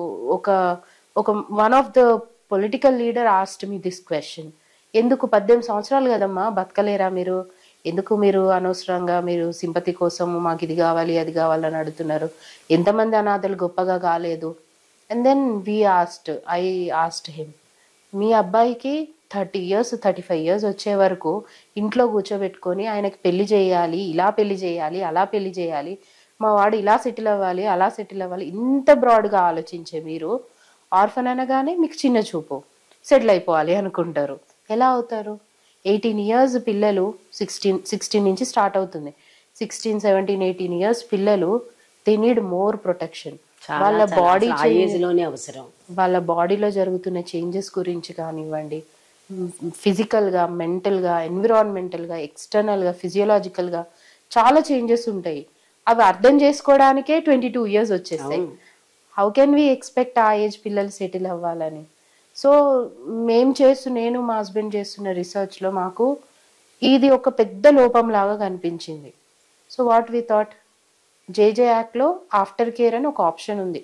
ఒక ఒక one of the political leader asked me this question ఎందుకు పద్దెనిమిది సంవత్సరాలు కదమ్మా బతకలేరా మీరు ఎందుకు మీరు అనవసరంగా మీరు సింపతి కోసం మాకు ఇది కావాలి అది కావాలని అడుగుతున్నారు ఎంతమంది అనాథలు గొప్పగా కాలేదు and then we asked I asked him మీ అబ్బాయికి thirty years thirty five years వచ్చే వరకు ఇంట్లో కూర్చోబెట్టుకొని ఆయనకి పెళ్లి చేయాలి ఇలా పెళ్లి చేయాలి అలా పెళ్లి చేయాలి మా వాడు ఇలా సెటిల్ అవ్వాలి అలా సెటిల్ అవ్వాలి ఇంత బ్రాడ్గా ఆలోచించే మీరు ఆర్ఫన్ అనగానే మీకు చిన్న చూపు సెటిల్ అయిపోవాలి అనుకుంటారు ఎలా అవుతారు ఎయిటీన్ ఇయర్స్ పిల్లలు సిక్స్టీన్ సిక్స్టీన్ నుంచి స్టార్ట్ అవుతుంది సిక్స్టీన్ సెవెంటీన్ ఎయిటీన్ ఇయర్స్ పిల్లలు దే నీడ్ మోర్ ప్రొటెక్షన్ చాలా వాళ్ళ చాలా బాడీ అసలు ఆ ఏజ్ లోనే అవసరం వాళ్ళ బాడీలో జరుగుతున్న చేంజెస్ గురించి కానివ్వండి ఫిజికల్గా మెంటల్గా ఎన్విరాన్మెంటల్గా ఎక్స్టర్నల్గా ఫిజియోలాజికల్గా చాలా చేంజెస్ ఉంటాయి అవి అర్థం చేసుకోవడానికే ట్వంటీ టూ ఇయర్స్ వచ్చేస్తాయి హౌ కెన్ వి ఎక్స్పెక్ట్ ఆ ఏజ్ పిల్లలు సెటిల్ అవ్వాలని సో మేం చేస్తు నేను మా హస్బెండ్ చేస్తున్న రీసెర్చ్లో మాకు ఇది ఒక పెద్ద లోపం లాగా కనిపించింది so what we thought J J యాక్ట్లో ఆఫ్టర్ కేర్ అని ఒక ఆప్షన్ ఉంది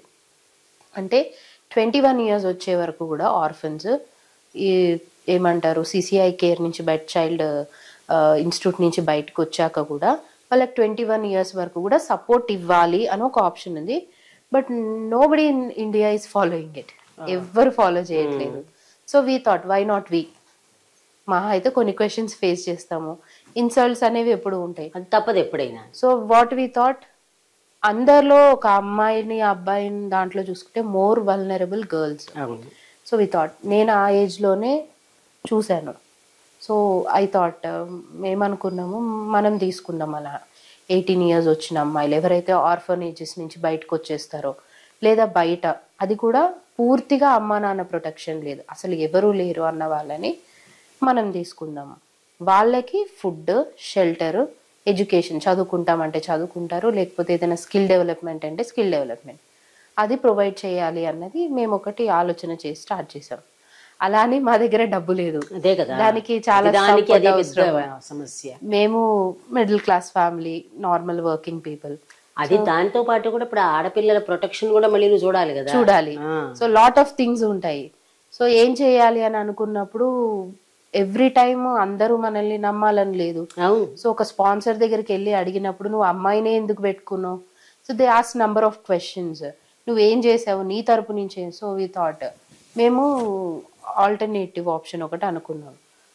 అంటే ట్వంటీ వన్ ఇయర్స్ వచ్చే వరకు కూడా ఆర్ఫన్స్ ఈ ఏమంటారు సిసిఐ కేర్ నుంచి బయట చైల్డ్ ఇన్స్టిట్యూట్ నుంచి బయటకు వచ్చాక కూడా వాళ్ళకి ట్వంటీ వన్ ఇయర్స్ వరకు కూడా సపోర్ట్ ఇవ్వాలి అని ఒక ఆప్షన్ ఉంది but nobody in India is following it ఎవ్వరు ఫాలో చేయట్లేదు so we thought why not we మా అయితే కొన్ని క్వశ్చన్స్ ఫేస్ చేస్తాము ఇన్సల్ట్స్ అనేవి ఎప్పుడు ఉంటాయి అది తప్పదు ఎప్పుడైనా సో వాట్ వి థాట్ అందరిలో ఒక అమ్మాయిని అబ్బాయిని దాంట్లో చూసుకుంటే మోర్ వల్నరబుల్ గర్ల్స్ అవును సో వి థాట్ నేను ఆ ఏజ్లోనే చూశాను సో ఐ థాట్ ఏమనుకున్నాము మనం తీసుకుందాం అలా ఎయిటీన్ ఇయర్స్ వచ్చిన అమ్మాయిలు ఎవరైతే ఆర్ఫనేజెస్ నుంచి బయటకు వచ్చేస్తారో లేదా బయట అది కూడా పూర్తిగా అమ్మా నాన్న ప్రొటెక్షన్ లేదు అసలు ఎవరూ లేరు అన్న వాళ్ళని మనం తీసుకుందాము వాళ్ళకి ఫుడ్ షెల్టర్ ఎడ్యుకేషన్ చదువుకుంటామంటే చదువుకుంటారు లేకపోతే ఏదైనా స్కిల్ డెవలప్మెంట్ అంటే స్కిల్ డెవలప్మెంట్ అది ప్రొవైడ్ చేయాలి అన్నది మేము ఒకటి ఆలోచన చేసి స్టార్ట్ చేసాం అలానే మా దగ్గర డబ్బు లేదు అదే కదా దానికి చాలా దానికి support అదే అవసరం. పెద్ద సమస్య మేము middle class family normal working people అది దాంతో పాటు కూడా ఇప్పుడు ఆడపిల్లల ప్రొటెక్షన్ కూడా మళ్ళీ నువ్వు చూడాలి కదా చూడాలి ఆ. సో లాట్ ఆఫ్ థింగ్స్ ఉంటాయి సో ఏం చేయాలి అని అనుకున్నప్పుడు ఎవ్రీ టైం అందరూ మనల్ని నమ్మాలని లేదు అవును సో ఒక స్పాన్సర్ దగ్గరికి వెళ్ళి అడిగినప్పుడు నువ్వు అమ్మాయినే ఎందుకు పెట్టుకున్నావు సో దే ఆస్ నంబర్ ఆఫ్ క్వశ్చన్స్ నువ్వేం చేసావు నీ తరపు నుంచి సో వి థాట్ మేము ఆల్టర్నేటివ్ ఆప్షన్ ఒకటి అనుకున్నాం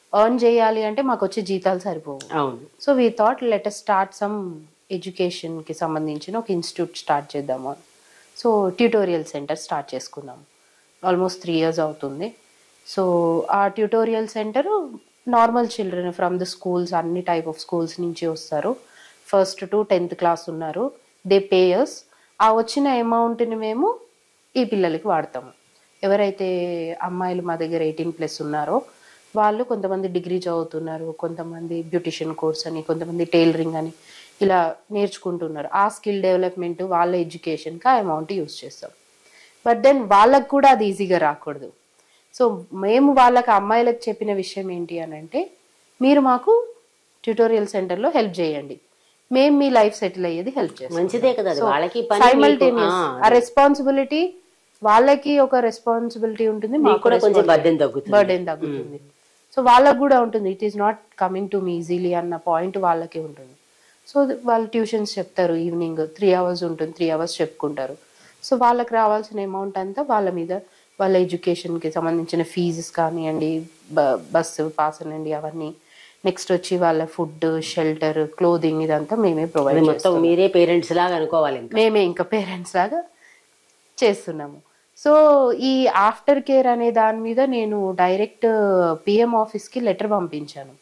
ఎర్న్ చేయాలి అంటే మాకు వచ్చే జీతాలు సరిపోవు అవును so we thought let start some ఎడ్యుకేషన్కి సంబంధించిన ఒక ఇన్స్టిట్యూట్ స్టార్ట్ చేద్దాము అని సో ట్యూటోరియల్ సెంటర్ స్టార్ట్ చేసుకున్నాము ఆల్మోస్ట్ త్రీ ఇయర్స్ అవుతుంది సో ఆ tutorial centre normal children from the schools అన్ని టైప్ ఆఫ్ స్కూల్స్ నుంచి వస్తారు ఫస్ట్ టు టెన్త్ క్లాస్ ఉన్నారు దే పేయర్స్ ఆ వచ్చిన అమౌంట్ని మేము ఈ పిల్లలకి వాడతాము ఎవరైతే అమ్మాయిలు మా దగ్గర ఎయిటీన్ ప్లస్ ఉన్నారో వాళ్ళు కొంతమంది డిగ్రీ చదువుతున్నారు కొంతమంది బ్యూటిషియన్ కోర్స్ అని కొంతమంది టైలరింగ్ అని ఇలా నేర్చుకుంటున్నారు ఆ స్కిల్ డెవలప్మెంట్ వాళ్ళ ఎడ్యుకేషన్కి ఆ అమౌంట్ యూస్ చేస్తాం బట్ దెన్ వాళ్ళకు కూడా అది ఈజీగా రాకూడదు సో మేము వాళ్ళకి అమ్మాయిలకు చెప్పిన విషయం ఏంటి అని అంటే మీరు మాకు ట్యూటోరియల్ సెంటర్లో హెల్ప్ చేయండి మేము మీ లైఫ్ సెటిల్ అయ్యేది హెల్ప్ చేస్తాం మంచిదే కదా అది వాళ్ళకి పని సైమల్టేనియస్ మీకు- ఆ రెస్పాన్సిబిలిటీ వాళ్ళకి ఒక రెస్పాన్సిబిలిటీ ఉంటుంది మీకు కూడా కొంచెం బద్దెం తగ్గుతుంది బర్డెన్ తగ్గుతుంది సో వాళ్ళకి కూడా ఉంటుంది it is not coming to me easily అన్న పాయింట్ వాళ్ళకి ఉంటుంది సో వాళ్ళు ట్యూషన్స్ చెప్తారు ఈవినింగ్ త్రీ అవర్స్ ఉంటుంది త్రీ అవర్స్ చెప్పుకుంటారు సో వాళ్ళకి రావాల్సిన అమౌంట్ అంతా వాళ్ళ మీద వాళ్ళ ఎడ్యుకేషన్కి సంబంధించిన ఫీజెస్ కానివ్వండి బ- బస్సు పాస్ అనండి అవన్నీ నెక్స్ట్ వచ్చి వాళ్ళ ఫుడ్ షెల్టర్ క్లోదింగ్ ఇదంతా మేమే అది ప్రొవైడ్ మొత్తం మీరే పేరెంట్స్ లాగా అనుకోవాలి ఇంకా మేమే ఇంకా పేరెంట్స్ లాగా చేస్తున్నాము సో ఈ ఆఫ్టర్ కేర్ అనే దాని మీద నేను డైరెక్ట్ పిఎం ఆఫీస్కి లెటర్ పంపించాను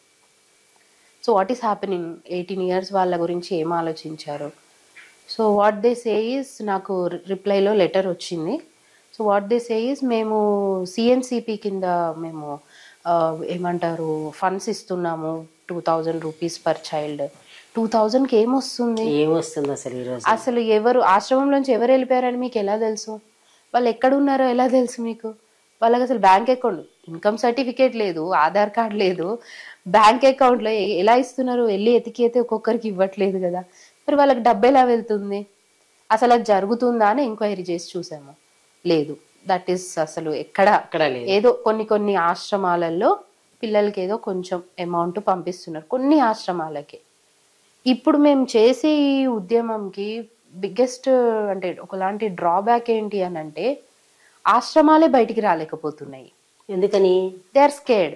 so what is happening eighteen years వాళ్ళ గురించి ఏం ఆలోచించారు సో వాట్ దే సేయిస్ నాకు రిప్లైలో లెటర్ వచ్చింది సో వాట్ దే సేయిస్ మేము సిఎన్సిపి కింద మేము ఆ, ఏమంటారు ఫండ్స్ ఇస్తున్నాము two thousand rupees per child two థౌజండ్కి ఏమొస్తుంది ఏమొస్తుంది అసలు ఈరోజు అసలు ఎవరు ఆశ్రమంలోంచి ఎవరు వెళ్ళిపోయారని మీకు ఎలా తెలుసు వాళ్ళు ఎక్కడ ఉన్నారో ఎలా తెలుసు మీకు వాళ్ళకి అసలు బ్యాంక్ అకౌంట్ ఇన్కమ్ సర్టిఫికేట్ లేదు ఆధార్ కార్డ్ లేదు బ్యాంక్ అకౌంట్లో ఎ- ఎలా ఇస్తున్నారు వెళ్ళి ఎతికి అయితే ఒక్కొక్కరికి ఇవ్వట్లేదు కదా మరి వాళ్ళకి డబ్బు ఎలా వెళ్తుంది అసలు అది జరుగుతుందా అని ఎంక్వైరీ చేసి చూసాము లేదు దట్ ఈస్ అసలు ఎక్కడ అక్కడ లేదు ఏదో కొన్ని కొన్ని ఆశ్రమాలలో పిల్లలకి ఏదో కొంచెం అమౌంట్ పంపిస్తున్నారు కొన్ని ఆశ్రమాలకి ఇప్పుడు మేము చేసే ఈ ఉద్యమంకి బిగ్గెస్ట్ అంటే ఒకలాంటి డ్రాబ్యాక్ ఏంటి అని అంటే ఆశ్రమాలే బయటికి రాలేకపోతున్నాయి ఎందుకని దే ఆర్ స్కేడ్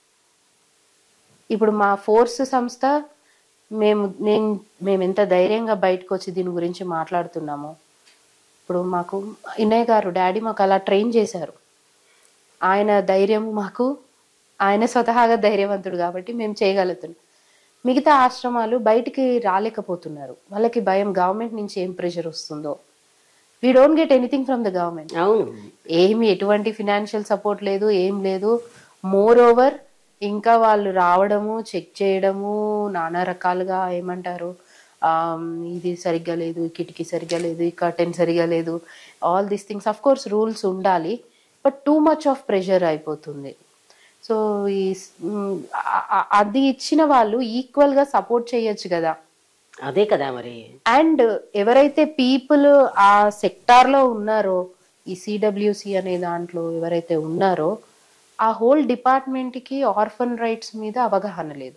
ఇప్పుడు మా ఫోర్స్ సంస్థ మేము నేను మేము ఎంత ధైర్యంగా బయటకు వచ్చి దీని గురించి మాట్లాడుతున్నామో ఇప్పుడు మాకు ఇన్నయ్య గారు డాడీ మాకు అలా ట్రైన్ చేశారు ఆయన ధైర్యం మాకు ఆయన స్వతహాగా ధైర్యవంతుడు కాబట్టి మేము చేయగలుగుతున్నాం మిగతా ఆశ్రమాలు బయటికి రాలేకపోతున్నారు వాళ్ళకి భయం గవర్నమెంట్ నుంచి ఏం ప్రెషర్ వస్తుందో we don't get anything from the government అవును ఏమి ఎటువంటి ఫినాన్షియల్ సపోర్ట్ లేదు ఏం లేదు మోర్ ఓవర్ ఇంకా వాళ్ళు రావడము చెక్ చేయడము నానా రకాలుగా ఏమంటారు ఆమ్, ఇది సరిగ్గా లేదు ఈ కిటికీ సరిగ్గా లేదు ఈ కర్టెన్ సరిగ్గా లేదు all these things of course rules ఉండాలి but too much of pressure అయిపోతుంది సో ఈ స్- మ్, ఆ- ఆ- అది ఇచ్చిన వాళ్ళు ఈక్వల్ గా సపోర్ట్ చేయొచ్చు కదా అదే కదా మరి అండ్ ఎవరైతే పీపుల్ ఆ సెక్టార్ లో ఉన్నారో ఈ సిడబ్ల్యూసి అనే దాంట్లో ఎవరైతే ఉన్నారో ఆ హోల్ డిపార్ట్మెంట్ కి ఆర్ఫన్ రైట్స్ మీద అవగాహన లేదు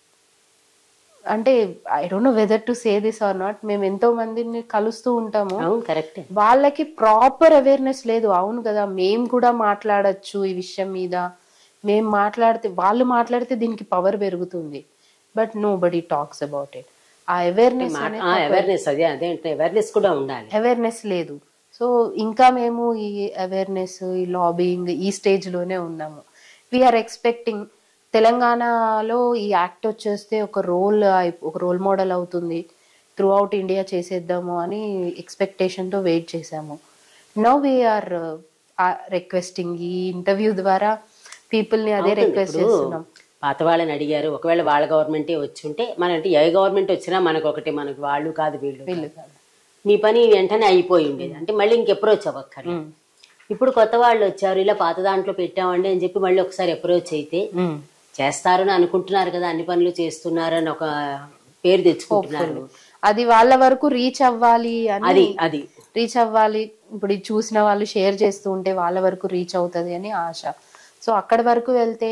అంటే I don't know whether to say this or not మేము ఎంతో మందిని కలుస్తూ ఉంటాము అవును కరెక్టే వాళ్ళకి ప్రాపర్ అవేర్నెస్ లేదు అవును కదా మేము కూడా మాట్లాడొచ్చు ఈ విషయం మీద మేము మాట్లాడితే వాళ్ళు మాట్లాడితే దీనికి పవర్ పెరుగుతుంది but nobody talks about it ఆ అవేర్నెస్ అవేర్నెస్ అదే అదే అవేర్నెస్ కూడా ఉండాలి అవేర్నెస్ లేదు సో ఇంకా మేము ఈ అవేర్నెస్ ఈ లాబింగ్ ఈ స్టేజ్ లోనే ఉన్నాము వీఆర్ ఎక్స్పెక్టింగ్ తెలంగాణలో ఈ యాక్ట్ వచ్చేస్తే ఒక రోల్ ఒక రోల్ మోడల్ అవుతుంది త్రూ అవుట్ ఇండియా చేసేద్దాము అని expectation తో వెయిట్ చేసాము నౌ వీఆర్ రిక్వెస్టింగ్ ఈ ఇంటర్వ్యూ ద్వారా people ని అదే రిక్వెస్ట్ ఇప్పుడు చేస్తున్నాం పాత వాళ్ళని అడిగారు ఒకవేళ వాళ్ళ గవర్నమెంటే వచ్చి ఉంటే మన అంటే ఏ గవర్నమెంట్ వచ్చినా మనకు ఒకటి మనకు వాళ్ళు కాదు వీళ్ళు వీళ్ళు కాదు. మీ పని వెంటనే అయిపోయి ఉండేది అంటే మళ్ళీ ఇంకెప్రోచ్ అవ్వక్కర్లేదు ఉమ్. ఇప్పుడు కొత్త వాళ్ళు వచ్చారు ఇలా పాత దాంట్లో పెట్టామండి అని చెప్పి మళ్ళీ ఒకసారి అప్రోచ్ అయితే ఉమ్. చేస్తారని అనుకుంటున్నారు కదా అన్ని పనులు చేస్తున్నారు అని ఒక పేరు తెచ్చుకుంటున్నారు అది వాళ్ళ వరకు రీచ్ అవ్వాలి అని అది అది రీచ్ అవ్వాలి ఇప్పుడు ఇది చూసిన వాళ్ళు షేర్ చేస్తూ ఉంటే వాళ్ళ వరకు రీచ్ అవుతుంది అని ఆశ సో అక్కడి వరకు వెళ్తే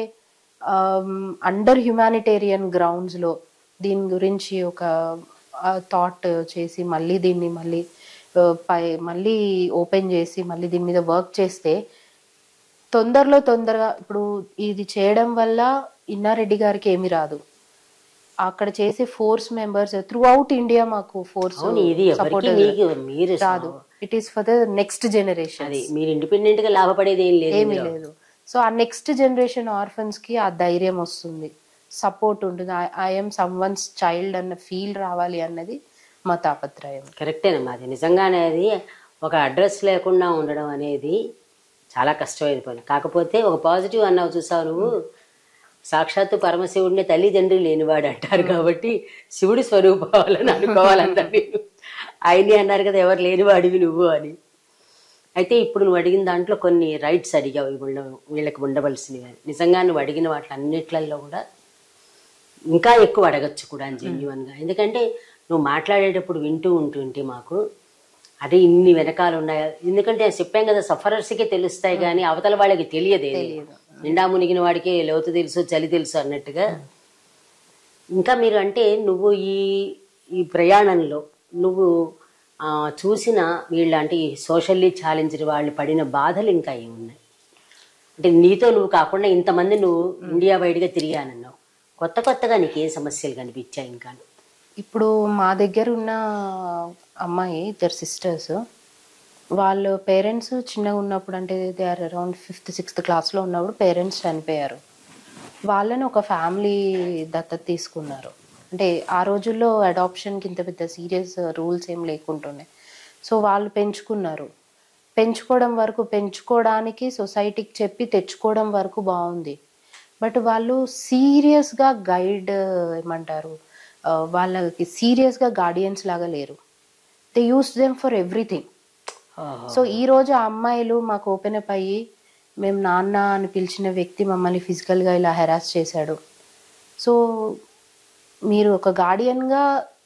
అండర్ హ్యుమానిటేరియన్ గ్రౌండ్స్ లో దీని గురించి ఒక థాట్ చేసి మళ్ళీ దీన్ని మళ్ళీ ఆ, పై మళ్ళీ ఓపెన్ చేసి మళ్ళీ దీని మీద వర్క్ చేస్తే తొందరలో తొందరగా ఇప్పుడు ఇది చేయడం వల్ల ఇన్నారెడ్డి గారికి ఏమి రాదు అక్కడ చేసే force members throughout India మాకు ఫోర్స్ అవును ఇది ఎవరికి మీకు మీరు రాదు it is for the next generation అది మీరు ఇండిపెండెంట్ గా లాభపడేది ఏం లేదు ఏమీ లేదు సో ఆ నెక్స్ట్ జనరేషన్ ఆర్ఫన్స్ కి ఆ ధైర్యం వస్తుంది సపోర్ట్ ఉంటుంది ఐఎమ్ సమ్ వన్స్ చైల్డ్ అన్న ఫీల్ రావాలి అన్నది మా తాపత్రయం కరెక్టేనమ్మా అది నిజంగానే అది ఒక అడ్రస్ లేకుండా ఉండడం అనేది చాలా కష్టమైన పని కాకపోతే ఒక పాజిటివ్ అన్నావు చూసావు నువ్వు సాక్షాత్తు పరమశివుడిని తల్లిదండ్రి లేనివాడు అంటారు కాబట్టి శివుడి స్వరూపాలని అనుకోవాలంటారు నేను ఆయనే అన్నారు కదా ఎవరు లేనివాడివి నువ్వు అని అయితే ఇప్పుడు నువ్వు అడిగిన దాంట్లో కొన్ని రైట్స్ అడిగావు ఇవి ఉండ వీళ్ళకి ఉండవలసినవి అని నిజంగా నువ్వు అడిగిన వాటిలన్నిట్లలో కూడా ఇంకా ఎక్కువ అడగచ్చు కూడా జెన్యున్ గా ఎందుకంటే నువ్వు మాట్లాడేటప్పుడు వింటూ ఉంటుంటే మాకు అదే ఇన్ని వెనకాల ఉన్నాయి ఎందుకంటే చెప్పాం కదా సఫరర్స్కే తెలుస్తాయి కానీ అవతల వాళ్ళకి తెలియదే నిండా మునిగిన వాడికి లోతు తెలుసు చలి తెలుసు అన్నట్టుగా ఇంకా మీరు అంటే నువ్వు ఈ ఈ ప్రయాణంలో నువ్వు ఆ, చూసిన వీళ్ళ అంటే ఈ సోషల్లీ ఛాలెంజ్డ్ వాళ్ళు పడిన బాధలు ఇంకా ఏమున్నాయి అంటే నీతో నువ్వు కాకుండా ఇంతమంది నువ్వు ఇండియా బయటగా తిరిగానన్నావు కొత్త కొత్తగా నీకు ఏ సమస్యలు కనిపించాయి ఇంకా ఇప్పుడు మా దగ్గర ఉన్న అమ్మాయి ఇద్దరు సిస్టర్స్ వాళ్ళ పేరెంట్స్ చిన్నగా ఉన్నప్పుడు అంటే they are around fifth sixth క్లాస్లో ఉన్నప్పుడు పేరెంట్స్ చనిపోయారు వాళ్ళని ఒక ఫ్యామిలీ దత్తత తీసుకున్నారు అంటే ఆ రోజుల్లో అడాప్షన్కి ఇంత పెద్ద సీరియస్ రూల్స్ ఏం లేకుంటుండే సో వాళ్ళు పెంచుకున్నారు పెంచుకోవడం వరకు పెంచుకోవడానికి సొసైటీకి చెప్పి తెచ్చుకోవడం వరకు బాగుంది బట్ వాళ్ళు సీరియస్గా గైడ్ ఏమంటారు ఆ, వాళ్ళకి సీరియస్గా గార్డియన్స్ లాగా లేరు they use them for everything so ఈ రోజు ఆ అమ్మాయిలు మాకు ఓపెన్ అప్ అయ్యి మేము నాన్న అని పిలిచిన వ్యక్తి మమ్మల్ని ఫిజికల్గా ఇలా హెరాస్ చేశాడు సో మీరు ఒక గార్డియన్గా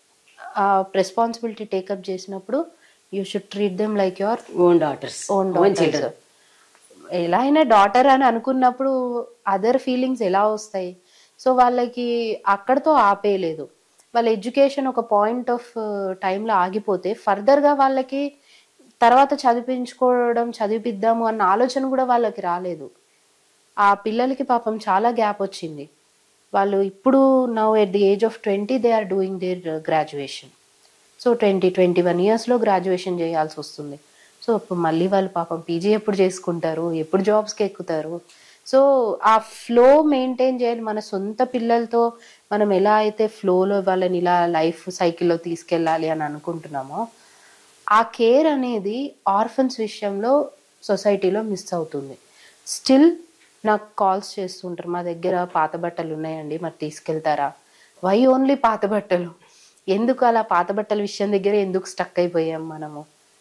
ఆ రెస్పాన్సిబిలిటీ టేకప్ చేసినప్పుడు you should treat them like your own daughters own own daughters children ఎలా అయినా డాటర్ అని అనుకున్నప్పుడు అదర్ ఫీలింగ్స్ ఎలా వస్తాయి సో వాళ్ళకి అక్కడతో ఆపేయలేదు వాళ్ళ ఎడ్యుకేషన్ ఒక పాయింట్ ఆఫ్ టైంలో ఆగిపోతే ఫర్దర్గా వాళ్ళకి తర్వాత చదివించుకోవడం చదివిపిద్దాము అన్న ఆలోచన కూడా వాళ్ళకి రాలేదు ఆ పిల్లలకి పాపం చాలా గ్యాప్ వచ్చింది వాళ్ళు ఇప్పుడు now at the age of twenty they are doing their graduation so twenty twenty one ఇయర్స్లో గ్రాడ్యుయేషన్ చేయాల్సి వస్తుంది సో ఇప్పుడు మళ్ళీ వాళ్ళు పాపం పీజీ ఎప్పుడు చేసుకుంటారు ఎప్పుడు జాబ్స్కి ఎక్కుతారు సో ఆ ఫ్లో మెయింటైన్ చేయాలి మన సొంత పిల్లలతో మనం ఎలా అయితే ఫ్లోలో వాళ్ళని ఇలా లైఫ్ సైకిల్లో తీసుకెళ్ళాలి అని అనుకుంటున్నామో ఆ కేర్ అనేది ఆర్ఫన్స్ విషయంలో సొసైటీలో మిస్ అవుతుంది స్టిల్ నాకు కాల్స్ చేస్తుంటారు మా దగ్గర పాత బట్టలు ఉన్నాయండి మరి తీసుకెళ్తారా వై ఓన్లీ పాత బట్టలు ఎందుకు అలా పాత బట్టల విషయం దగ్గర ఎందుకు స్టక్ అయిపోయాం మనము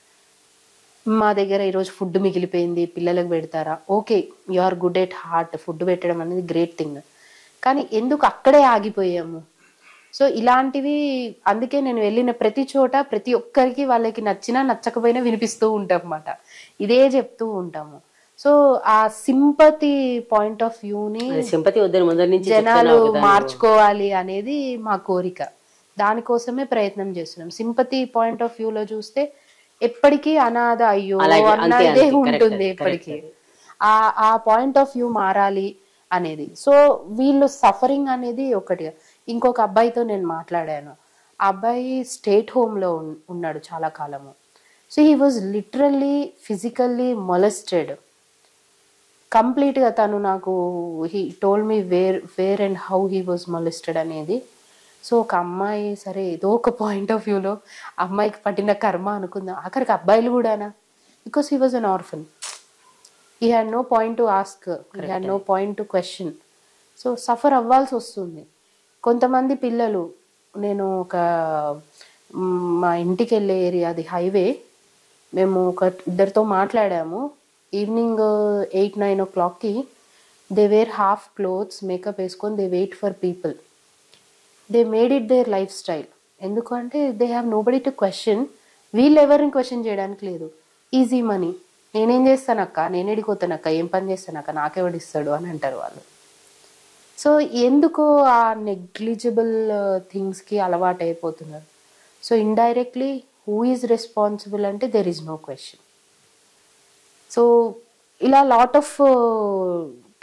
మా దగ్గర ఈరోజు ఫుడ్ మిగిలిపోయింది పిల్లలకు పెడతారా okay you are good at heart food పెట్టడం అనేది గ్రేట్ థింగ్ కానీ ఎందుకు అక్కడే ఆగిపోయాము సో ఇలాంటివి అందుకే నేను వెళ్ళిన ప్రతి చోట ప్రతి ఒక్కరికి వాళ్ళకి నచ్చినా నచ్చకపోయినా వినిపిస్తూ ఉంటాం అన్నమాట ఇదే చెప్తూ ఉంటాము సో ఆ సింపతి పాయింట్ ఆఫ్ వ్యూని సింపతి వద్దని ముందర నుంచి జనాలు చెప్తున్నావు కదా. మార్చుకోవాలి అనేది మా కోరిక దానికోసమే ప్రయత్నం చేస్తున్నాం సింపతి పాయింట్ ఆఫ్ వ్యూలో చూస్తే ఎప్పటికీ అనాథ అయ్యో అలాగే, అన్న అంతే, ఇదే అంతే. ఉంటుంది Correct, ఎప్పటికీ correct. ఆ ఆ పాయింట్ ఆఫ్ వ్యూ మారాలి అనేది సో వీళ్ళు సఫరింగ్ అనేది ఒకటి ఇంకొక అబ్బాయితో నేను మాట్లాడాను ఆ అబ్బాయి స్టేట్ హోమ్లో ఉన్నాడు చాలా కాలము so he was literally physically molested కంప్లీట్గా తను నాకు he told me where where and how he was molested అనేది సో ఒక అమ్మాయి సరే ఏదో ఒక పాయింట్ ఆఫ్ వ్యూలో అమ్మాయికి పట్టిన కర్మ అనుకుందాం ఆఖరికి అబ్బాయిలు కూడానా because he was an orphan he had no point to ask he had no point to question so suffer అవ్వాల్సి వస్తుంది కొంతమంది పిల్లలు నేను ఒక మ్, మా ఇంటికి వెళ్ళే ఏరియా అది హైవే మేము ఒక ఇద్దరితో మాట్లాడాము ఈవినింగ్ ఎయిట్ నైన్ ఓ క్లాక్కి they wear half clothes makeup వేసుకొని they wait for people they made it their lifestyle ఎందుకంటే they have nobody to question వీళ్ళు ఎవరిని క్వశ్చన్ చేయడానికి లేదు ఈజీ మనీ నేనేం చేస్తానక్క నేను ఎడిపోతానక్క ఏం పని చేస్తానక్క నాకెవడిస్తాడు అని అంటారు వాళ్ళు సో ఎందుకు ఆ నెగ్లిజిబుల్ థింగ్స్కి అలవాటు అయిపోతున్నారు so indirectly who is responsible అంటే there is no question so ఇలా లాట్ ఆఫ్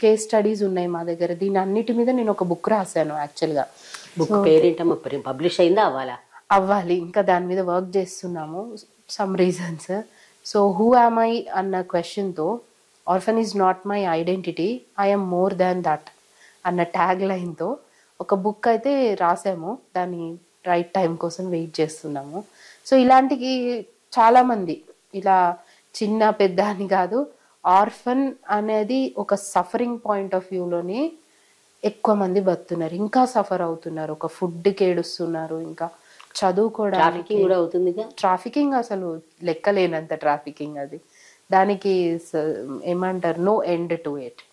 కేస్ స్టడీస్ ఉన్నాయి మా దగ్గర దీని అన్నిటి మీద నేను ఒక బుక్ రాశాను యాక్చువల్గా బుక్ పేరేంటమ్మా పబ్లిష్ అయిందా అవ్వాలా అవ్వాలి ఇంకా దాని మీద వర్క్ చేస్తున్నాము some reasons so who am I అన్న క్వశ్చన్తో orphan is not my identity I'm more than that అన్న ట్యాగ్ లైన్తో ఒక బుక్ అయితే రాసాము దాని రైట్ టైం కోసం వెయిట్ చేస్తున్నాము సో ఇలాంటికి చాలామంది ఇలా చిన్న పెద్ద అని కాదు ఆర్ఫన్ అనేది ఒక సఫరింగ్ పాయింట్ ఆఫ్ వ్యూలోని ఎక్కువ మంది బతున్నారు ఇంకా సఫర్ అవుతున్నారు ఒక ఫుడ్కి ఏడుస్తున్నారు ఇంకా చదువుకోవడానికి ట్రాఫికింగ్ కూడా అవుతుందిగా ట్రాఫికింగ్ అసలు లెక్కలేనంత ట్రాఫికింగ్ అది దానికి స- ఏమంటారు no end to it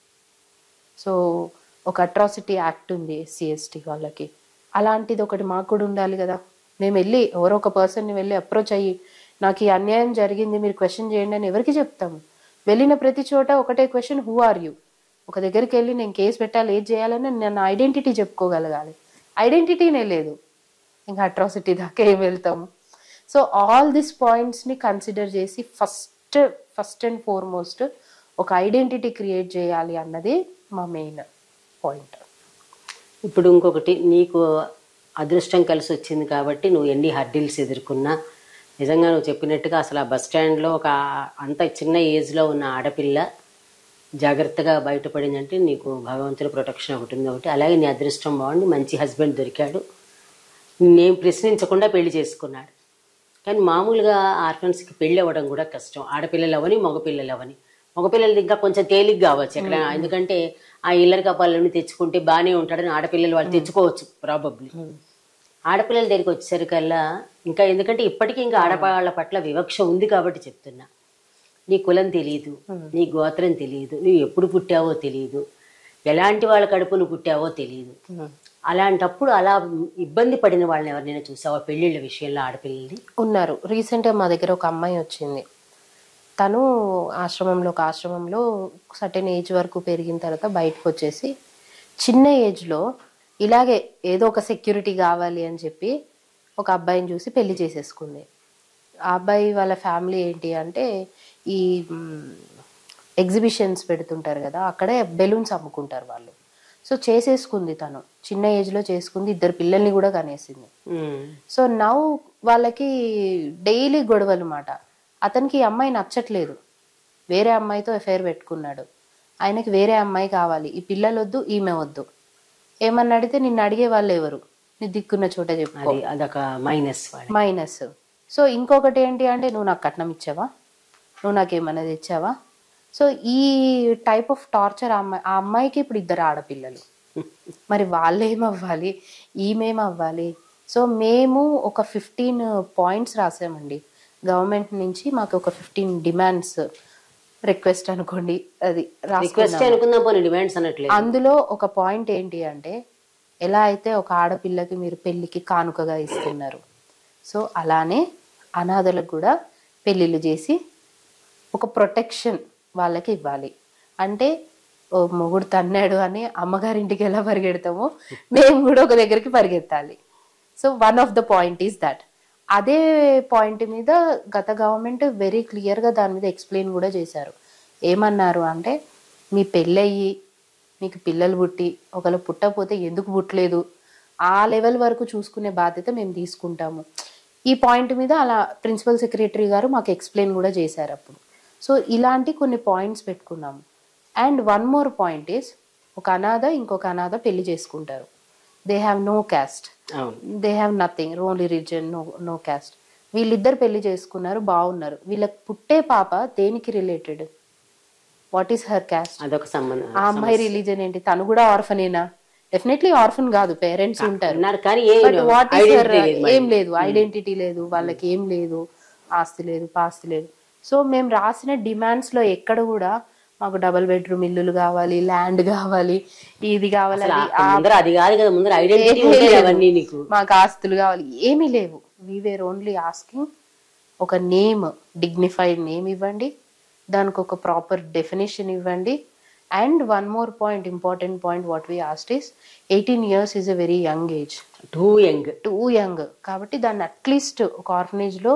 so ఒక అట్రాసిటీ యాక్ట్ ఉంది ఎస్సీ ఎస్టీ వాళ్ళకి అలాంటిది ఒకటి మాకు కూడా ఉండాలి కదా మేము వెళ్ళి ఎవరో ఒక పర్సన్ని వెళ్ళి అప్రోచ్ అయ్యి నాకు ఈ అన్యాయం జరిగింది మీరు క్వశ్చన్ చేయండి అని ఎవరికి చెప్తాము వెళ్ళిన ప్రతి చోట ఒకటే క్వశ్చన్ హూ ఆర్ యూ ఒక దగ్గరికి వెళ్ళి నేను కేసు పెట్టాలి ఏది చేయాలని నేను ఐడెంటిటీ చెప్పుకోగలగాలి ఐడెంటిటీనే లేదు ఇంకా అట్రాసిటీ దాకా ఏం వెళ్తాము సో ఆల్ దిస్ పాయింట్స్ని కన్సిడర్ చేసి ఫస్ట్ ఫస్ట్ అండ్ ఫార్మోస్ట్ ఒక ఐడెంటిటీ క్రియేట్ చేయాలి అన్నది మా మెయిన్ పాయింట్ ఇప్పుడు ఇంకొకటి నీకు అదృష్టం కలిసి వచ్చింది కాబట్టి నువ్వు ఎన్ని హర్డిల్స్ ఎదుర్కొన్నా నిజంగా నువ్వు చెప్పినట్టుగా అసలు ఆ బస్ స్టాండ్లో ఒక అంత చిన్న ఏజ్లో ఉన్న ఆడపిల్ల జాగ్రత్తగా బయటపడిందంటే నీకు భగవంతుడి ప్రొటెక్షన్ ఒకటి ఉంది ఒకటి అలాగే నీ అదృష్టం బాగుండి మంచి హస్బెండ్ దొరికాడు నేను ప్రశ్నించకుండా పెళ్లి చేసుకున్నాడు కానీ మామూలుగా ఆర్ఫన్స్కి పెళ్ళి అవ్వడం కూడా కష్టం ఆడపిల్లలు అవని మగపిల్లలు అవని మగపిల్లలది ఇంకా కొంచెం తేలిగ్గా కావచ్చు ఎక్కడ ఎందుకంటే ఆ ఇల్లరి కపాలని తెచ్చుకుంటే బాగానే ఉంటాడని ఆడపిల్లలు వాళ్ళు తెచ్చుకోవచ్చు ప్రాబబ్లీ ఆడపిల్లల దగ్గరికి వచ్చేసరికల్లా ఇంకా ఎందుకంటే ఇప్పటికీ ఇంకా ఆడవాళ్ళ పట్ల వివక్ష ఉంది కాబట్టి చెప్తున్నా నీ కులం తెలియదు నీ గోత్రం తెలియదు నువ్వు ఎప్పుడు పుట్టావో తెలియదు ఎలాంటి వాళ్ళ కడుపును పుట్టావో తెలియదు అలాంటప్పుడు అలా ఇబ్బంది పడిన వాళ్ళని ఎవరినైనా చూసావా పెళ్ళిళ్ళ విషయంలో ఆడపిల్లల్ని ఉన్నారు రీసెంట్గా మా దగ్గర ఒక అమ్మాయి వచ్చింది తను ఆశ్రమంలో ఒక ఆశ్రమంలో సర్టెన్ ఏజ్ వరకు పెరిగిన తర్వాత బయటకు వచ్చేసి చిన్న ఏజ్లో ఇలాగే ఏదో ఒక సెక్యూరిటీ కావాలి అని చెప్పి ఒక అబ్బాయిని చూసి పెళ్లి చేసేసుకుంది ఆ అబ్బాయి వాళ్ళ ఫ్యామిలీ ఏంటి అంటే ఈ ఎగ్జిబిషన్స్ పెడుతుంటారు కదా అక్కడే బెలూన్స్ అమ్ముకుంటారు వాళ్ళు సో చేసేసుకుంది తను చిన్న ఏజ్లో చేసుకుంది ఇద్దరు పిల్లల్ని కూడా కనేసింది సో నౌ వాళ్ళకి డైలీ గొడవలు మాట అతనికి ఈ అమ్మాయి నచ్చట్లేదు వేరే అమ్మాయితో ఎఫైర్ పెట్టుకున్నాడు ఆయనకి వేరే అమ్మాయి కావాలి ఈ పిల్లలు వద్దు ఈమె వద్దు ఏమన్నా అడిగితే నిన్ను అడిగే వాళ్ళు ఎవరు నీ దిక్కున్న చోట చెప్పుకో అది అదొక మైనస్ వాడు మైనస్ సో ఇంకొకటి ఏంటి అంటే నువ్వు నాకు కట్నం ఇచ్చావా నువ్వు నాకేమన్నా తెచ్చావా సో ఈ టైప్ ఆఫ్ టార్చర్ ఆ అమ్మాయి ఆ అమ్మాయికి ఇప్పుడు ఇద్దరు ఆడపిల్లలు మరి వాళ్ళేమవ్వాలి ఈమెమవ్వాలి సో మేము ఒక ఫిఫ్టీన్ పాయింట్స్ రాసామండి గవర్నమెంట్ నుంచి మాకు ఒక ఫిఫ్టీన్ డిమాండ్స్ రిక్వెస్ట్ అనుకోండి అది రాసుకున్నాం రిక్వెస్ట్ అనుకుందాం పోనీ డిమాండ్స్ అనట్లేదు అందులో ఒక పాయింట్ ఏంటి అంటే ఎలా అయితే ఒక ఆడపిల్లకి మీరు పెళ్లికి కానుకగా ఇస్తున్నారు సో అలానే అనాథలకు కూడా పెళ్ళిళ్ళు చేసి ఒక ప్రొటెక్షన్ వాళ్ళకి ఇవ్వాలి అంటే ఓ మొగుడు తన్నాడు అని అమ్మగారింటికి ఎలా పరిగెడతామో మేము కూడా ఒక దగ్గరికి పరిగెత్తాలి so one of the point is that అదే పాయింట్ మీద గత గవర్నమెంట్ వెరీ క్లియర్గా దాని మీద ఎక్స్ప్లెయిన్ కూడా చేశారు ఏమన్నారు అంటే మీ పెళ్ళయ్యి మీకు పిల్లలు పుట్టి ఒకవేళ పుట్టకపోతే ఎందుకు పుట్టలేదు ఆ లెవెల్ వరకు చూసుకునే బాధ్యత మేము తీసుకుంటాము ఈ పాయింట్ మీద అలా ప్రిన్సిపల్ సెక్రటరీ గారు మాకు ఎక్స్ప్లెయిన్ కూడా చేశారు అప్పుడు సో ఇలాంటి కొన్ని పాయింట్స్ పెట్టుకున్నాము and one more point is ఒక అనాథ ఇంకొక అనాథ పెళ్లి చేసుకుంటారు దే హ్యావ్ నో క్యాస్ట్ అవును they have nothing only religion no no caste వీళ్ళిద్దరు పెళ్లి చేసుకున్నారు బాగున్నారు వీళ్ళకి పుట్టే పాప దేనికి related what is her caste అదొక సంబంధం ఆ అమ్మాయి రిలీజన్ ఏంటి తను కూడా ఆర్ఫనేనా డెఫినెట్లీ ఆర్ఫన్ కాదు పేరెంట్స్ ఉంటారు అన్నారు కానీ ఏ but what is her identity లేదు మరి. ఏం లేదు ఐడెంటిటీ లేదు వాళ్ళకి ఏం లేదు ఆస్తి లేదు పాస్తి లేదు సో మేము రాసిన డిమాండ్స్ లో ఎక్కడ కూడా మాకు డబుల్ బెడ్రూమ్ ఇల్లులు కావాలి ల్యాండ్ కావాలి ఇది కావాలి అసలు అది ఆ ముందర అది కాదు కదా ముందర ఐడెంటిటీ ఏమీ ఉండేది లేదు. అవన్నీ నీకు మాకు ఆస్తులు కావాలి ఏమీ లేవు వీ వేర్ ఓన్లీ ఆస్కింగ్ ఒక నేమ్ డిగ్నిఫైడ్ నేమ్ ఇవ్వండి దానికి ఒక ప్రాపర్ డెఫినేషన్ ఇవ్వండి and one more point important point what we asked is eighteen years is a very young age too young too young కాబట్టి దాన్ని అట్లీస్ట్ ఒక ఆర్ఫనేజ్లో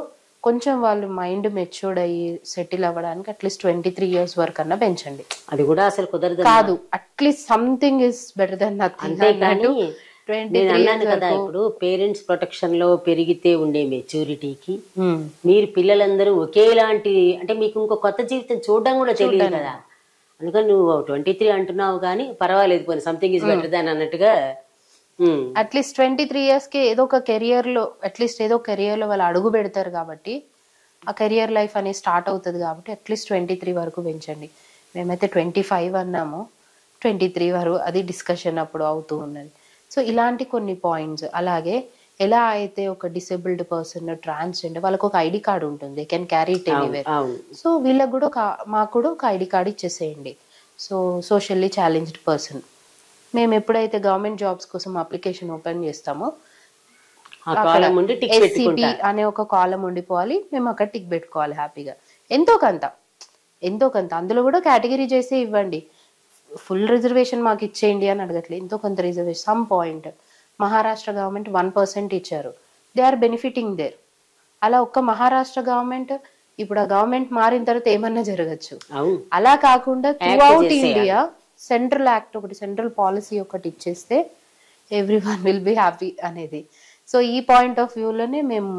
కొంచెం వాళ్ళు మైండ్ మెచ్యూర్డ్ అయ్యి సెటిల్ అవ్వడానికి అట్లీస్ట్ ట్వంటీ త్రీ ఇయర్స్ వరకు అన్నా పెంచండి అది కూడా అసలు కుదరదు కాదు at least something is better then nothing అంతేకాని ట్వంటీ నేను అన్నాను కదా ఇప్పుడు పేరెంట్స్ ప్రొటెక్షన్ లో పెరిగితే ఉండే మెచ్యూరిటీకి మీరు పిల్లలందరూ ఒకేలాంటి అంటే మీకు ఇంకో కొత్త జీవితం చూడడం కూడా తెలియదు కదా అందుకని నువ్వు ట్వంటీ త్రీ అంటున్నావు కానీ పర్వాలేదు పోనీ సంథింగ్ ఇస్ బెటర్ దాన్ అన్నట్టుగా um, at least twenty three years కి ఏదో ఒక కెరియర్ లో అట్లీస్ట్ ఏదో కెరియర్ లో వాళ్ళు అడుగు పెడతారు కాబట్టి ఆ కెరియర్ లైఫ్ అనేది స్టార్ట్ అవుతుంది కాబట్టి అట్లీస్ట్ ట్వంటీ త్రీ వరకు పెంచండి మేమైతే ట్వంటీ ఫైవ్ అన్నాము ట్వంటీ త్రీ వరకు అది డిస్కషన్ అప్పుడు అవుతూ ఉన్నది సో ఇలాంటి కొన్ని పాయింట్స్ అలాగే ఎలా అయితే ఒక డిసేబుల్డ్ పర్సన్ ట్రాన్స్జెండర్ వాళ్ళకి ఒక ఐడి కార్డు ఉంటుంది they can carry it anywhere అవును సో వీళ్ళకి కూడా ఒక మాకు కూడా ఒక ఐడి కార్డ్ ఇచ్చేసేయండి సో సోషల్లీ ఛాలెంజ్డ్ పర్సన్ మేము ఎప్పుడైతే గవర్నమెంట్ జాబ్స్ కోసం అప్లికేషన్ ఓపెన్ చేస్తామో ఆ కాలం ఉండి టిక్ ఎస్సిపి పెట్టుకుంటా అనే ఒక కాలం ఉండిపోవాలి మేము అక్కడ టిక్ పెట్టుకోవాలి హ్యాపీగా ఎంతో కొంత ఎంతో కొంత అందులో కూడా కేటగిరీ చేసి ఇవ్వండి ఫుల్ రిజర్వేషన్ మాకు ఇచ్చేయండి అని అడగట్లేదు ఎంతో కొంత reservation some point Maharashtra government one percent ఇచ్చారు దే ఆర్ బెనిఫిటింగ్ దేర్ అలా ఒక్క మహారాష్ట్ర గవర్నమెంట్ ఇప్పుడు ఆ గవర్నమెంట్ మారిన తర్వాత ఏమన్నా జరగచ్చు అవును అలా కాకుండా త్రూఅవుట్ చేసేయాలి. ఇండియా సెంట్రల్ యాక్ట్ ఒకటి సెంట్రల్ పాలసీ ఒకటి ఇచ్చేస్తే everyone will be happy అనేది సో ఈ పాయింట్ ఆఫ్ వ్యూలోనే మేము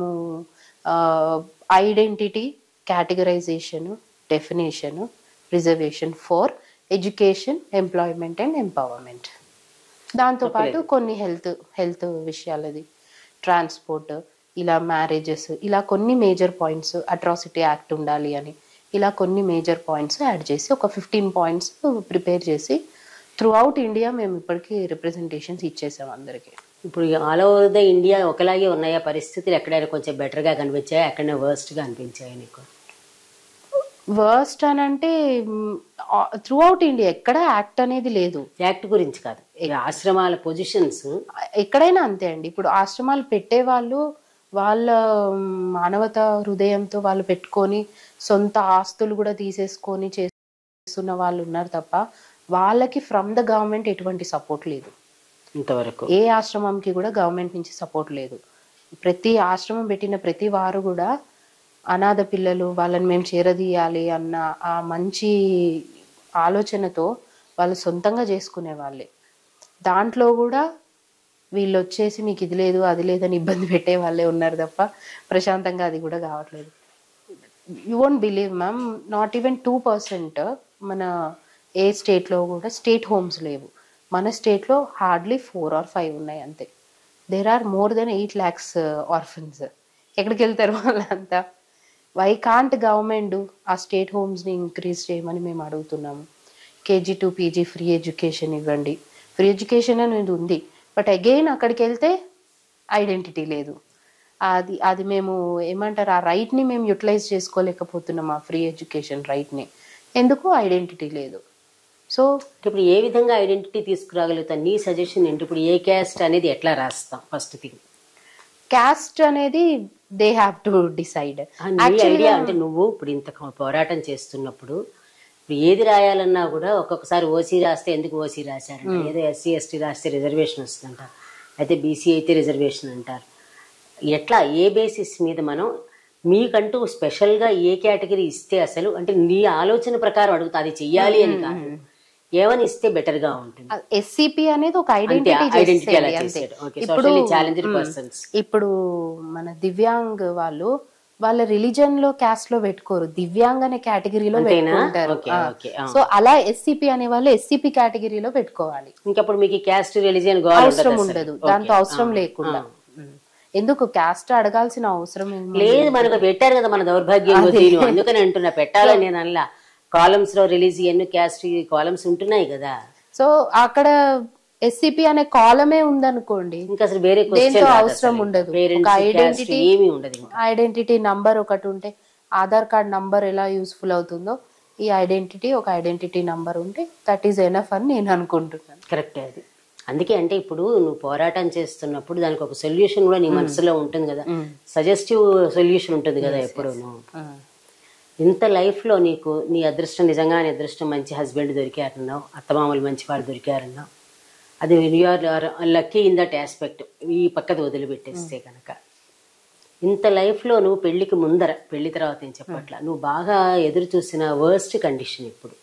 identity categorization definition reservation for education employment and empowerment దాంతోపాటు కొన్ని హెల్త్ హెల్త్ విషయాలది ట్రాన్స్పోర్ట్ ఇలా మ్యారేజెస్ ఇలా కొన్ని మేజర్ పాయింట్స్ అట్రాసిటీ యాక్ట్ ఉండాలి అని ఇలా కొన్ని మేజర్ పాయింట్స్ యాడ్ చేసి ఒక ఫిఫ్టీన్ పాయింట్స్ ప్రిపేర్ చేసి త్రూ అవుట్ ఇండియా మేము ఇప్పటికీ రిప్రజెంటేషన్స్ ఇచ్చేసాం అందరికి ఇప్పుడు ఆల్ ఓవర్ ద ఇండియా ఒకలాగే ఉన్నాయా పరిస్థితులు ఎక్కడైనా కొంచెం better గా కనిపించాయా ఎక్కడైనా worst గా అనిపించాయి నీకు వర్స్ట్ అని అంటే త్రూ అవుట్ ఇండియా ఎక్కడ యాక్ట్ అనేది లేదు యాక్ట్ గురించి కాదు ఈ ఆశ్రమాల పొజిషన్స్ ఎక్కడైనా అంతే అండి ఇప్పుడు ఆశ్రమాలు పెట్టే వాళ్ళు వాళ్ళ మానవత హృదయంతో వాళ్ళు పెట్టుకొని సొంత ఆస్తులు కూడా తీసేసుకొని చేస్తున్న వాళ్ళు ఉన్నారు తప్ప వాళ్ళకి ఫ్రమ్ ద గవర్నమెంట్ ఎటువంటి సపోర్ట్ లేదు ఇంతవరకు ఏ ఆశ్రమంకి కూడా గవర్నమెంట్ నుంచి సపోర్ట్ లేదు ప్రతి ఆశ్రమం పెట్టిన ప్రతి వారు కూడా అనాథ పిల్లలు వాళ్ళని మేము చేరదీయాలి అన్న ఆ మంచి ఆలోచనతో వాళ్ళు సొంతంగా చేసుకునే వాళ్ళే దాంట్లో కూడా వీళ్ళు వచ్చేసి మీకు ఇది లేదు అది లేదని ఇబ్బంది పెట్టే వాళ్ళే ఉన్నారు తప్ప ప్రశాంతంగా అది కూడా కావట్లేదు you won't believe ma'am not even two percent మన ఏ స్టేట్లో కూడా స్టేట్ హోమ్స్ లేవు మన స్టేట్లో హార్డ్లీ ఫోర్ ఆర్ ఫైవ్ ఉన్నాయి అంతే there are more than eight lakhs orphans ఎక్కడికి వెళ్తారు వాళ్ళంతా వై కాంట్ గవర్నమెంట్ ఆ స్టేట్ హోమ్స్ని ఇంక్రీజ్ చేయమని మేము అడుగుతున్నాము KG to PG free education ఇవ్వండి ఫ్రీ ఎడ్యుకేషన్ అనేది ఉంది బట్ అగైన్ అక్కడికి వెళ్తే ఐడెంటిటీ లేదు అది అది మేము ఏమంటారు ఆ రైట్ని మేము యూటిలైజ్ చేసుకోలేకపోతున్నాం ఆ ఫ్రీ ఎడ్యుకేషన్ రైట్ని ఎందుకు ఐడెంటిటీ లేదు సో ఇప్పుడు ఏ విధంగా ఐడెంటిటీ తీసుకురాగలుగుతాం నీ సజెషన్ ఏంటి ఇప్పుడు ఏ క్యాస్ట్ అనేది ఎట్లా రాస్తాం ఫస్ట్ థింగ్ క్యాస్ట్ అనేది దే హ్యావ్ టు డిసైడ్ నీ ఐడియా అంటే నువ్వు ఇప్పుడు ఇంత పోరాటం చేస్తున్నప్పుడు ఇప్పుడు ఏది రాయాలన్నా కూడా ఒక్కొక్కసారి ఓసీ రాస్తే ఎందుకు ఓసీ రాశారంట ఏదో ఎస్సీ ఎస్టీ రాస్తే రిజర్వేషన్ వస్తుందంట అయితే బీసీ అయితే రిజర్వేషన్ అంటారు ఎట్లా ఏ బేసిస్ మీద మనం మీకంటూ స్పెషల్ గా ఏ కేటగిరీ ఇస్తే అసలు అంటే నీ ఆలోచన ప్రకారం అడుగుతా అది చెయ్యాలి అని కాదు ఏమని ఇస్తే బెటర్ గా ఉంటుంది ఎస్సిపి అనేది ఒక ఐడెంటిటీ ఐడెంటిటీ అలా చేసాడు ఓకే సోషల్లీ ఛాలెంజ్డ్ పర్సన్స్ ఇప్పుడు మన దివ్యాంగ్ వాళ్ళు వాళ్ళ రిలీజన్ లో క్యాస్ట్ లో పెట్టుకోరు దివ్యాంగ్ అనే కేటగిరీలో అంతేనా? పెట్టుకుంటారు ఓకే, ఓకే, ఆ. సో అలా ఎస్సిపి అనే వాళ్ళు ఎస్సిపి కేటగిరీలో పెట్టుకోవాలి ఇంకప్పుడు మీకు క్యాస్ట్ రిలీజియన్ గోల్ అవసరం ఉండదు దాంతో అవసరం లేకుండా ఉమ్. ఎందుకు క్యాస్ట్ అడగాల్సిన అవసరం ఏమి లేదు మనకు పెట్టారు కదా మన దౌర్భాగ్యం తీరు అందుకని అంటున్నా పెట్టాలని నేను అనలా కాలమ్స్ లో రిలీజియన్ క్యాస్ట్ కాలమ్స్ ఉంటున్నాయి కదా సో అక్కడ ఎస్సిపి అనే కాలమే ఉందనుకోండి ఇంకా అసలు వేరే దేంతో అవసరం ఉండదు ఒక పేరెంట్స్ ఐడెంటిటీ ఏమీ ఉండదు ఇంకా ఐడెంటిటీ నంబర్ ఒకటి ఉంటే ఆధార్ కార్డ్ నంబర్ ఎలా యూస్ఫుల్ అవుతుందో ఈ ఐడెంటిటీ ఒక ఐడెంటిటీ నంబర్ ఉంటే దట్ ఈస్ ఎనఫ్ అని నేను అనుకుంటున్నాను కరెక్ట్ అది అందుకే అంటే ఇప్పుడు నువ్వు పోరాటం చేస్తున్నప్పుడు దానికి ఒక సొల్యూషన్ కూడా నీ మనసులో ఉంటుంది కదా సజెస్టివ్ సొల్యూషన్ ఉంటుంది కదా ఎప్పుడు ఇంత లైఫ్ లో నీకు నీ అదృష్టం నిజంగా నీ అదృష్టం మంచి హస్బెండ్ దొరికారన్నావు అత్తమామలు మంచి వారు దొరికారన్నావు అది you're lucky in that aspect ఈ పక్కది వదిలిపెట్టేస్తే కనుక ఇంత లైఫ్లో నువ్వు పెళ్లికి ముందర పెళ్లి తర్వాత నేను చెప్పట్లా నువ్వు బాగా ఎదురు చూసిన వర్స్ట్ కండిషన్ ఇప్పుడు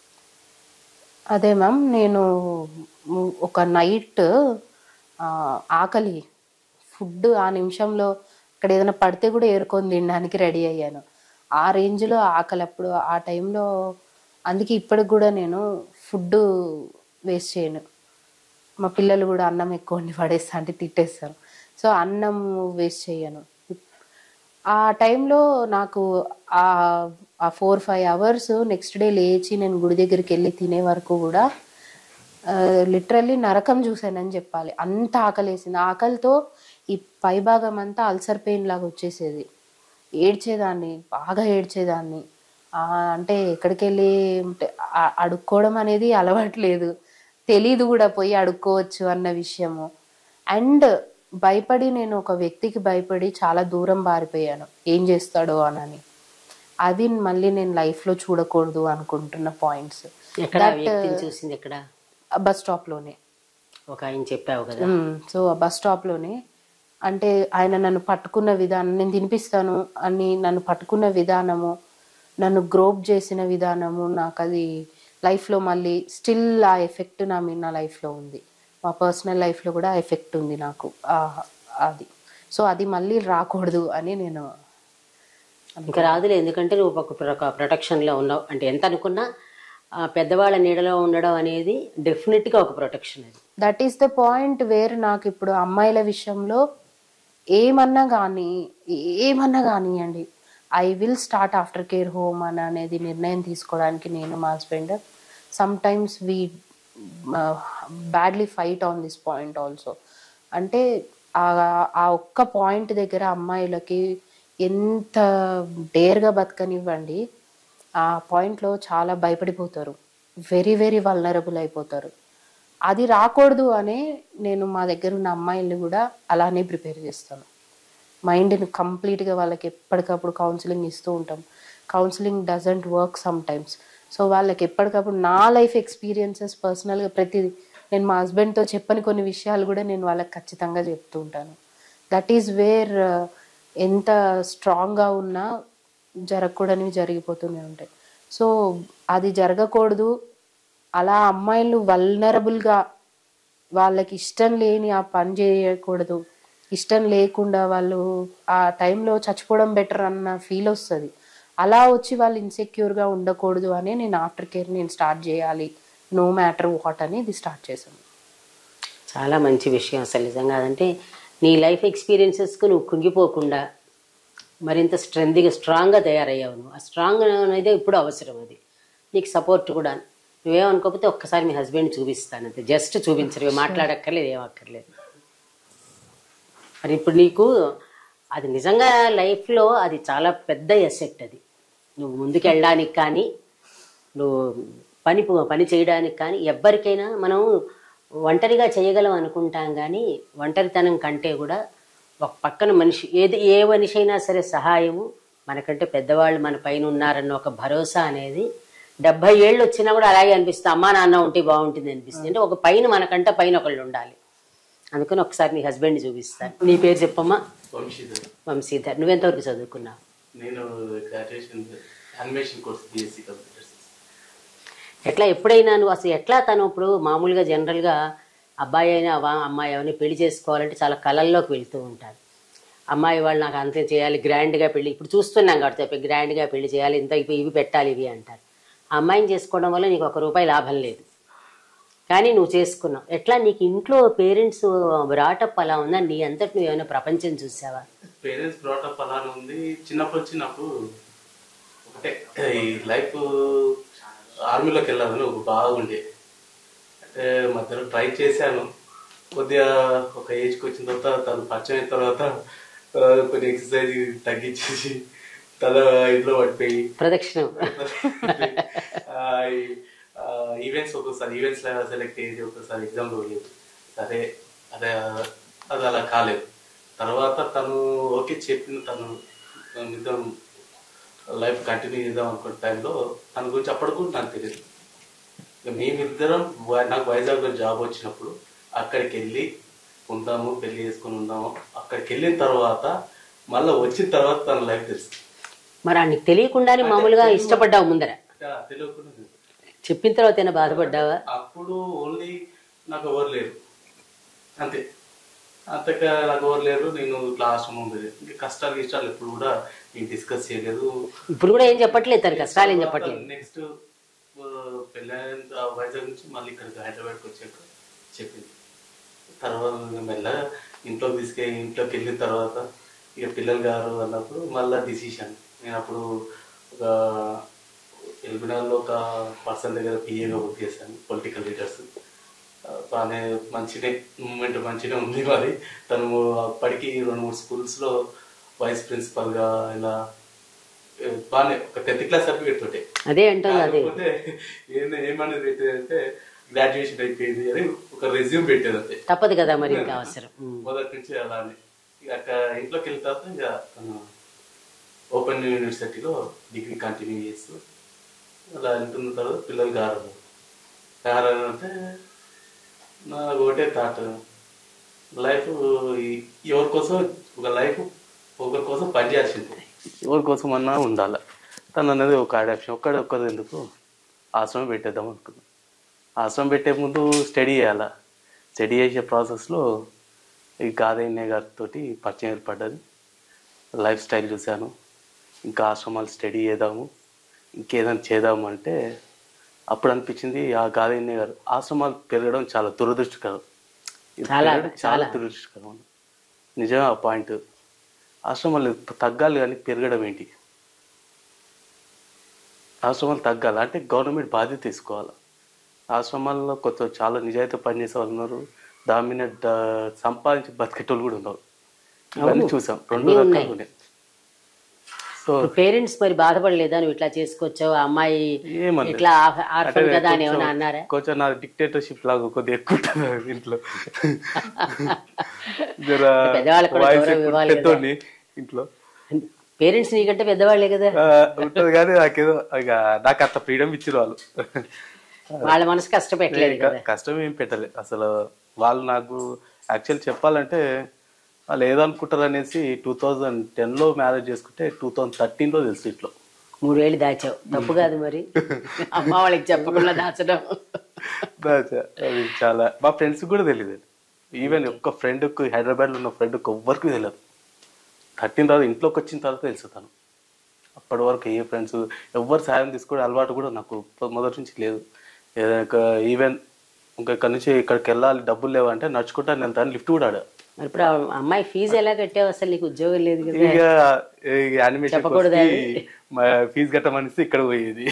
అదే మ్యామ్ నేను ము- ఒక నైట్ ఆ, ఆకలి ఫుడ్ ఆ నిమిషంలో అక్కడ ఏదైనా పడితే కూడా ఏరుకొని తినడానికి రెడీ అయ్యాను ఆ రేంజ్లో ఆకలి అప్పుడు ఆ టైంలో అందుకే ఇప్పటికి కూడా నేను ఫుడ్ వేస్ట్ చేయను మా పిల్లలు కూడా అన్నం ఎక్కువ వండి పడేస్తా అంటే తిట్టేస్తారు సో అన్నం వేస్ట్ చేయను ఆ టైంలో నాకు ఆ ఆ four five hours next day లేచి నేను గుడి దగ్గరికి వెళ్ళి తినే వరకు కూడా లిటరల్లీ నరకం చూశానని చెప్పాలి అంత ఆకలేసింది ఆకలితో ఈ పై భాగం అంతా అల్సర్ పెయిన్ లాగా వచ్చేసేది ఏడ్చేదాన్ని బాగా ఏడ్చేదాన్ని ఆ, అంటే ఎక్కడికి వెళ్ళి ఉంటే ఆ- అడుక్కోవడం అనేది అలవాట్లేదు తెలీదు కూడా పోయి అడుక్కోవచ్చు అన్న విషయము అండ్ భయపడి నేను ఒక వ్యక్తికి భయపడి చాలా దూరం పారిపోయాను ఏం చేస్తాడో అనని అది మళ్ళీ నేను లైఫ్లో చూడకూడదు అనుకుంటున్న పాయింట్స్ ఎక్కడ ఆ వ్యక్తిని చూసింది ఎక్కడ బస్ స్టాప్లోనే ఒక ఆయన చెప్పావు కదా సో ఆ బస్ స్టాప్లోనే అంటే ఆయన నన్ను పట్టుకున్న విధానం నేను తినిపిస్తాను అని నన్ను పట్టుకున్న విధానము నన్ను గ్రోప్ చేసిన విధానము నాకు అది లైఫ్లో మళ్ళీ స్టిల్ ఆ ఎఫెక్ట్ నా మీద నా లైఫ్లో ఉంది మా పర్సనల్ లైఫ్లో కూడా ఎఫెక్ట్ ఉంది నాకు ఆ- అది సో అది మళ్ళీ రాకూడదు అని నేను ఇంకా రాదులే ఎందుకంటే నువ్వు ఒక ప్రొ- ప్రొటెక్షన్లో ఉన్నావు అంటే ఎంత అనుకున్నా ఆ పెద్దవాళ్ళ నీడలో ఉండడం అనేది డెఫినెట్గా ఒక ప్రొటెక్షన్ అది that is the point where నాకు ఇప్పుడు అమ్మాయిల విషయంలో ఏమన్నా కానీ ఏమన్నా కానివ్వండి I will start after care home అని అనేది నిర్ణయం తీసుకోవడానికి నేను మా husband sometimes we badly fight on this point also అంటే ఆ- ఆ ఒక్క పాయింట్ దగ్గర అమ్మాయిలకి ఎంత డేర్గా బతకనివ్వండి ఆ పాయింట్లో చాలా భయపడిపోతారు వెరీ వెరీ వల్నరబుల్ అయిపోతారు అది రాకూడదు అనే నేను మా దగ్గర ఉన్న అమ్మాయిల్ని కూడా అలానే ప్రిపేర్ చేస్తాను మైండ్ని కంప్లీట్గా వాళ్ళకి ఎప్పటికప్పుడు కౌన్సిలింగ్ ఇస్తూ ఉంటాం counselling doesn't work sometimes so వాళ్ళకి ఎప్పటికప్పుడు నా లైఫ్ ఎక్స్పీరియన్సెస్ పర్సనల్గా ప్రతిదీ నేను మా హస్బెండ్తో చెప్పని కొన్ని విషయాలు కూడా నేను వాళ్ళకి ఖచ్చితంగా చెప్తూ ఉంటాను దట్ ఈస్ వేర్ ఎంత స్ట్రాంగ్గా ఉన్నా జరగకూడనివి జరిగిపోతూనే ఉంటాయి సో అది జరగకూడదు అలా అమ్మాయిలు వల్నరబుల్గా వాళ్ళకి ఇష్టం లేని ఆ పని చేయకూడదు ఇష్టం లేకుండా వాళ్ళు ఆ టైంలో చచ్చిపోవడం బెటర్ అన్న ఫీల్ వస్తుంది అలా వచ్చి వాళ్ళు ఇన్సెక్యూర్గా ఉండకూడదు అని నేను ఆఫ్టర్ కేర్ నేను స్టార్ట్ చేయాలి నో మ్యాటర్ వాట్ అని ఇది స్టార్ట్ చేశాను చాలా మంచి విషయం అసలు నిజంగా అంటే నీ లైఫ్ ఎక్స్పీరియన్సెస్కు నువ్వు కుంగిపోకుండా మరింత స్ట్రెంత్గా స్ట్రాంగ్గా తయారయ్యావు నువ్వు ఆ స్ట్రాంగ్ అనేది ఇప్పుడు అవసరం అది నీకు సపోర్ట్ కూడా నువ్వేమనుకోకపోతే ఒక్కసారి మీ హస్బెండ్ చూపిస్తాను అంతే జస్ట్ చూపించరు మాట్లాడక్కర్లేదు ఏం అక్కర్లేదు మరి ఇప్పుడు నీకు అది నిజంగా లైఫ్లో అది చాలా పెద్ద ఎసెట్ అది నువ్వు ముందుకు వెళ్ళడానికి కానీ నువ్వు పని పని చేయడానికి కానీ ఎవ్వరికైనా మనం ఒంటరిగా చేయగలం అనుకుంటాం కానీ ఒంటరితనం కంటే కూడా ఒక పక్కన మనిషి ఏది ఏ మనిషి అయినా సరే సహాయము మనకంటే పెద్దవాళ్ళు మన పైన ఉన్నారన్న ఒక భరోసా అనేది డెబ్బై ఏళ్ళు వచ్చినా కూడా అలాగే అనిపిస్తుంది అమ్మా నాన్న ఉంటే బాగుంటుంది అనిపిస్తుంది అంటే ఒక పైన మనకంటే పైన ఒకళ్ళు ఉండాలి అందుకని ఒకసారి నీ హస్బెండ్ చూపిస్తాను నీ పేరు చెప్పమ్మా వంశీధర్ వంశీధర్ నువ్వెంతవరకు చదువుకున్నావు నేను graduation animation course BSc computer science ఎట్లా ఎప్పుడైనా నువ్వు అసలు ఎట్లా తను ఇప్పుడు మామూలుగా జనరల్గా అబ్బాయి అయినా అవ్వ- అమ్మాయి అవన్నీ పెళ్లి చేసుకోవాలంటే చాలా కళల్లోకి వెళ్తూ ఉంటారు అమ్మాయి వాళ్ళు నాకు అంతే చేయాలి గ్రాండ్గా పెళ్లి ఇప్పుడు చూస్తున్నాం కాబట్టి చెప్పి గ్రాండ్గా పెళ్లి చేయాలి ఇంత ఇవి ఇవి పెట్టాలి ఇవి అంటారు ఆ అమ్మాయిని చేసుకోవడం వల్ల నీకు ఒక రూపాయి లాభం లేదు కానీ నువ్వు చేసుకున్నావు ఎట్లా నీకు ఇంట్లో పేరెంట్స్ రాటప్ అలా ఉందా నీ అంతటి నువ్వు ఏమైనా ప్రపంచం చూసావా పేరెంట్స్ బ్రాటప్ అలానే ఉంది చిన్నప్పటి నుంచి నాకు ఒకటే ఈ లైఫ్ ఆర్మీలోకి వెళ్ళాలని ఒక బాగుండే అంటే మధ్యలో ట్రై చేశాను కొద్దిగా ఒక ఏజ్కి వచ్చిన తర్వాత తను పరిచయం అయిన తర్వాత ఆ, కొన్ని ఎక్సర్సైజ్ తగ్గించేసి తన ఇంట్లో పడిపోయి ప్రదక్షిణం ఈవెంట్స్ ఒక్కొక్కసారి ఈవెంట్స్ సెలెక్ట్ అయ్యేది ఒక్కొక్కసారి ఎగ్జామ్లో పోయేది సరే అదే అది అలా కాలేదు తర్వాత తను ఓకే చెప్పిన తను ఇద్దరం లైఫ్ కంటిన్యూ చేద్దాం అనుకున్న టైంలో తన గురించి అప్పటికు నాకు తెలియదు ఇక మేమిద్దరం వై- నాకు వైజాగ్లో జాబ్ వచ్చినప్పుడు అక్కడికి వెళ్ళి ఉందాము పెళ్లి చేసుకుని ఉందాము అక్కడికి వెళ్ళిన తర్వాత మళ్ళీ వచ్చిన తర్వాత తన లైఫ్ తెలుసు మరి ఆయనకి తెలియకుండానే మామూలుగా ఇష్టపడ్డావు ముందర ఆ, తెలియకుండా తెలుసు. చెప్పిన తర్వాత ఏమైనా బాధపడ్డావా అప్పుడు ఓన్లీ నాకు ఎవరు లేరు అంతే అంతగా నాకు ఎవరు లేరు నేను క్లాస్ ఉంది ఇంకా కష్టాలు ఇష్టాలు ఎప్పుడు కూడా నేను డిస్కస్ చేయలేదు ఇప్పుడు కూడా ఏం చెప్పట్లేదు తన కష్టాలు ఏం చెప్పట్లేదు నెక్స్ట్ పెళ్ళైన వైజాగ్ నుంచి మళ్ళీ ఇక్కడికి హైదరాబాద్కి వచ్చాక చెప్పింది తర్వాత మెల్లగా ఇంట్లోకి తీసుకె ఇంట్లోకి వెళ్ళిన తర్వాత ఇక పిల్లలు గారు అన్నప్పుడు మళ్ళీ డిసిషన్ నేను అప్పుడు ఒక ఎల్బినార్లో ఒక పర్సన్ దగ్గర పిఏగా వర్క్ చేశాను పొలిటికల్ లీడర్స్ బాగానే మంచినే మూమెంట్ మంచిగా ఉంది మరి తను అప్పటికి రెండు మూడు స్కూల్స్లో వైస్ ప్రిన్సిపల్గా ఇలా ఏ, బాగానే ఒక టెన్త్ క్లాస్ సర్టిఫికేట్ తోటే అదే అంటుంది అదే కాకపోతే ఏం ఏమనేది పెట్టేది అంటే గ్రాడ్యుయేషన్ అయిపోయింది అని ఒక రెజ్యూమ్ పెట్టేది అంతే తప్పదు కదా మరి ఇంకా అవసరం ఉమ్. మొదటి నుంచి అలానే ఇక అక్కడ ఇంట్లోకి వెళ్ళిన తర్వాత ఇక తను ఓపెన్ యూనివర్సిటీలో డిగ్రీ కంటిన్యూ చేస్తూ అలా వెళ్తున్న తర్వాత పిల్లలు గారు గారు అంటే నాకు ఒకటే థాట్ లైఫ్ ఎవరి కోసం ఒక లైఫ్ ఒకరి కోసం పనిచేయాల్సింది ఎవరి కోసం అన్నా ఉండాలి తను అనేది ఒక ఆడాప్షన్ ఒక్కడే ఒక్కది ఎందుకు ఆశ్రమం పెట్టేద్దాం అనుకున్నాం ఆశ్రమం పెట్టే ముందు స్టడీ చేయాలా స్టడీ చేసే ప్రాసెస్లో ఈ గాదయ్య గారితో పరిచయం ఏర్పడ్డది లైఫ్ స్టైల్ చూశాను ఇంకా ఆశ్రమాలు స్టడీ చేద్దాము ఇంకేదైనా చేద్దాము అంటే అప్పుడు అనిపించింది ఆ గాదయ్య గారు ఆశ్రమాలు పెరగడం చాలా దురదృష్టకరం ఇది చాలా, పెరగడం చాలా దురదృష్టకరం నిజమే ఆ పాయింట్ ఆశ్రమాలు తగ్గాలి కానీ పెరగడం ఏంటి ఆశ్రమాలు తగ్గాలి అంటే గవర్నమెంట్ బాధ్యత తీసుకోవాలి ఆశ్రమాల్లో కొత్త చాలా నిజాయితీ పనిచేసే వాళ్ళు ఉన్నారు దాని మీద డ- సంపాదించి బతికేటోళ్ళు కూడా ఉన్నారు ఇవన్నీ చూసాం రెండు రకాలు ఉన్నాయి సో పేరెంట్స్ మరి బాధపడలేదా నువ్వు ఇట్లా చేసుకొచ్చావు ఆ అమ్మాయి ఏమనలేదు. ఇట్లా ఆర్ఫన్ అంటే కదా అని కొంచెం- ఏమైనా అన్నారా కొంచెం నా డిక్టేటర్షిప్ లాగా కొద్దిగా ఎక్కువ ఉంటుంది ఇంట్లో జర పెద్దవాళ్ళకి కూడా వాయిస్ గౌరవం ఎక్కువ ఇవ్వాలి కదా. పెద్దోడిని ఇంట్లో పేరెంట్స్ నీకంటే పెద్దవాళ్లే కదా ఆ, ఉంటది కానీ నాకేదో ఇక నాకు అంత ఫ్రీడమ్ ఇచ్చారు వాళ్ళు వాళ్ళ మనసు కష్టపెట్టలేదు ఇంకా కదా కష్టం ఏం పెట్టలే అసలు వాళ్ళు నాకు యాక్చువల్ చెప్పాలంటే వాళ్ళు ఏదనుకుంటారు అనేసి టూ థౌజండ్ టెన్లో మ్యారేజ్ చేసుకుంటే టూ థౌజండ్ థర్టీన్లో తెలుసు ఇట్లో మూడేళ్ళు దాచావు తప్పు కాదు మరి అమ్మ వాళ్ళకి చెప్పకుండా దాచడం దాచా. అది చాలా మా ఫ్రెండ్స్ కూడా తెలియదు ఈవెన్ ఒక్క ఫ్రెండ్కి హైదరాబాద్లో ఉన్న ఫ్రెండ్కి ఎవ్వరికి తెలియదు థర్టీన్ తర్వాత ఇంట్లోకి వచ్చిన తర్వాత తెలుసు తను అప్పటి వరకు ఏ ఫ్రెండ్స్ ఎవ్వరు సాయం తీసుకోవడం అలవాటు కూడా నాకు మొదటి నుంచి లేదు ఏదైనా ఈవెన్ ఇంకా ఇక్కడ నుంచి ఇక్కడికి వెళ్ళాలి డబ్బులు లేవంటే నడుచుకుంటా నేను తను లిఫ్ట్ కూడా ఆడా మరి ఇప్పుడు ఆ అమ్మాయి ఫీజు ఎలా కట్టావు అసలు నీకు ఉద్యోగం లేదు కదా ఇక యానిమేషన్ చెప్పకూడదా? ఫీజు కట్టమనేసి ఇక్కడ పోయేది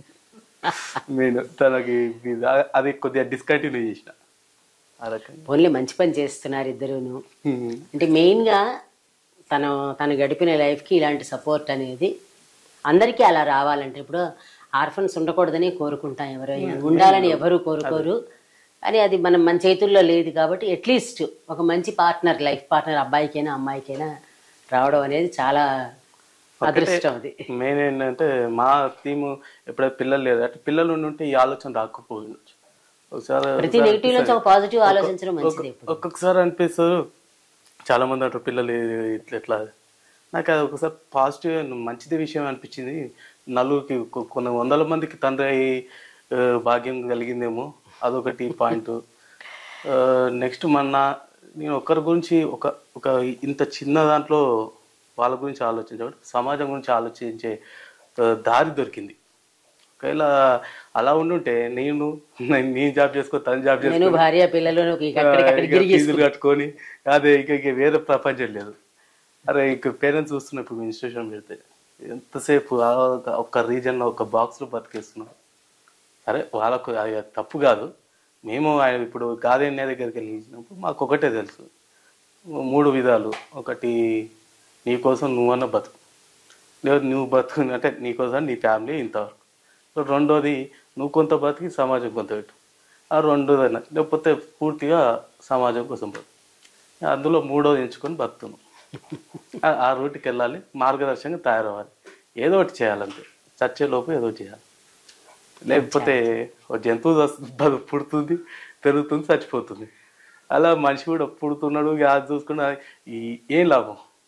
నేను తనకి fees- ఆ- అది కొద్దిగా డిస్కంటిన్యూ చేసిన ఆ రకంగా ఓన్లీ మంచి పని చేస్తున్నారు ఇద్దరును హ్మ్. అంటే మెయిన్గా తను తను గడిపిన లైఫ్కి ఇలాంటి సపోర్ట్ అనేది అందరికీ అలా రావాలంటే ఇప్పుడు ఆర్ఫన్స్ ఉండకూడదని కోరుకుంటాం ఎవరైనా ఉండాలని ఎవరు కోరుకోరు అని అది మనం మన చేతుల్లో లేదు కాబట్టి అట్లీస్ట్ ఒక మంచి పార్ట్నర్ లైఫ్ పార్ట్నర్ అబ్బాయికైనా అమ్మాయికైనా రావడం అనేది చాలా అదృష్టం అది మెయిన్ ఏంటంటే మా థీమ్ ఎప్పుడైతే పిల్లలు లేదు అంటే పిల్లలు ఉండి ఉంటే ఈ ఆలోచన రాకపోయి ఉండొచ్చు ఒకసారి ప్రతి నెగిటివ్ నుంచి ఒక పాజిటివ్ ఆలోచించడం మంచిది ఎప్పుడు ఒక్కొక్కసారి అనిపిస్తుంది చాలా మంది అంటారు పిల్లలు ఇట్లా ఇట్లా నాకు అది ఒకసారి పాజిటివ్ మంచిది విషయం అనిపించింది నలుగురికి కొ- కొన్ని వందల మందికి తండ్రి అయి, ఆ, భాగ్యం కలిగిందేమో అదొకటి పాయింట్ నెక్స్ట్ మొన్న నేను ఒకరి గురించి ఒక ఒక ఇంత చిన్న దాంట్లో వాళ్ళ గురించి ఆలోచించడం సమాజం గురించి ఆలోచించే ఆ, దారి దొరికింది ఒకవేళ అలా ఉండుంటే నేను నేను జాబ్ చేసుకో తను జాబ్ చేసుకో నేను భార్య పిల్లలు నువ్వు ఇక అక్కడికి ఇక ఫీజులు కట్టుకొని అదే ఇక ఇక వేరే ప్రపంచం లేదు అరే ఇక పేరెంట్స్ చూస్తున్నప్పుడు ఇన్స్టిట్యూషన్ పెడితే ఎంతసేపు ఆ ఒక- ఒక region లో ఒక box లో బతికేస్తున్నాం సరే వాళ్ళకు అది తప్పు కాదు మేము ఆయన ఇప్పుడు గాదెన్య దగ్గరికి వెళ్ళినప్పుడు మాకు ఒకటే తెలుసు మూడు విధాలు ఒకటి నీ కోసం నువ్వన్న బతుకు లేదు నువ్వు బతుకు అంటే నీ కోసం నీ ఫ్యామిలీ ఇంతవరకు సో రెండోది నువ్వు కొంత బతికి సమాజం కొంత పెట్టు ఆ రెండోదైనా లేకపోతే పూర్తిగా సమాజం కోసం బతుకు అందులో మూడోది ఎంచుకొని బతుకుతున్నాం ఆ- ఆ రూట్కి వెళ్ళాలి మార్గదర్శకంగా తయారవ్వాలి ఏదో ఒకటి చేయాలంతే చచ్చే లోపు ఏదో ఒకటి చేయాలి లేకపోతే ఒక జంతువు చస్- బ- పుడుతుంది పెరుగుతుంది చచ్చిపోతుంది అలా మనిషి కూడా పుడుతున్నాడు ఇక అది చూసుకున్న ఈ ఏం లాభం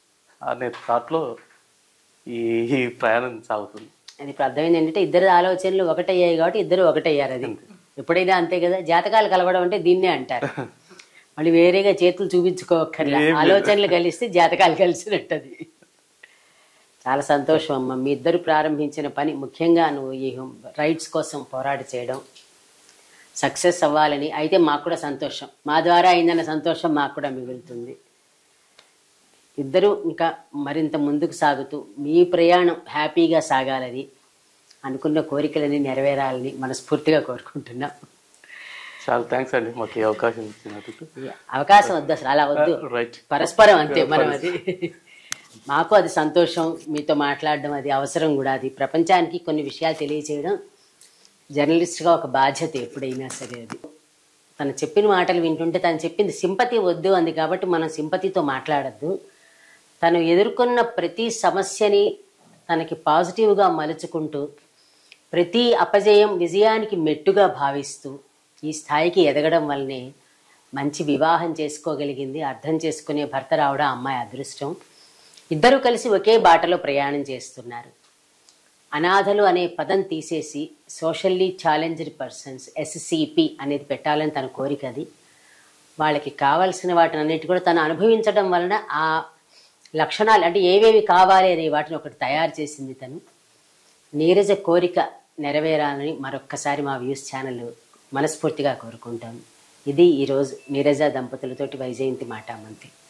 అనే థాట్లో ఈ ఈ ప్రయాణం సాగుతుంది అది ఇప్పుడు అర్థమైంది ఏంటంటే ఇద్దరు ఆలోచనలు ఒకటయ్యాయి కాబట్టి ఇద్దరు ఒకటయ్యారు అది ఎప్పుడైనా అంతే కదా జాతకాలు కలవడం అంటే దీన్నే అంటారు మళ్ళీ వేరేగా చేతులు చూపించుకోకర్లా ఆలోచనలు కలిస్తే జాతకాలు కలిసినట్టు అది చాలా సంతోషం అమ్మ మీ ఇద్దరు ప్రారంభించిన పని ముఖ్యంగా నువ్వు ఈ రైట్స్ కోసం పోరాట చేయడం సక్సెస్ అవ్వాలని అయితే మాకు కూడా సంతోషం మా ద్వారా అయిందన్న సంతోషం మాకు కూడా మిగులుతుంది ఇద్దరు ఇంకా మరింత ముందుకు సాగుతూ మీ ప్రయాణం హ్యాపీగా సాగాలని అనుకున్న కోరికలని నెరవేరాలని మనస్ఫూర్తిగా కోరుకుంటున్నాం చాలా థ్యాంక్స్ అండి మాకు ఈ అవకాశం ఇచ్చినందుకు అవకాశం వద్దు అసలు అలా వద్దు రైట్ పరస్పరం అంతే మనం అది మాకు అది సంతోషం మీతో మాట్లాడడం అది అవసరం కూడా అది ప్రపంచానికి కొన్ని విషయాలు తెలియచేయడం జర్నలిస్ట్గా ఒక బాధ్యత ఎప్పుడైనా సరే అది తను చెప్పిన మాటలు వింటుంటే తను చెప్పింది సింపతి వద్దు అంది కాబట్టి మనం సింపతితో మాట్లాడద్దు తను ఎదుర్కొన్న ప్రతి సమస్యని తనకి పాజిటివ్గా మలుచుకుంటూ ప్రతి అపజయం విజయానికి మెట్టుగా భావిస్తూ ఈ స్థాయికి ఎదగడం వల్లనే మంచి వివాహం చేసుకోగలిగింది అర్థం చేసుకునే భర్త రావడం అమ్మాయి అదృష్టం ఇద్దరూ కలిసి ఒకే బాటలో ప్రయాణం చేస్తున్నారు అనాథలు అనే పదం తీసేసి సోషల్లీ ఛాలెంజ్డ్ పర్సన్స్ ఎస్సిపి అనేది పెట్టాలని తన కోరిక అది వాళ్ళకి కావాల్సిన వాటిని అన్నిటి కూడా తను అనుభవించడం వలన ఆ లక్షణాలు అంటే ఏవేవి కావాలి అనే వాటిని ఒకటి తయారు చేసింది తను నీరజ కోరిక నెరవేరాలని మరొక్కసారి మా వ్యూస్ ఛానల్ మనస్ఫూర్తిగా కోరుకుంటాం ఇది ఈరోజు నీరజ దంపతులతోటి వైజయంతి మాట మంతి